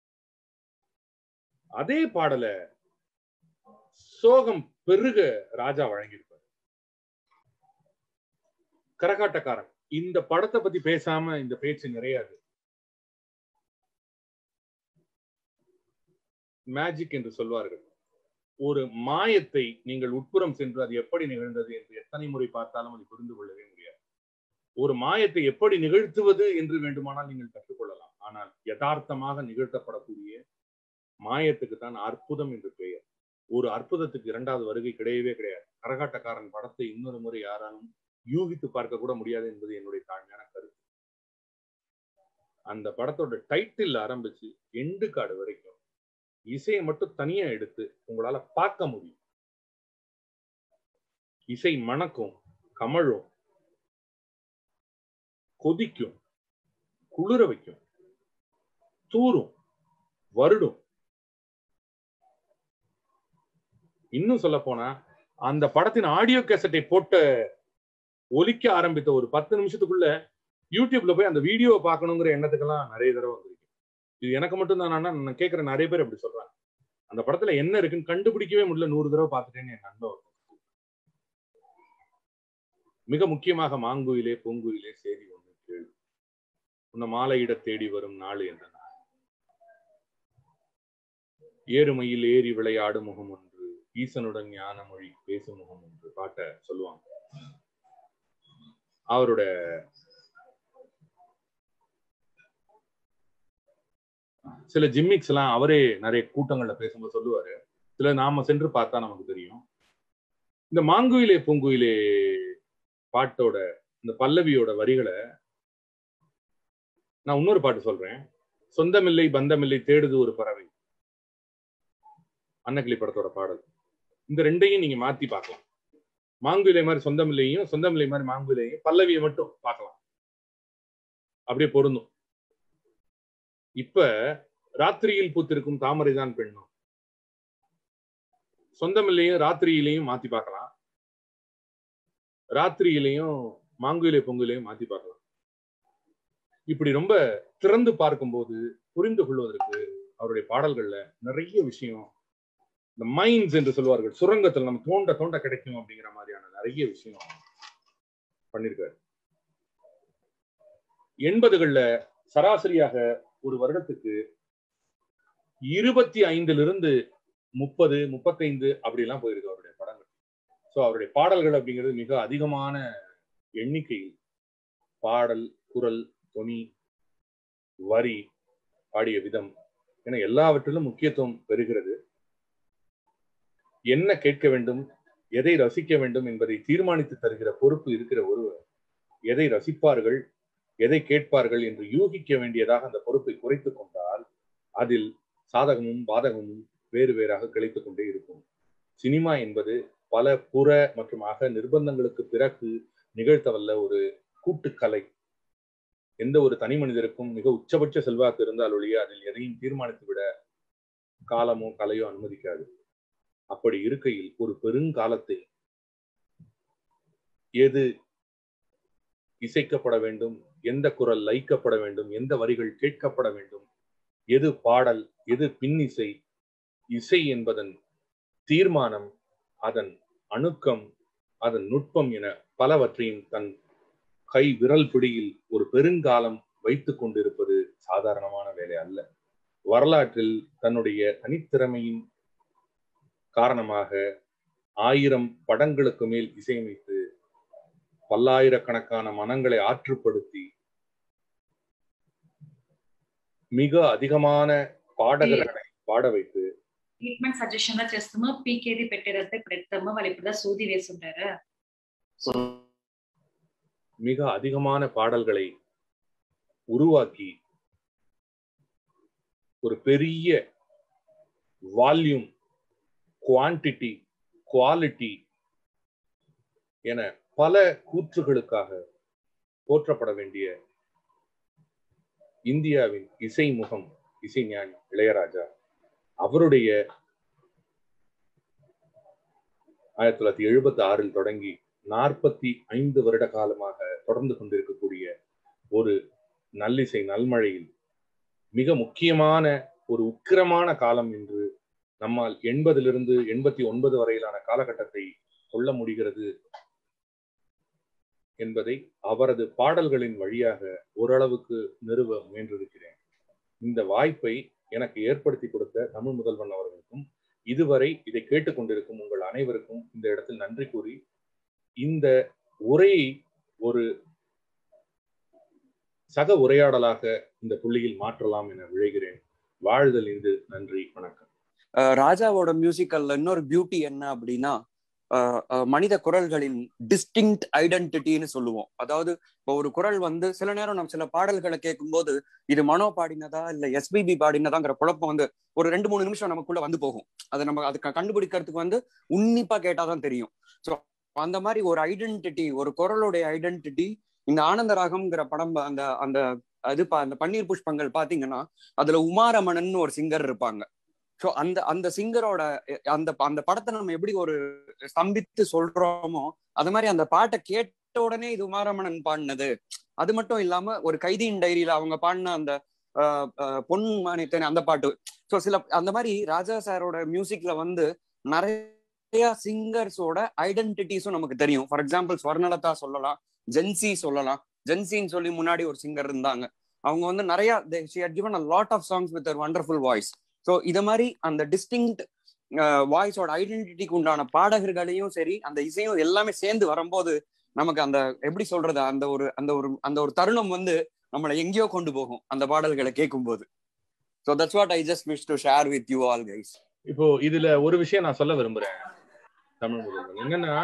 அதே பாடல சோகம் பெருக ராஜா வழங்கியிருப்பார் கரகாட்டக்காரன் இந்த படத்தை பத்தி பேசாம இந்த பேச்சு நிறையாது மேஜிக் என்று சொல்வார்கள் ஒரு மாயத்தை நீங்கள் உட்புறம் சென்று அது எப்படி நிகழ்ந்தது என்று எத்தனை முறை பார்த்தாலும் அதை புரிந்து கொள்ளவே முடியாது ஒரு மாயத்தை எப்படி நிகழ்த்துவது என்று வேண்டுமானால் நீங்கள் கற்றுக்கொள்ளலாம் ஆனால் யதார்த்தமாக நிகழ்த்தப்படக்கூடிய மாயத்துக்கு தான் அற்புதம் என்று பெயர் ஒரு அற்புதத்துக்கு இரண்டாவது வருகை கிடையவே கிடையாது கரகாட்டக்காரன் படத்தை இன்னொரு முறை யாராலும் யூகித்து பார்க்க கூட முடியாது என்பது என்னுடைய தாழ்மையான கருத்து அந்த படத்தோட டைட்டில் ஆரம்பிச்சு எண்டு காடு வரைக்கும் இசையை மட்டும் தனியா எடுத்து உங்களால பார்க்க முடியும் இசை மணக்கும் கமழும் கொதிக்கும் குளிர வைக்கும் தூரும் வருடும் இன்னும் சொல்ல போனா அந்த படத்தின் ஆடியோ கேசட்டை போட்ட ஒலிக்க ஆரம்பித்த ஒரு பத்து நிமிஷத்துக்குள்ள யூடியூப்ல போய் அந்த வீடியோவை பார்க்கணுங்கிற எண்ணத்துக்கெல்லாம் நிறைய தடவை வந்திருக்கு இது எனக்கு மட்டும் தான் நான் கேட்கிற நிறைய பேர் அப்படி சொல்றாங்க அந்த படத்துல என்ன இருக்குன்னு கண்டுபிடிக்கவே முடியல நூறு தடவை பார்த்துட்டேன்னு என் நண்பர் மிக முக்கியமாக மாங்குயிலே பூங்குயிலே செய்தி ஒன்று கேள்வி உன்னை மாலையிட தேடி வரும் நாள் என்ற நாள் ஏறுமையில் ஏறி விளையாடும் முகம் ஒன்று ஈசனுடன் ஞான மொழி பேசும் முகம் ஒன்று பாட்ட சொல்லுவாங்க அவரோட சில ஜிம்மிக்ஸ் எல்லாம் அவரே நிறைய கூட்டங்கள்ல பேசும்போது சொல்லுவாரு சில நாம சென்று பார்த்தா நமக்கு தெரியும் இந்த மாங்குயிலே பூங்குயிலே பாட்டோட இந்த பல்லவியோட வரிகளை நான் இன்னொரு பாட்டு சொல்றேன் சொந்தமில்லை பந்தமில்லை தேடுது ஒரு பறவை அன்னக்கிளி படத்தோட பாடல் இந்த ரெண்டையும் நீங்க மாத்தி பார்க்கலாம் மாங்குயிலை மாதிரி சொந்தமில்லையும் சொந்தமில்லை மாதிரி மாங்குயிலையும் பல்லவியை மட்டும் பார்க்கலாம் அப்படியே பொருந்தும் இப்ப ராத்திரியில் பூத்திருக்கும் தாமரை தான் பெண்ணும் சொந்தமில்லையும் ராத்திரியிலையும் மாத்தி பார்க்கலாம் ராத்திரியிலையும் மாங்குயிலை பொங்குலையும் மாத்தி பார்க்கலாம் இப்படி ரொம்ப திறந்து பார்க்கும்போது புரிந்து கொள்வதற்கு அவருடைய பாடல்கள்ல நிறைய விஷயம் இந்த மைன்ஸ் என்று சொல்வார்கள் சுரங்கத்தில் நம்ம தோண்ட தோண்ட கிடைக்கும் அப்படிங்கிற மாதிரியான நிறைய விஷயம் பண்ணிருக்காரு எண்பதுகள்ல சராசரியாக ஒரு வருடத்துக்கு இருபத்தி ஐந்துல இருந்து முப்பது முப்பத்தைந்து அப்படிலாம் போயிருக்கு அவருடைய படங்கள் ஸோ அவருடைய பாடல்கள் அப்படிங்கிறது மிக அதிகமான எண்ணிக்கையில் பாடல் குரல் தொனி வரி பாடிய விதம் என எல்லாவற்றிலும் முக்கியத்துவம் பெறுகிறது என்ன கேட்க வேண்டும் எதை ரசிக்க வேண்டும் என்பதை தீர்மானித்து தருகிற பொறுப்பு இருக்கிற ஒருவர் எதை ரசிப்பார்கள் எதை கேட்பார்கள் என்று யூகிக்க வேண்டியதாக அந்த பொறுப்பை குறைத்துக் கொண்டால் அதில் சாதகமும் பாதகமும் வேறு வேறாக கிடைத்துக் கொண்டே இருக்கும் சினிமா என்பது பல புற மற்றும் அக நிர்பந்தங்களுக்கு பிறகு நிகழ்த்தவல்ல ஒரு கூட்டுக்கலை எந்த ஒரு தனி மனிதருக்கும் மிக உச்சபட்ச செல்வாக்கு இருந்தால் ஒழிய அதில் எதையும் தீர்மானித்து விட காலமோ கலையோ அனுமதிக்காது அப்படி இருக்கையில் ஒரு பெருங்காலத்தை எது இசைக்கப்பட வேண்டும் எந்த குரல் லைக்கப்பட வேண்டும் எந்த வரிகள் கேட்கப்பட வேண்டும் எது பாடல் எது பின்னிசை இசை என்பதன் தீர்மானம் அதன் அணுக்கம் அதன் நுட்பம் என பலவற்றையும் தன் கை விரல் பிடியில் ஒரு பெருங்காலம் வைத்துக் கொண்டிருப்பது சாதாரணமான வேலை அல்ல வரலாற்றில் தன்னுடைய தனித்திறமையின் காரணமாக ஆயிரம் படங்களுக்கு மேல் இசையமைத்து பல்லாயிரக்கணக்கான மனங்களை ஆற்றுப்படுத்தி மிக அதிகமான பாடகர்களை பாட வைத்து ట్రీట్మెంట్ సజెషన్ గా చేస్తాము పీకేది పెట్టేదంతా ఇప్పుడు ఎత్తాము వాళ్ళు ఇప్పుడు సూది వేసుంటారు மிக அதிகமான பாடல்களை உருவாக்கி ஒரு பெரிய வால்யூம் குவான்டிட்டி குவாலிட்டி என பல கூற்றுகளுக்காக போற்றப்பட வேண்டிய இந்தியாவின் இசை முகம் இசைஞானி இளையராஜா அவருடைய ஆயிரத்தி தொள்ளாயிரத்தி எழுபத்தி ஆறில் தொடங்கி நாற்பத்தி ஐந்து வருட காலமாக தொடர்ந்து கொண்டிருக்கக்கூடிய ஒரு நல்லிசை நல்மழையில் மிக முக்கியமான ஒரு உக்கிரமான காலம் என்று நம்மால் எண்பதிலிருந்து எண்பத்தி ஒன்பது வரையிலான காலகட்டத்தை சொல்ல முடிகிறது என்பதை அவரது பாடல்களின் வழியாக ஓரளவுக்கு நிறுவ முயன்றிருக்கிறேன் இந்த வாய்ப்பை எனக்கு ஏற்படுத்தி கொடுத்த தமிழ் முதல்வன் அவர்களுக்கும் இதுவரை இதை கேட்டுக்கொண்டிருக்கும் உங்கள் அனைவருக்கும் இந்த இடத்தில் நன்றி கூறி இந்த உரையை ஒரு சக உரையாடலாக இந்த புள்ளியில் மாற்றலாம் என விழைகிறேன் வாழ்தல் இது நன்றி வணக்கம் ராஜாவோட மியூசிக்கல்ல இன்னொரு பியூட்டி என்ன அப்படின்னா மனித குரல்களின் டிஸ்டிங்க்ட் ஐடென்டிட்டின்னு சொல்லுவோம் அதாவது இப்போ ஒரு குரல் வந்து சில நேரம் நம்ம சில பாடல்களை கேட்கும்போது இது மனோ பாடினதா இல்ல எஸ்பிபி பாடினதாங்கிற குழப்பம் வந்து ஒரு ரெண்டு மூணு நிமிஷம் நமக்குள்ள வந்து போகும் அதை நம்ம அதுக்கு கண்டுபிடிக்கிறதுக்கு வந்து உன்னிப்பா கேட்டாதான் தெரியும் ஸோ அந்த மாதிரி ஒரு ஐடென்டிட்டி ஒரு குரலுடைய ஐடென்டிட்டி இந்த ஆனந்த ராகம்ங்கிற படம் அந்த அந்த அது அந்த பன்னீர் புஷ்பங்கள் பாத்தீங்கன்னா அதுல உமாரமணன் ஒரு சிங்கர் இருப்பாங்க ஸோ அந்த அந்த சிங்கரோட அந்த அந்த படத்தை நம்ம எப்படி ஒரு ஸ்தம்பித்து சொல்றோமோ அது மாதிரி அந்த பாட்டை கேட்ட உடனே இது உமாரமணன் பாடினது அது மட்டும் இல்லாம ஒரு கைதியின் டைரியில அவங்க பாடின அந்த பொன் மானித்தன் அந்த பாட்டு ஸோ சில அந்த மாதிரி ராஜா சாரோட மியூசிக்ல வந்து நிறைய சிங்கர்ஸோட ஐடென்டிட்டிஸும் நமக்கு தெரியும் ஃபார் எக்ஸாம்பிள் ஸ்வர்ணலதா சொல்லலாம் ஜென்சி சொல்லலாம் ஜென்சின்னு சொல்லி முன்னாடி ஒரு சிங்கர் இருந்தாங்க அவங்க வந்து நிறைய given a lot of songs with wonderful voice so இத மாதிரி அந்த டிஸ்டிங்க்ட் வாய்ஸோட ஐடென்டிட்டிக்கு உண்டான பாடகர்களையும் சரி அந்த இசையும் எல்லாமே சேர்ந்து வரும்போது நமக்கு அந்த எப்படி சொல்றது அந்த ஒரு அந்த ஒரு அந்த ஒரு தருணம் வந்து நம்மளை எங்கேயோ கொண்டு போகும் அந்த பாடல்களை கேட்கும் போது so that's what I just wish to share with you all guys இப்போ இதுல ஒரு விஷயம் நான் சொல்ல விரும்புறேன் தமிழ் முதல்வன் என்னன்னா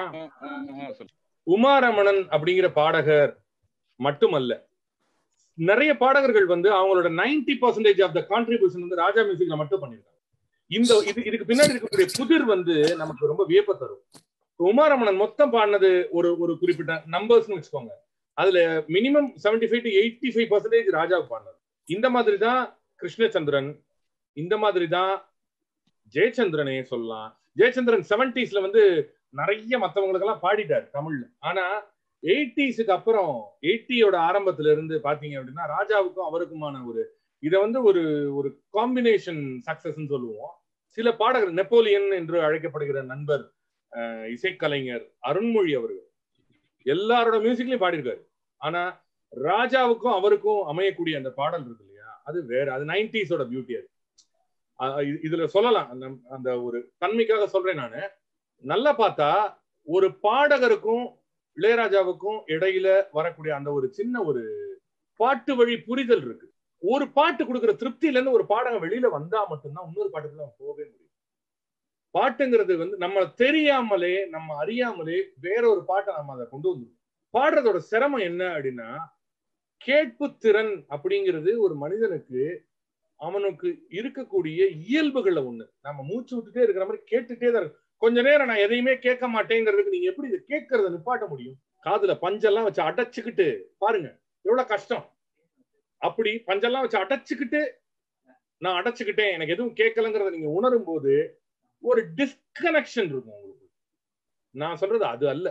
உமாரமணன் அப்படிங்கிற பாடகர் மட்டுமல்ல நிறைய பாடகர்கள் வந்து அவங்களோட ninety percentage of the contribution வந்து ராஜா மியூசிக்ல மட்டும் பண்ணிருக்காங்க இந்த இது இதுக்கு பின்னாடி இருக்கக்கூடிய புதிர் வந்து நமக்கு ரொம்ப வியப்ப தரும் உமாரமணன் மொத்தம் பாடினது ஒரு ஒரு குறிப்பிட்ட நம்பர்ஸ்னு வச்சுக்கோங்க அதுல minimum seventy five to eighty five percentage ராஜாவுக்கு பாடினது இந்த மாதிரி தான் கிருஷ்ணச்சந்திரன் இந்த மாதிரி தான் ஜெயச்சந்திரனே சொல்லலாம் ஜெயச்சந்திரன் செவன்டிஸ்ல வந்து நிறைய மத்தவங்களுக்கு எல்லாம் பாடிட்டார் தமிழ்ல ஆனா எயிட்டிஸுக்கு அப்புறம் எயிட்டியோட ஆரம்பத்துல இருந்து பாத்தீங்க அப்படின்னா ராஜாவுக்கும் அவருக்குமான ஒரு இதை வந்து ஒரு ஒரு காம்பினேஷன் சக்சஸ் சொல்லுவோம் சில பாடகர் நெப்போலியன் என்று அழைக்கப்படுகிற நண்பர் இசைக்கலைஞர் அருண்மொழி அவர்கள் எல்லாரோட மியூசிக்லயும் பாடியிருக்காரு ஆனா ராஜாவுக்கும் அவருக்கும் அமையக்கூடிய அந்த பாடல் இருக்கு இல்லையா அது வேற அது நைன்டிஸோட பியூட்டி அது அஹ் இது- இதுல சொல்லலாம் அந்த அந்த ஒரு தன்மைக்காக சொல்றேன் நானு நல்லா பார்த்தா ஒரு பாடகருக்கும் இளையராஜாவுக்கும் இடையில வரக்கூடிய அந்த ஒரு சின்ன ஒரு பாட்டு வழி புரிதல் இருக்கு ஒரு பாட்டு கொடுக்குற திருப்தியில இருந்து ஒரு பாடகம் வெளியில வந்தா மட்டும்தான் இன்னொரு பாட்டுக்குள்ள அவன் போகவே முடியும் பாட்டுங்கிறது வந்து நம்ம தெரியாமலே நம்ம அறியாமலே வேற ஒரு பாட்டை நம்ம அதை கொண்டு வந்துருவோம் பாடுறதோட சிரமம் என்ன அப்படின்னா கேட்பு திறன் அப்படிங்கிறது ஒரு மனிதனுக்கு அவனுக்கு இருக்கக்கூடிய இயல்புகள்ல ஒண்ணு நம்ம மூச்சு விட்டுட்டே இருக்கிற மாதிரி கேட்டுட்டே தான் இருக்கு கொஞ்ச நேரம் நான் எதையுமே கேட்க மாட்டேங்கிறதுக்கு நீங்க எப்படி இதை கேட்கறத நிப்பாட்ட முடியும் காதுல பஞ்செல்லாம் வச்சு அடைச்சுக்கிட்டு பாருங்க எவ்வளவு கஷ்டம் அப்படி பஞ்செல்லாம் வச்சு அடைச்சுக்கிட்டு நான் அடைச்சுக்கிட்டேன் எனக்கு எதுவும் கேட்கலங்கிறத நீங்க உணரும் போது ஒரு டிஸ்கனெக்ஷன் இருக்கும் உங்களுக்கு நான் சொல்றது அது அல்ல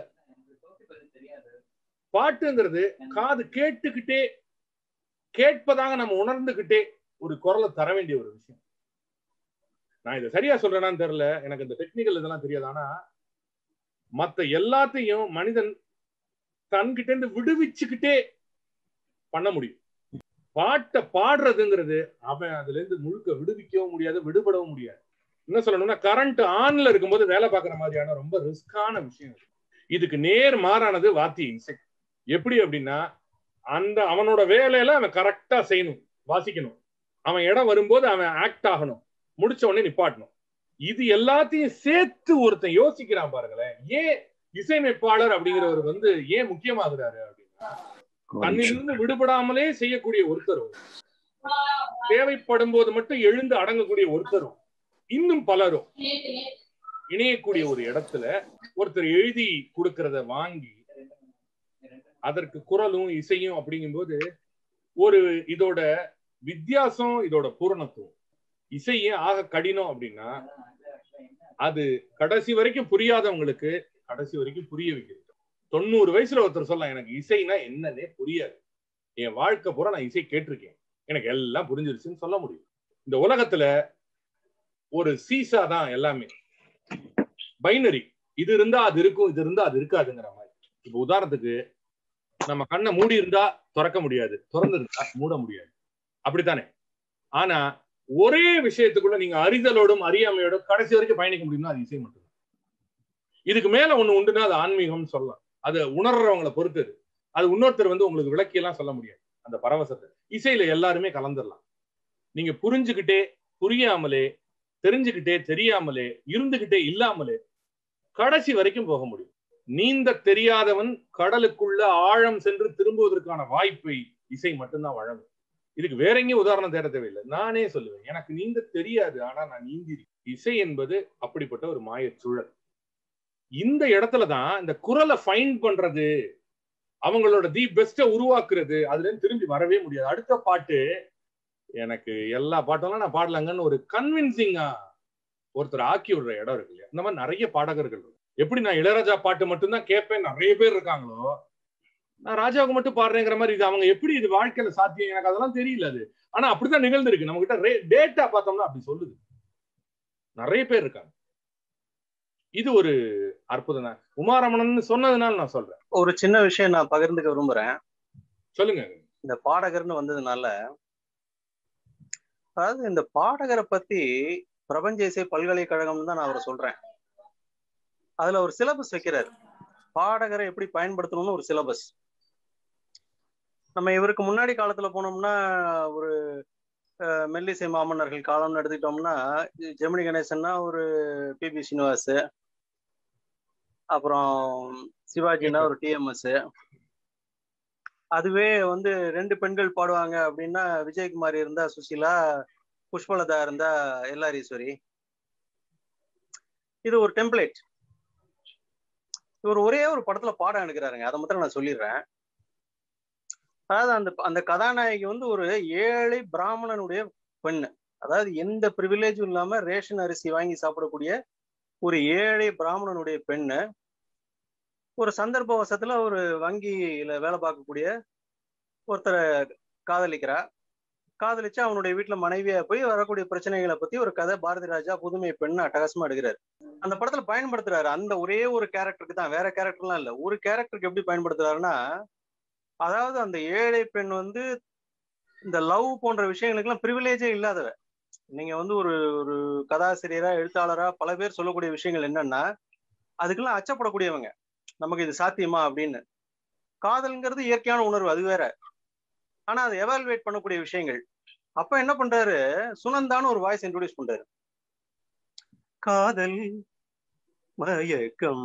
பாட்டுங்கிறது காது கேட்டுக்கிட்டே கேட்பதாக நம்ம உணர்ந்துகிட்டே ஒரு குரலை தர வேண்டிய ஒரு விஷயம் நான் இதை சரியா சொல்றேனான்னு தெரியல எனக்கு இந்த டெக்னிக்கல் இதெல்லாம் தெரியாது ஆனா மத்த எல்லாத்தையும் மனிதன் தன்கிட்ட இருந்து விடுவிச்சுக்கிட்டே பண்ண முடியும் பாட்டை பாடுறதுங்கிறது அவன் அதுல இருந்து முழுக்க விடுவிக்கவும் முடியாது விடுபடவும் முடியாது என்ன சொல்லணும்னா கரண்ட் ஆன்ல இருக்கும்போது வேலை பார்க்குற மாதிரியான ரொம்ப ரிஸ்கான விஷயம் இது. இதுக்கு நேர் மாறானது வாத்திய இசை எப்படி அப்படின்னா அந்த அவனோட வேலையில அவன் கரெக்டா செய்யணும் வாசிக்கணும் அவன் இடம் வரும்போது அவன் ஆக்ட் ஆகணும் முடிச்ச உடனே நிப்பாட்டணும் இது எல்லாத்தையும் சேர்த்து ஒருத்தன் யோசிக்கிறான் பாருங்களேன் ஏன் இசையமைப்பாளர் அப்படிங்கிறவர் வந்து ஏன் முக்கியமாகிறாரு அப்படின்னா தன்னிலிருந்து விடுபடாமலே செய்யக்கூடிய ஒருத்தரும் தேவைப்படும் போது மட்டும் எழுந்து அடங்கக்கூடிய ஒருத்தரும் இன்னும் பலரும் இணையக்கூடிய ஒரு இடத்துல ஒருத்தர் எழுதி கொடுக்கறத வாங்கி அதற்கு குரலும் இசையும் அப்படிங்கும்போது ஒரு இதோட வித்தியாசம் இதோட பூரணத்துவம் இசையே ஆக கடினம் அப்படின்னா அது கடைசி வரைக்கும் புரியாதவங்களுக்கு கடைசி வரைக்கும் புரிய வைக்கிறது தொண்ணூறு வயசுல ஒருத்தர் சொல்லலாம் எனக்கு இசைனா என்னன்னே புரியாது என் வாழ்க்கை பூரா நான் இசை கேட்டிருக்கேன் எனக்கு எல்லாம் புரிஞ்சிருச்சுன்னு சொல்ல முடியும் இந்த உலகத்துல ஒரு சீசா தான் எல்லாமே பைனரி இது இருந்தா அது இருக்கும் இது இருந்தா அது இருக்காதுங்கிற மாதிரி இப்ப உதாரணத்துக்கு நம்ம கண்ணை மூடி இருந்தா திறக்க முடியாது திறந்து இருந்தா மூட முடியாது அப்படித்தானே ஆனா ஒரே விஷயத்துக்குள்ள நீங்க அறிதலோடும் அறியாமையோடும் கடைசி வரைக்கும் பயணிக்க முடியும்னா அது இசை மட்டும்தான் இதுக்கு மேல ஒண்ணு உண்டுன்னா அது ஆன்மீகம்னு சொல்லலாம் அது உணர்றவங்களை பொறுத்தது அது இன்னொருத்தர் வந்து உங்களுக்கு விளக்கி எல்லாம் சொல்ல முடியாது அந்த பரவசத்தை இசையில எல்லாருமே கலந்துடலாம் நீங்க புரிஞ்சுக்கிட்டே புரியாமலே தெரிஞ்சுக்கிட்டே தெரியாமலே இருந்துகிட்டே இல்லாமலே கடைசி வரைக்கும் போக முடியும் நீந்த தெரியாதவன் கடலுக்குள்ள ஆழம் சென்று திரும்புவதற்கான வாய்ப்பை இசை மட்டும்தான் வழங்கும் இதுக்கு வேற எங்கேயும் உதாரணம் தேட தேவையில்லை நானே சொல்லுவேன் எனக்கு நீந்த தெரியாது ஆனா நான் நீந்தி இசை என்பது அப்படிப்பட்ட ஒரு மாயச் சூழல் இந்த இடத்துலதான் இந்த குரலை ஃபைன் பண்றது அவங்களோட தி பெஸ்ட உருவாக்குறது அதுல இருந்து திரும்பி வரவே முடியாது அடுத்த பாட்டு எனக்கு எல்லா பாட்டெல்லாம் நான் பாடலாங்கன்னு ஒரு கன்வின்சிங்கா ஒருத்தர் ஆக்கி விடுற இடம் இருக்கு இல்லையா இந்த மாதிரி நிறைய பாடகர்கள் இருக்கு எப்படி நான் இளையராஜா பாட்டு மட்டும்தான் கேட்பேன் நிறைய பேர் இருக்காங்களோ நான் ராஜாவுக்கு மட்டும் பாடுறேங்கிற மாதிரி இது அவங்க எப்படி இது வாழ்க்கையில சாத்தியம் எனக்கு அதெல்லாம் தெரியல அது ஆனா அப்படிதான் நிகழ்ந்திருக்கு நம்ம கிட்ட டேட்டா பார்த்தோம்னா அப்படி சொல்லுது நிறைய பேர் இருக்காங்க இது ஒரு அற்புதம் தான் உமாரமணன் சொன்னதுனால நான் சொல்றேன் ஒரு சின்ன விஷயம் நான் பகிர்ந்துக்க விரும்புறேன் சொல்லுங்க இந்த பாடகர்னு வந்ததுனால அதாவது இந்த பாடகரை பத்தி பிரபஞ்ச இசை பல்கலைக்கழகம் தான் நான் அவரை சொல்றேன் அதுல ஒரு சிலபஸ் வைக்கிறார் பாடகரை எப்படி பயன்படுத்தணும்னு ஒரு சிலபஸ் நம்ம இவருக்கு முன்னாடி காலத்துல போனோம்னா ஒரு அஹ், மெல்லிசை மாமன்னர்கள் காலம்னு எடுத்துக்கிட்டோம்னா ஜெமினி கணேசன்னா ஒரு பிபி சீனிவாஸ் அப்புறம் சிவாஜினா ஒரு டிஎம்எஸ் அதுவே வந்து ரெண்டு பெண்கள் பாடுவாங்க அப்படின்னா விஜயகுமாரி இருந்தா சுசிலா புஷ்பலதா இருந்தா எல்லாரீஸ்வரி இது ஒரு டெம்ப்ளேட் இவர் ஒரே ஒரு படத்துல பாடம் எடுக்கிறாருங்க அதை மட்டும் நான் சொல்லிடுறேன் அதாவது அந்த அந்த கதாநாயகி வந்து ஒரு ஏழை பிராமணனுடைய பெண்ணு அதாவது எந்த ப்ரிவிலேஜும் இல்லாம ரேஷன் அரிசி வாங்கி சாப்பிடக்கூடிய ஒரு ஏழை பிராமணனுடைய பெண்ணு ஒரு சந்தர்ப்பவசத்துல ஒரு வங்கியில வேலை பார்க்கக்கூடிய ஒருத்தரை காதலிக்கிறா காதலிச்சு அவனுடைய வீட்டுல மனைவியா போய் வரக்கூடிய பிரச்சனைகளை பத்தி ஒரு கதை பாரதி ராஜா புதுமை பெண் அட்டகாசமா எடுக்கிறாரு அந்த படத்துல பயன்படுத்துறாரு அந்த ஒரே ஒரு கேரக்டருக்கு தான் வேற கேரக்டர்லாம் இல்ல ஒரு கேரக்டருக்கு எப்படி பயன்படுத்துறாருன்னா அதாவது அந்த ஏழை பெண் வந்து இந்த லவ் போன்ற விஷயங்களுக்கெல்லாம் ப்ரிவிலேஜே இல்லாதவ நீங்க வந்து ஒரு ஒரு கதாசிரியரா எழுத்தாளரா பல பேர் சொல்லக்கூடிய விஷயங்கள் என்னன்னா அதுக்கெல்லாம் அச்சப்படக்கூடியவங்க நமக்கு இது சாத்தியமா அப்படின்னு காதல்ங்கிறது இயற்கையான உணர்வு அது வேற ஆனா அதை எவால்வேட் பண்ணக்கூடிய விஷயங்கள் அப்ப என்ன பண்றாரு சுனந்தான்னு ஒரு வாய்ஸ் இன்ட்ரோடியூஸ் பண்றாரு காதல் மயக்கம்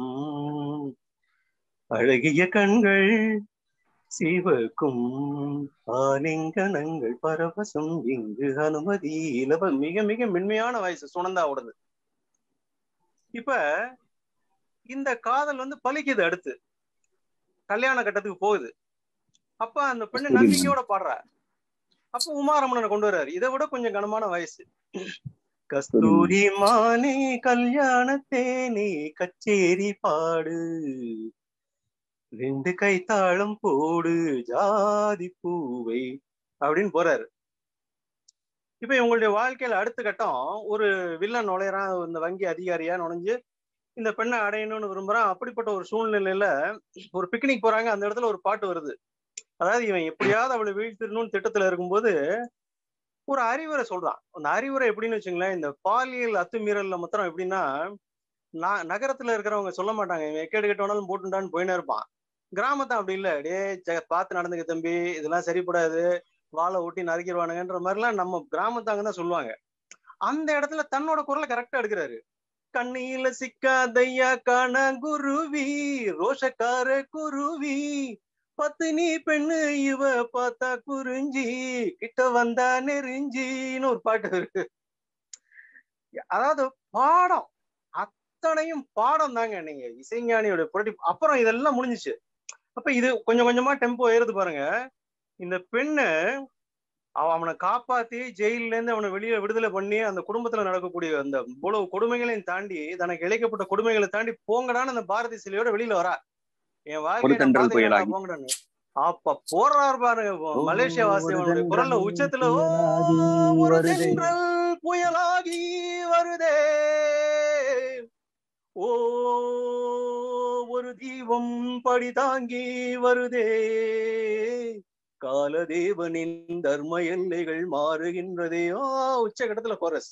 அழகிய கண்கள் சிவக்கும் ஆலிங்கனங்கள் பரவசம் இங்கு அனுமதி இலவ மிக மிக மென்மையான வயசு சுனந்தாவோடது இப்ப இந்த காதல் வந்து பலிக்குது அடுத்து கல்யாண கட்டத்துக்கு போகுது அப்ப அந்த பெண்ணு புரியுது. நம்பிக்கையோட பாடுறா அப்ப உமாரமணனை கொண்டு வர்றாரு இதை விட கொஞ்சம் கனமான வயசு கஸ்தூரி மானே கல்யாணத்தேனே கச்சேரி பாடு ரெண்டு கை தாளம் போடு ஜாதி பூவை அப்படின்னு போறாரு இப்ப இவங்களுடைய வாழ்க்கையில அடுத்த கட்டம் ஒரு வில்லன் நுழையறான் இந்த வங்கி அதிகாரியா நுழைஞ்சு இந்த பெண்ணை அடையணும்னு விரும்புறான் அப்படிப்பட்ட ஒரு சூழ்நிலையில ஒரு பிக்னிக் போறாங்க அந்த இடத்துல ஒரு பாட்டு வருது அதாவது இவன் எப்படியாவது அவளை வீழ்த்திடணும்னு திட்டத்துல இருக்கும்போது ஒரு அறிவுரை சொல்றான் அந்த அறிவுரை எப்படின்னு வச்சுங்களேன் இந்த பாலியல் அத்துமீறல்ல மாத்திரம் எப்படின்னா ந- நகரத்துல இருக்கிறவங்க சொல்ல மாட்டாங்க இவன் எக்கேடு கெட்டு வேணாலும் போட்டுண்டான்னு போயினே இருப்பான் கிராமத்தான் அப்படி இல்ல டே பார்த்து நடந்துக்க தம்பி இதெல்லாம் சரிப்படாது வாழை ஒட்டி நறுக்கிடுவானுங்கன்ற மாதிரிலாம் நம்ம கிராமத்தாங்க தான் சொல்லுவாங்க அந்த இடத்துல தன்னோட குரலை கரெக்டா எடுக்கிறாரு கண்ணியில சிக்காதையா காண குருவி ரோஷக்கார குருவி பத்தினி பெண்ணு இவ பார்த்தா குறிஞ்சி கிட்ட வந்தா நெருஞ்சின்னு ஒரு பாட்டு இருக்கு அதாவது பாடம் அத்தனையும் பாடம் தாங்க நீங்க இசைஞானியோட புரட்டி அப்புறம் இதெல்லாம் முடிஞ்சுச்சு அப்ப இது கொஞ்சம் கொஞ்சமா டெம்போ ஏறுது பாருங்க இந்த பெண்ணு அவ அவனை காப்பாத்தி ஜெயில இருந்து அவனை வெளியே விடுதலை பண்ணி அந்த குடும்பத்துல நடக்கக்கூடிய அந்த இவ்வளவு கொடுமைகளையும் தாண்டி தனக்கு இழைக்கப்பட்ட கொடுமைகளை தாண்டி போங்கடான்னு அந்த பாரதி சிலையோட வெளியில வரா என் வாழ்க்கை நான் தென்றல் பாத்துக்கிறேன்டா, புயலாகி. போங்கடான்னு அப்ப போடுறாரு பாருங்க இப்போ மலேசியா வாசியவனுடைய குரல்ல உச்சத்துல ஓ ஒரு தென்றல் புயலாகி வருதே ஓ ஒரு தீபம் படி தாங்கி வருதே காலதேவனின் தர்ம எல்லைகள் மாறுகின்றதே ஓ உச்சகட்டத்துல கோரஸ்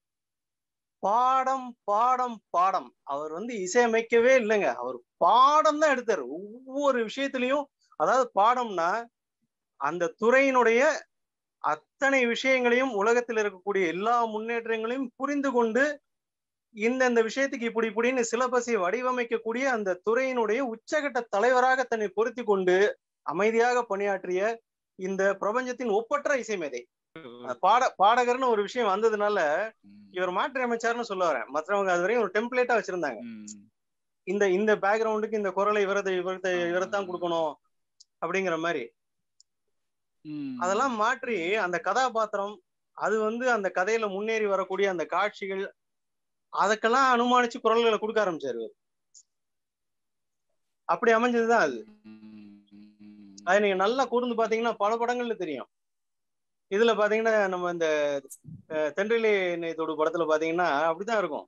பாடம் பாடம் பாடம் அவர் வந்து இசையமைக்கவே இல்லைங்க அவர் பாடம் தான் எடுத்தாரு ஒவ்வொரு விஷயத்திலையும் அதாவது பாடம்னா அந்த துறையினுடைய அத்தனை விஷயங்களையும் உலகத்தில் இருக்கக்கூடிய எல்லா முன்னேற்றங்களையும் புரிந்து கொண்டு இந்தந்த விஷயத்துக்கு இப்படி இப்படின்னு சிலபஸை வடிவமைக்கக்கூடிய அந்த துறையினுடைய உச்சகட்ட தலைவராக தன்னை பொருத்தி கொண்டு அமைதியாக பணியாற்றிய இந்த பிரபஞ்சத்தின் ஒப்பற்ற இசைமேதை பாட பாடகர்னு ஒரு விஷயம் வந்ததுனால இவர் மாற்றி அமைச்சார்னு சொல்ல வரேன் மற்றவங்க அது வரையும் ஒரு டெம்ப்ளேட்டா வச்சிருந்தாங்க இந்த இந்த பேக்ரவுண்டுக்கு இந்த குரலை இவரது இவரத்தை இவரைத்தான் கொடுக்கணும் அப்படிங்கிற மாதிரி அதெல்லாம் மாற்றி அந்த கதாபாத்திரம் அது வந்து அந்த கதையில முன்னேறி வரக்கூடிய அந்த காட்சிகள் அதுக்கெல்லாம் அனுமானிச்சு குரல்களை கொடுக்க ஆரம்பிச்சாரு இவர். அப்படி அமைஞ்சதுதான் அது அது நீங்க நல்லா கூர்ந்து பாத்தீங்கன்னா பல படங்கள்ல தெரியும் இதுல பாத்தீங்கன்னா நம்ம இந்த அஹ், தென்றலே நேத்தோடு படத்துல பாத்தீங்கன்னா அப்படிதான் இருக்கும்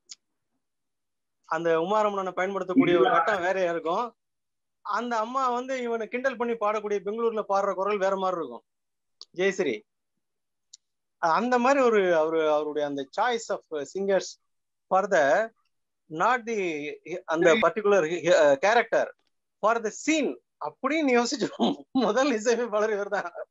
அந்த உமாரமணனை பயன்படுத்தக்கூடிய ஒரு கட்டம் வேறையா இருக்கும் அந்த அம்மா வந்து இவனை கிண்டல் பண்ணி பாடக்கூடிய பெங்களூர்ல பாடுற குரல் வேற மாதிரி இருக்கும் ஜெயஸ்ரீ அந்த மாதிரி ஒரு அவரு அவருடைய அந்த choice of singers for the not the அந்த particular character for the scene அப்படின்னு யோசிச்சு முதல் இசையமைப்பாளர் இவர் தான்